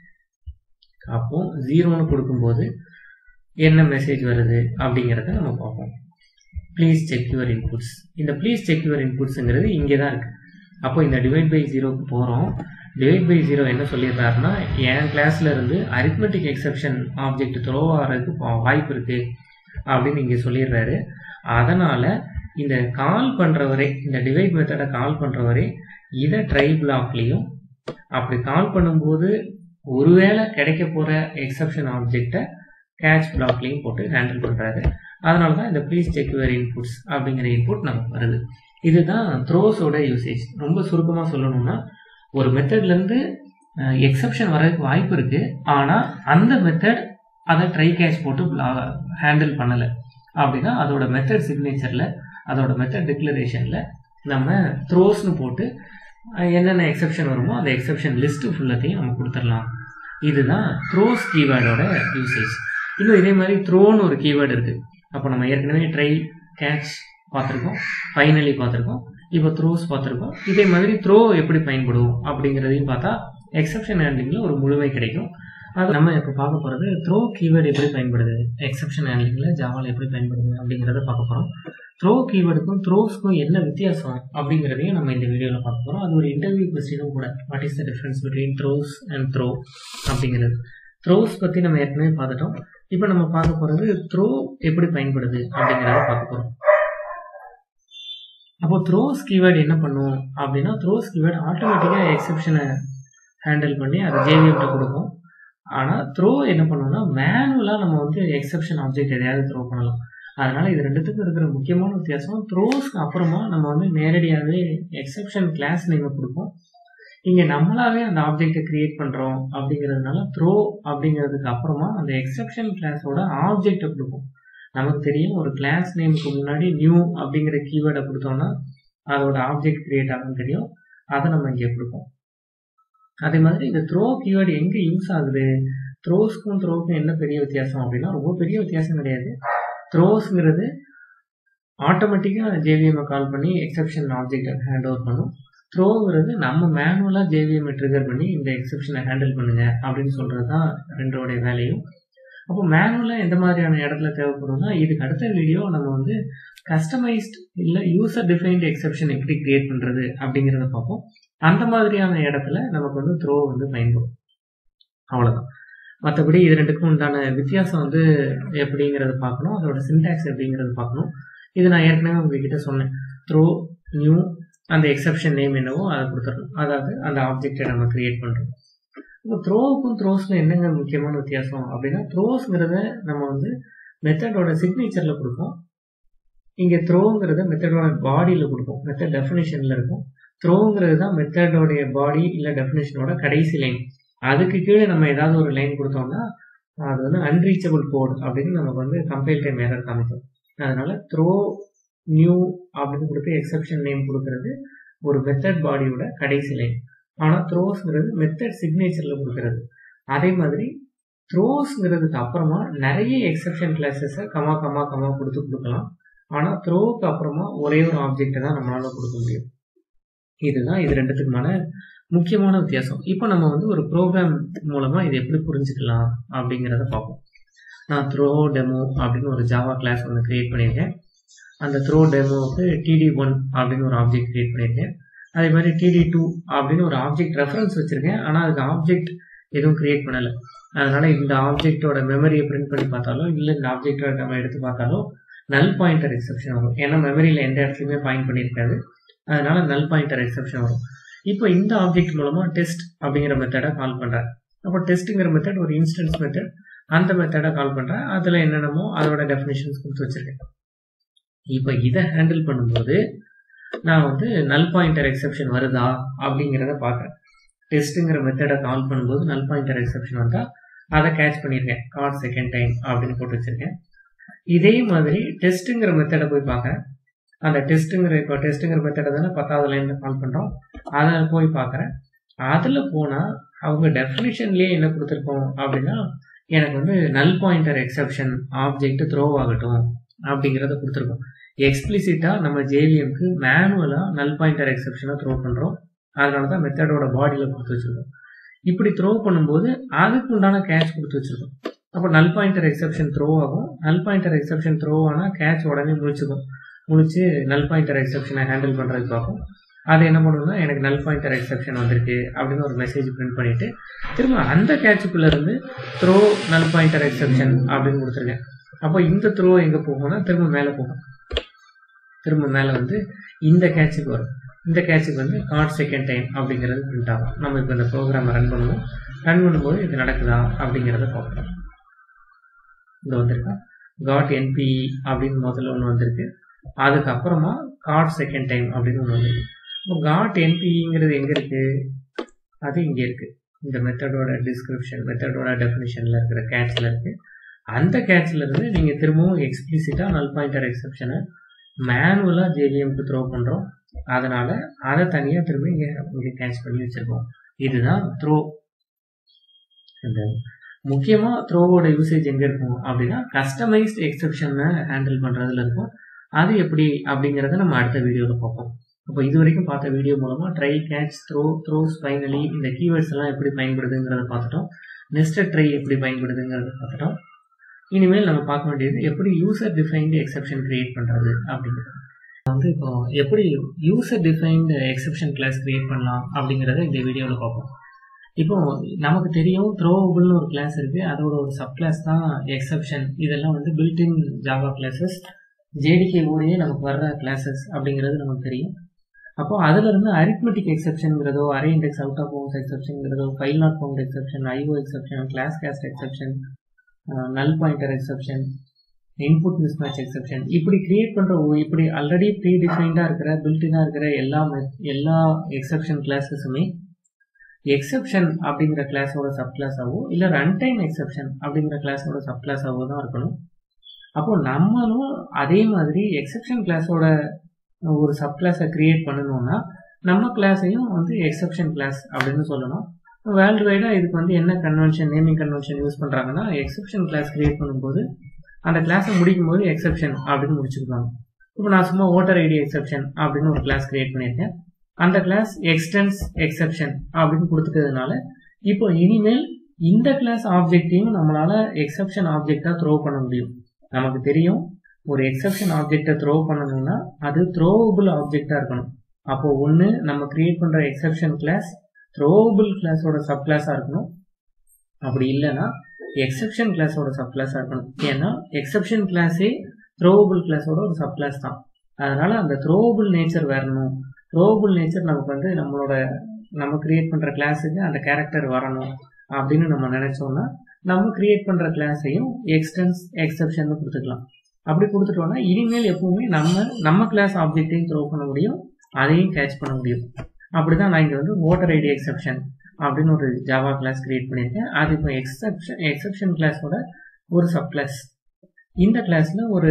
அப்போ ஜீரோன்னு கொடுக்கும்போது என்ன மெசேஜ் வருது அப்படிங்கிறத நம்ம பார்ப்போம் ப்ளீஸ் செக் யுவர் இன்புட்ஸ் இந்த ப்ளீஸ் செக் யுவர் இன்புட்ஸுங்கிறது இங்கே தான் இருக்குது அப்போ இந்த டிவைட் பை ஜீரோக்கு போகிறோம் டிவைட் பை ஜீரோ என்ன சொல்லிடுறாருன்னா என் கிளாஸ்ல இருந்து அரித்மெட்டிக் எக்ஸப்ஷன் ஆப்ஜெக்ட் த்ரோ ஆகிறதுக்கு வாய்ப்பு இருக்குது அப்படின்னு இங்கே சொல்லிடுறாரு அதனால் இந்த கால் பண்ணுறவரே இந்த டிவைட் மெத்தடை கால் பண்ணுறவரே இதை ட்ரை பிளாக்லேயும் அப்படி கால் பண்ணும்போது ஒருவேளை கிடைக்க போகிற எக்ஸப்ஷன் ஆப்ஜெக்டை கேட்ச் பிளாக்லேயும் போட்டு ஹேண்டில் பண்ணுறாரு அதனால தான் இந்த ப்ளீஸ் செக் யுவர் இன்புட்ஸ் அப்படிங்கிற இன்புட் நமக்கு வருது இதுதான் த்ரோஸோட யூசேஜ் ரொம்ப சுருக்கமாக சொல்லணும்னா ஒரு மெத்தட்லேருந்து எக்ஸப்ஷன் வர்றதுக்கு வாய்ப்பு இருக்குது ஆனால் அந்த மெத்தட் அதை ட்ரை கேஷ் போட்டு ஹேண்டில் பண்ணலை அப்படின்னா அதோட மெத்தட் சிக்னேச்சரில் அதோட மெத்தட் டிக்ளரேஷனில் நம்ம த்ரோஸ்னு போட்டு என்னென்ன எக்ஸப்ஷன் வருமோ அந்த எக்ஸப்ஷன் லிஸ்ட்டு ஃபுல்லத்தையும் நம்ம கொடுத்துடலாம் இதுதான் த்ரோஸ் கீவேர்டோட யூசேஜ் இன்னும் இதே மாதிரி த்ரோன்னு ஒரு கீவேர்டு இருக்குது அப்போ நம்ம ஏற்கனவே ட்ரை கேட்ச் பார்த்துருக்கோம் ஃபைனலி பார்த்துருக்கோம் இப்போ த்ரோஸ் பார்த்துருக்கோம் இதே மாதிரி த்ரோ எப்படி பயன்படும் அப்படிங்கிறதையும் பார்த்தா எக்ஸப்ஷன் ஹேண்ட்லிங்கில் ஒரு முழுமை கிடைக்கும் அது நம்ம இப்போ பார்க்க போகிறது த்ரோ கீவேர்டு எப்படி பயன்படுது எக்ஸப்ஷன் ஹேண்ட்லிங்கில் ஜாவால் எப்படி பயன்படுது அப்படிங்கிறத பார்க்க போகிறோம் த்ரோ கீவேர்டுக்கும் த்ரோஸ்க்கும் என்ன வித்தியாசம் அப்படிங்கிறதையும் நம்ம இந்த வீடியோவில் பார்க்க போகிறோம் அது ஒரு இன்டர்வியூ கொஸ்டினும் கூட what is the difference between throws and throw அப்படிங்கிறது த்ரோஸ் பற்றி நம்ம ஏற்கனவே பார்த்துட்டோம் இப்போ நம்ம பார்க்க போகிறது த்ரோ எப்படி பயன்படுது அப்படிங்கிறத பார்க்க போகிறோம் அப்போ த்ரோஸ் கீவேர்டு என்ன பண்ணும் அப்படின்னா த்ரோஸ் கீவேர்டு ஆட்டோமேட்டிக்காக எக்ஸப்ஷனை ஹேண்டில் பண்ணி அதை ஜேவிஎம்கிட்ட கொடுக்கும் ஆனால் த்ரோ என்ன பண்ணுவோம்னா மேனுவலாக நம்ம வந்து எக்ஸப்ஷன் ஆப்ஜெக்ட் எதையாவது த்ரோ பண்ணலாம் அதனால இது ரெண்டுத்துக்கும் இருக்கிற முக்கியமான வித்தியாசம் த்ரோஸ்க்கு அப்புறமா நம்ம வந்து நேரடியாகவே எக்ஸப்ஷன் கிளாஸ் நேமை கொடுப்போம் இங்க நம்மளாவே அந்த ஆப்ஜெக்டை கிரியேட் பண்றோம் அப்படிங்கிறதுனால த்ரோ அப்படிங்கிறதுக்கு அப்புறமா அந்த எக்ஸெப்ஷன் கிளாஸோட ஆப்ஜெக்டை கொடுக்கும் நமக்கு தெரியும் ஒரு கிளாஸ் நேமுக்கு முன்னாடி நியூ அப்படிங்கிற கீவேர்டை கொடுத்தோம்னா அதோட ஆப்ஜெக்ட் கிரியேட் ஆகும் தெரியும் அதை நம்ம இங்கே கொடுப்போம் அதே மாதிரி இந்த த்ரோ கீவேர்டு எங்க யூஸ் ஆகுது த்ரோஸ்க்கும் த்ரோக்கும் என்ன பெரிய வித்தியாசம் அப்படின்னா ரொம்ப பெரிய வித்தியாசம் கிடையாது த்ரோஸ்ங்கிறது ஆட்டோமேட்டிக்காக ஜேவிஎம்ஐ கால் பண்ணி எக்ஸெப்ஷன் ஆப்ஜெக்டை ஹேண்ட் ஓவர் பண்ணும் த்ரோங்கிறது நம்ம மேனுவலாக ஜேவிஎம்ஐ ட்ரிகர் பண்ணி இந்த எக்ஸெப்ஷனை ஹேண்டில் பண்ணுங்க அப்படின்னு சொல்கிறது தான் ரெண்டோடைய வேலையும் அப்போ மேனுவலாக எந்த மாதிரியான இடத்துல தேவைப்படும்னா இதுக்கு அடுத்த வீடியோ நம்ம வந்து கஸ்டமைஸ்ட் இல்லை யூசர் டிஃபைன்டு எக்ஸெப்ஷன் எப்படி கிரியேட் பண்ணுறது அப்படிங்கிறத பார்ப்போம் அந்த மாதிரியான இடத்துல நமக்கு வந்து த்ரோ வந்து பயன்படும் அவ்வளோதான் மற்றபடி இது ரெண்டுக்கும் உண்டான வித்தியாசம் வந்து எப்படிங்கிறத பார்க்கணும் அதோட சின்டாக்ஸ் எப்படிங்கிறத பார்க்கணும் இது நான் ஏற்கனவே உங்ககிட்ட சொன்னேன் த்ரோ நியூ அந்த எக்ஸப்ஷன் நேம் என்னவோ அதை கொடுத்துடணும் அதாவது அந்த ஆப்ஜெக்டை நம்ம கிரியேட் பண்ணுறோம் இப்போ த்ரோவுக்கும் த்ரோஸ்க்கும் என்னங்க முக்கியமான வித்தியாசம் அப்படின்னா த்ரோஸ்ங்கிறத நம்ம வந்து மெத்தடோட சிக்னேச்சரில் கொடுப்போம் இங்கே த்ரோங்கிறத மெத்தடோட பாடியில் கொடுப்போம் மெத்தட் டெஃபினேஷனில் இருக்கும் த்ரோங்கிறது தான் மெத்தடோடைய பாடி இல்லை டெஃபினேஷனோட கடைசி லைன் அதுக்கு கீழே நம்ம ஏதாவது ஒரு லைன் கொடுத்தோம்னா அது வந்து அன்ரீச்சபிள் கோட் அப்படின்னு நமக்கு வந்து கம்பைல் டைம் எரர் காமிக்கும் அதனால த்ரோ நியூ அப்படின்னு கொடுத்து எக்ஸப்ஷன் நேம் கொடுக்கறது ஒரு மெத்தட் பாடியோட கடைசி லைன் ஆனால் த்ரோஸ்ங்கிறது மெத்தட் சிக்னேச்சரில் கொடுக்கறது அதே மாதிரி த்ரோஸ்ங்கிறதுக்கு அப்புறமா நிறைய எக்ஸப்ஷன் கிளாஸஸை கமா கமா கமா கொடுத்து கொடுக்கலாம் ஆனால் த்ரோவுக்கு அப்புறமா ஒரே ஒரு ஆப்ஜெக்டை தான் நம்மளால கொடுக்க முடியும் இதுதான் இது ரெண்டுத்துக்குமான முக்கியமான வித்தியாசம் இப்போ நம்ம வந்து ஒரு ப்ரோக்ராம் மூலமாக இது எப்படி புரிஞ்சுக்கலாம் அப்படிங்கிறத பார்ப்போம் நான் த்ரோ டெமோ அப்படின்னு ஒரு ஜாவா கிளாஸ் ஒன்று கிரியேட் பண்ணியிருக்கேன் அந்த த்ரோ டெமோவுக்கு டிடி ஒன் அப்படின்னு ஒரு ஆப்ஜெக்ட் கிரியேட் பண்ணியிருக்கேன் அதே மாதிரி டிடி டூ அப்படின்னு ஒரு ஆப்ஜெக்ட் ரெஃபரன்ஸ் வச்சுருக்கேன் ஆனால் அதுக்கு ஆப்ஜெக்ட் எதுவும் கிரியேட் பண்ணலை அதனால இந்த ஆப்ஜெக்டோட மெமரியை பிரிண்ட் பண்ணி பார்த்தாலும் இல்லை இந்த ஆப்ஜெக்டோட நம்ம எடுத்து பார்த்தாலும் நல் பாயிண்டர் எக்ஸப்ஷன் வரும் ஏன்னா மெமரியில் எந்த இடத்துலையுமே பாயிண்ட் பண்ணியிருக்காது அதனால நல் பாயிண்டர் எக்ஸப்ஷன் வரும் இப்போ இந்த ஆப்ஜெக்ட் மூலமாக டெஸ்ட் அப்படிங்கிற மெத்தடை கால் பண்ணுறேன் அப்போ டெஸ்ட்டுங்கிற மெத்தட் ஒரு இன்ஸ்டன்ஸ் மெத்தட் அந்த மெத்தடை கால் பண்ணுறேன் அதில் என்னென்னமோ அதோட டெஃபினேஷன்ஸ் கொடுத்து வச்சிருக்கேன் இப்போ இதை ஹேண்டில் பண்ணும்போது நான் வந்து நல் பாயிண்டர் எக்ஸப்ஷன் வருதா அப்படிங்கிறத பார்க்குறேன் டெஸ்ட்டுங்கிற மெத்தடை கால் பண்ணும்போது நல் பாயிண்டர் எக்ஸப்ஷன் வந்தால் அதை கேட்ச் பண்ணியிருக்கேன் காட் செகண்ட் டைம் அப்படின்னு போட்டு வச்சிருக்கேன் இதே மாதிரி டெஸ்ட்டுங்கிற மெத்தடை போய் பார்க்குறேன் அந்த டெஸ்ட்டுங்கிற இப்போ டெஸ்ட்டுங்கிற மெத்தடை தானே பத்தாவது லைனில் கால் பண்ணுறோம் அதை போய் பார்க்குறேன் அதில் போனால் அவங்க டெஃபினிஷன்லேயே என்ன கொடுத்துருக்கோம் அப்படின்னா எனக்கு வந்து நல் பாயிண்டர் எக்ஸப்ஷன் ஆப்ஜெக்ட் த்ரோ ஆகட்டும் அப்படிங்கிறத கொடுத்துருக்கோம் எக்ஸ்பிளிசிட்டாக நம்ம ஜேவிஎம்க்கு மேனுவலாக நல் பாயிண்டர் எக்ஸப்ஷனாக த்ரோ பண்ணுறோம் அதனால தான் மெத்தடோட பாடியில் கொடுத்து வச்சுருக்கோம் இப்படி த்ரோ பண்ணும்போது அதுக்கு உண்டான கேட்ச் கொடுத்து வச்சுருக்கோம் அப்போ நல் பாயிண்டர் எக்ஸப்ஷன் த்ரோ ஆகும் நல் பாயிண்டர் எக்ஸப்ஷன் த்ரோ ஆனால் கேட்ச் உடனே முடிச்சுக்கும் முடிச்சு நல் பாயிண்டர் எக்ஸப்ஷனை ஹேண்டில் பண்ணுறதுக்கு பார்க்கும் அது என்ன பண்ணுன்னா எனக்கு நல் பாயிண்டர் எக்ஸப்ஷன் வந்திருக்கு அப்படின்னு ஒரு மெசேஜ் பிரிண்ட் பண்ணிட்டு திரும்ப அந்த கேட்சுக்குள்ள இருந்து த்ரோ நல் பாயிண்டர் எக்ஸப்ஷன் அப்படின்னு கொடுத்துருக்கேன் அப்போ இந்த த்ரோ எங்கே போகும்னா திரும்ப மேலே போகும் திரும்ப மேலே வந்து இந்த கேட்சுக்கு வரும் இந்த கேட்சுக்கு வந்து காட் செகண்ட் டைம் அப்படிங்கிறது பிரிண்ட் ஆகும் நம்ம இப்போ இந்த ப்ரோக்ராமை ரன் பண்ணுவோம் ரன் பண்ணும்போது இது நடக்குதா அப்படிங்கிறத பார்க்கலாம் இந்த வந்திருக்கா காட் என்பி அப்படின்னு முதல்ல ஒன்று வந்திருக்கு அதுக்கப்புறமா காட் செகண்ட் டைம் அப்படின்னு ஒன்று வந்திருக்கு இப்போ காட் என்பிங்கிறது எங்கே இருக்குது அது இங்கே இருக்குது இந்த மெத்தடோட டிஸ்கிரிப்ஷன் மெத்தடோட டெஃபினிஷனில் இருக்கிற கேட்சில் இருக்குது அந்த கேட்சில் இருந்து நீங்கள் திரும்பவும் எக்ஸ்பிளிசிட்டாக நல் பாயிண்டர் எக்ஸப்ஷனை மேனுவலாக ஜேவிஎம்க்கு த்ரோ பண்ணுறோம் அதனால் அதை தனியாக திரும்ப இங்கே இங்கே கேட்ச் பண்ணி வச்சுருக்கோம் இதுதான் த்ரோ இந்த முக்கியமாக த்ரோவோட யூசேஜ் எங்கே இருக்கும் அப்படின்னா கஸ்டமைஸ்ட் எக்ஸப்ஷனை ஹேண்டில் பண்ணுறதுல இருக்கும் அது எப்படி அப்படிங்கிறத நம்ம அடுத்த வீடியோவில் பார்ப்போம் அப்போ இது வரைக்கும் பார்த்த வீடியோ மூலமாக try catch throw throws finally இந்த கீவேர்ட்ஸ் எல்லாம் எப்படி பயன்படுதுங்கிறத பார்த்துட்டோம் நெஸ்டட் ட்ரை எப்படி பயன்படுதுங்கிறத பார்த்துட்டோம் இனிமேல் நம்ம பார்க்க வேண்டியது எப்படி யூசர் டிஃபைன்டு எக்ஸப்ஷன் கிரியேட் பண்ணுறது அப்படிங்கிறது வந்து இப்போ எப்படி user defined exception class create பண்ணலாம் அப்படிங்கிறத இந்த வீடியோவில் பார்ப்போம் இப்போ நமக்கு தெரியும் த்ரோவபுள்னு ஒரு கிளாஸ் இருக்குது அதோட ஒரு சப் கிளாஸ் தான் எக்ஸப்ஷன் இதெல்லாம் வந்து பில்டின் ஜாவா கிளாஸஸ் ஜேடிகே ஓடையே நமக்கு வர்ற கிளாஸஸ் அப்படிங்கிறது நமக்கு தெரியும் அப்போ அதுல இருந்து அரித்மெட்டிக் எக்ஸப்ஷன்ங்கிறதோ array index out of bounds எக்ஸப்ஷன்ங்கிறதோ file not found exception IO exception class cast exception null pointer exception input mismatch exception இப்படி கிரியேட் பண்ற இப்படி ஆல்ரெடி ப்ரீ டிஃபைன்டா இருக்கிற பில்டினா இருக்கிற எல்லா எல்லா எக்ஸப்ஷன் கிளாஸஸுமே எக்ஸெப்ஷன் அப்படிங்கிற கிளாஸோட சப் கிளாஸாவோ இல்லை ரன்டைம் எக்ஸெப்ஷன் அப்படிங்கிற கிளாஸோட சப் கிளாஸாவோ தான் இருக்கணும் அப்போ நம்மளும் அதே மாதிரி எக்ஸெப்ஷன் கிளாஸோட ஒரு சப் கிளாஸை கிரியேட் பண்ணணும்னா நம்ம கிளாஸையும் வந்து எக்ஸெப்ஷன் கிளாஸ் அப்படின்னு சொல்லணும் வேர்ல்டு வைடாக இதுக்கு வந்து என்ன கன்வென்ஷன் நேமிங் கன்வென்ஷன் யூஸ் பண்ணுறாங்கன்னா எக்ஸெப்ஷன் கிளாஸ் கிரியேட் பண்ணும்போது அந்த கிளாஸை முடிக்கும் போது எக்ஸெப்ஷன் அப்படின்னு முடிச்சுருக்காங்க இப்போ நான் சும்மா ஓட்டர் ஐடி எக்ஸெப்ஷன் அப்படின்னு ஒரு கிளாஸ் கிரியேட் பண்ணியிருக்கேன் அந்த கிளாஸ் எக்ஸ்டென்ஸ் எக்ஸெப்ஷன் அப்படின்னு கொடுத்துட்டதுனால இப்போ இனிமேல் இந்த கிளாஸ் ஆப்ஜெக்டையும் நம்மளால எக்ஸெப்ஷன் ஆப்ஜெக்டாக த்ரோ பண்ண முடியும் நமக்கு தெரியும் ஒரு எக்ஸெப்ஷன் ஆப்ஜெக்டை த்ரோ பண்ணணும்னா அது த்ரோவபிள் ஆப்ஜெக்டாக இருக்கணும் அப்போ ஒன்று நம்ம கிரியேட் பண்ணுற எக்ஸெப்ஷன் கிளாஸ் த்ரோவபிள் கிளாஸோட சப் கிளாஸாக இருக்கணும் அப்படி இல்லைன்னா எக்ஸெப்ஷன் கிளாஸோட சப் கிளாஸாக இருக்கணும் ஏன்னா எக்ஸெப்ஷன் கிளாஸே த்ரோவபிள் கிளாஸோட ஒரு சப் கிளாஸ் தான் அதனால அந்த த்ரோவபிள் நேச்சர் வரணும் த்ரோவபிள் நேச்சர் நமக்கு வந்து நம்மளோட நம்ம கிரியேட் பண்ணுற கிளாஸுக்கு அந்த கேரக்டர் வரணும் அப்படின்னு நம்ம நினைச்சோம்னா நம்ம கிரியேட் பண்ணுற கிளாஸையும் எக்ஸ்டென்ஸ் எக்ஸெப்ஷன் கொடுத்துக்கலாம் அப்படி கொடுத்துட்டோம்னா இனிமேல் எப்பவுமே நம்ம நம்ம கிளாஸ் ஆப்ஜெக்டையும் த்ரோ பண்ண முடியும் அதையும் கேட்ச் பண்ண முடியும் அப்படிதான் நான் இங்கே வந்து ஓட்டர் ஐடி எக்ஸெப்ஷன் அப்படின்னு ஒரு ஜாவா கிளாஸ் கிரியேட் பண்ணியிருக்கேன் அது இப்போ எக்ஸெப்ஷன் எக்ஸெப்ஷன் கிளாஸோட ஒரு சப் கிளாஸ் இந்த கிளாஸில் ஒரு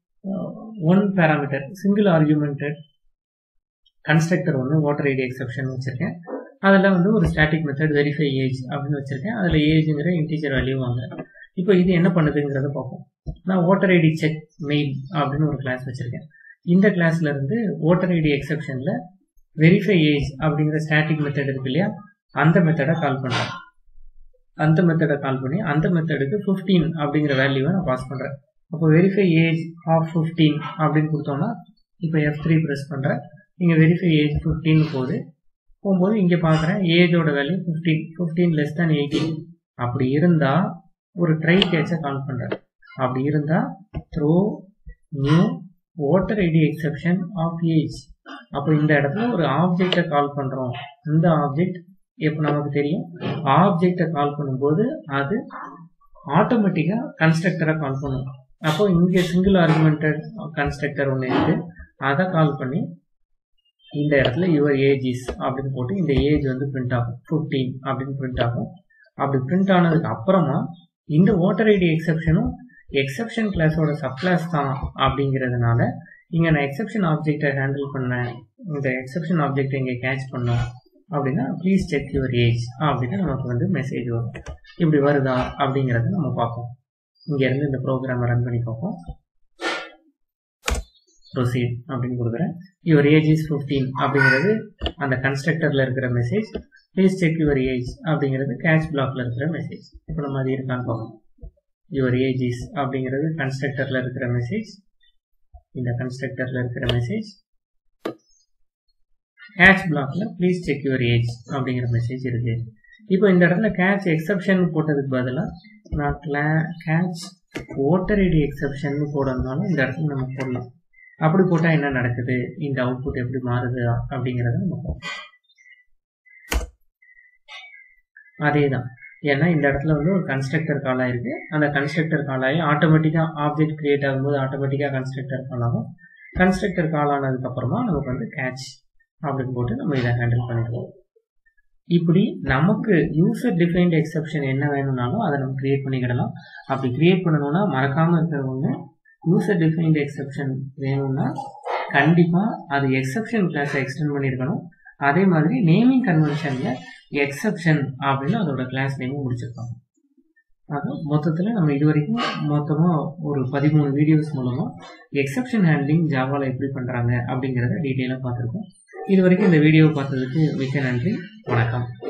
one parameter single argumented constructor ஒன்று ஓட்டர் ஐடி எக்ஸெப்ஷன் வச்சுருக்கேன் அதில் வந்து ஒரு ஸ்டாட்டிக் மெத்தட் வெரிஃபை ஏஜ் அப்படின்னு வச்சுருக்கேன் அதில் ஏஜுங்கிற இன்டீஜர் வேல்யூ வாங்க இப்போ இது என்ன பண்ணுதுங்கிறத பார்ப்போம் நான் ஓட்டர் ஐடி செக் மெயில் அப்படின்னு ஒரு கிளாஸ் வச்சுருக்கேன் இந்த கிளாஸ்ல இருந்து ஓட்டர் ஐடி எக்ஸெப்ஷனில் வெரிஃபை ஏஜ் அப்படிங்கிற ஸ்டாட்டிக் மெத்தட் இருக்கு இல்லையா அந்த மெத்தடை கால் பண்ணுறேன் அந்த மெத்தடை கால் பண்ணி அந்த மெத்தடுக்கு ஃபிஃப்டீன் அப்படிங்கிற வேல்யூவை நான் பாஸ் பண்ணுறேன் அப்போ வெரிஃபை ஏஜ் ஆஃப் ஃபிஃப்டீன் அப்படின்னு கொடுத்தோம்னா இப்போ எஃப் த்ரீ ப்ரெஸ் பண்ணுறேன் இங்கே வெரிஃபை ஏஜ் ஃபிஃப்டின் போகுது போகும்போது இங்கே பார்க்குறேன் ஏஜோட value fifteen fifteen less than eighteen அப்படி இருந்தால் ஒரு ட்ரை கேட்சை கால் பண்ணுறேன் அப்படி இருந்தால் throw new voter ID exception of age அப்போ இந்த இடத்துல ஒரு ஆப்ஜெக்டை கால் பண்ணுறோம் இந்த ஆப்ஜெக்ட் இப்போ நமக்கு தெரியும் ஆப்ஜெக்டை கால் பண்ணும்போது அது ஆட்டோமேட்டிக்காக கன்ஸ்ட்ரக்டரை கால் பண்ணும் அப்போ இங்கே சிங்கிள் ஆர்குமெண்டட் கன்ஸ்ட்ரக்டர் ஒன்று இருக்கு அதை கால் பண்ணி இந்த இடத்துல யுவர் ஏஜ் இஸ் அப்படின்னு போட்டு இந்த ஏஜ் வந்து பிரிண்ட் ஆகும் ஃபிஃப்டீன் அப்படின்னு பிரிண்ட் ஆகும் அப்படி பிரிண்ட் ஆனதுக்கு அப்புறமா இந்த ஓட்டர் ஐடி எக்ஸெப்ஷனும் எக்ஸெப்ஷன் கிளாஸோட சப் கிளாஸ் தான் அப்படிங்கிறதுனால இங்கே நான் எக்ஸெப்ஷன் ஆப்ஜெக்டை ஹேண்டில் பண்ணேன் இந்த எக்ஸெப்ஷன் ஆப்ஜெக்டை இங்கே கேட்ச் பண்ணோம் அப்படின்னா ப்ளீஸ் செக் யுவர் ஏஜ் அப்படின்னு நமக்கு வந்து மெசேஜ் வரும் இப்படி வருதா அப்படிங்கிறத நம்ம பார்ப்போம் இங்கேருந்து இந்த ப்ரோக்ராமை ரன் பண்ணி பார்ப்போம் ப்ரொசீட் அப்படின்னு கொடுக்குறேன் யுவர் ஏஜ் இஸ் ஃபிஃப்டீன் அப்படிங்கிறது அந்த கன்ஸ்ட்ரக்டரில் இருக்கிற message please check your age அப்படிங்கிறது கேட்ச் பிளாக்ல இருக்கிற மெசேஜ் இப்போ நம்ம அது இருக்கான்னு பார்ப்போம் யுவர் ஏஜ் இஸ் அப்படிங்கிறது கன்ஸ்ட்ரக்டரில் இருக்கிற மெசேஜ் இந்த கன்ஸ்ட்ரக்டரில் இருக்கிற மெசேஜ் கேட்ச் பிளாக்ல ப்ளீஸ் செக் யுவர் ஏஜ் அப்படிங்கிற மெசேஜ் இருக்கு இப்போ இந்த இடத்துல கேட்ச் எக்ஸப்ஷன் போட்டதுக்கு பதிலாக நான் கிளா கேட்ச் ஓட்டர் ஐடி எக்ஸப்ஷன் போடணும்னாலும் இந்த இடத்துல நம்ம போடலாம் அப்படி போட்டால் என்ன நடக்குது இந்த அவுட்புட் எப்படி மாறுது அப்படிங்கிறத நம்ம பார்ப்போம் அதே தான் ஏன்னா இந்த இடத்துல வந்து ஒரு கன்ஸ்ட்ரக்டர் கால் ஆயிருக்கு அந்த கன்ஸ்ட்ரக்டர் கால் ஆகி ஆட்டோமேட்டிக்காக ஆப்ஜெக்ட் கிரியேட் ஆகும்போது ஆட்டோமேட்டிக்காக கன்ஸ்ட்ரக்டர் கால் ஆகும் கன்ஸ்ட்ரக்டர் கால் ஆனதுக்கப்புறமா நமக்கு வந்து கேட்ச் அப்படின்னு போட்டு நம்ம இதை ஹேண்டில் பண்ணிடுவோம் இப்படி நமக்கு யூசர் டிஃபைன்ட் எக்ஸப்ஷன் என்ன வேணும்னாலும் அதை நம்ம கிரியேட் பண்ணிக்கிடலாம் அப்படி கிரியேட் பண்ணணும்னா மறக்காமல் இருக்கிறவங்க யூசர் டிஃபைன்ட் எக்ஸப்ஷன் வேணும்னா கண்டிப்பாக அது எக்ஸப்ஷன் கிளாஸை எக்ஸ்டெண்ட் பண்ணியிருக்கணும் அதே மாதிரி நேமிங் கன்வென்ஷனில் எக்ஸப்ஷன் அப்படின்னு அதோட கிளாஸ் நேமும் முடிச்சிருக்காங்க அது மொத்தத்தில் நம்ம இது வரைக்கும் மொத்தமாக ஒரு பதிமூணு வீடியோஸ் மூலமாக எக்ஸப்ஷன் ஹேண்ட்லிங் ஜாவாவில் எப்படி பண்ணுறாங்க அப்படிங்கிறத டீட்டெயிலாக பார்த்துருக்கோம் இது வரைக்கும் இந்த வீடியோவை பார்த்ததுக்கு மிக்க நன்றி வணக்கம்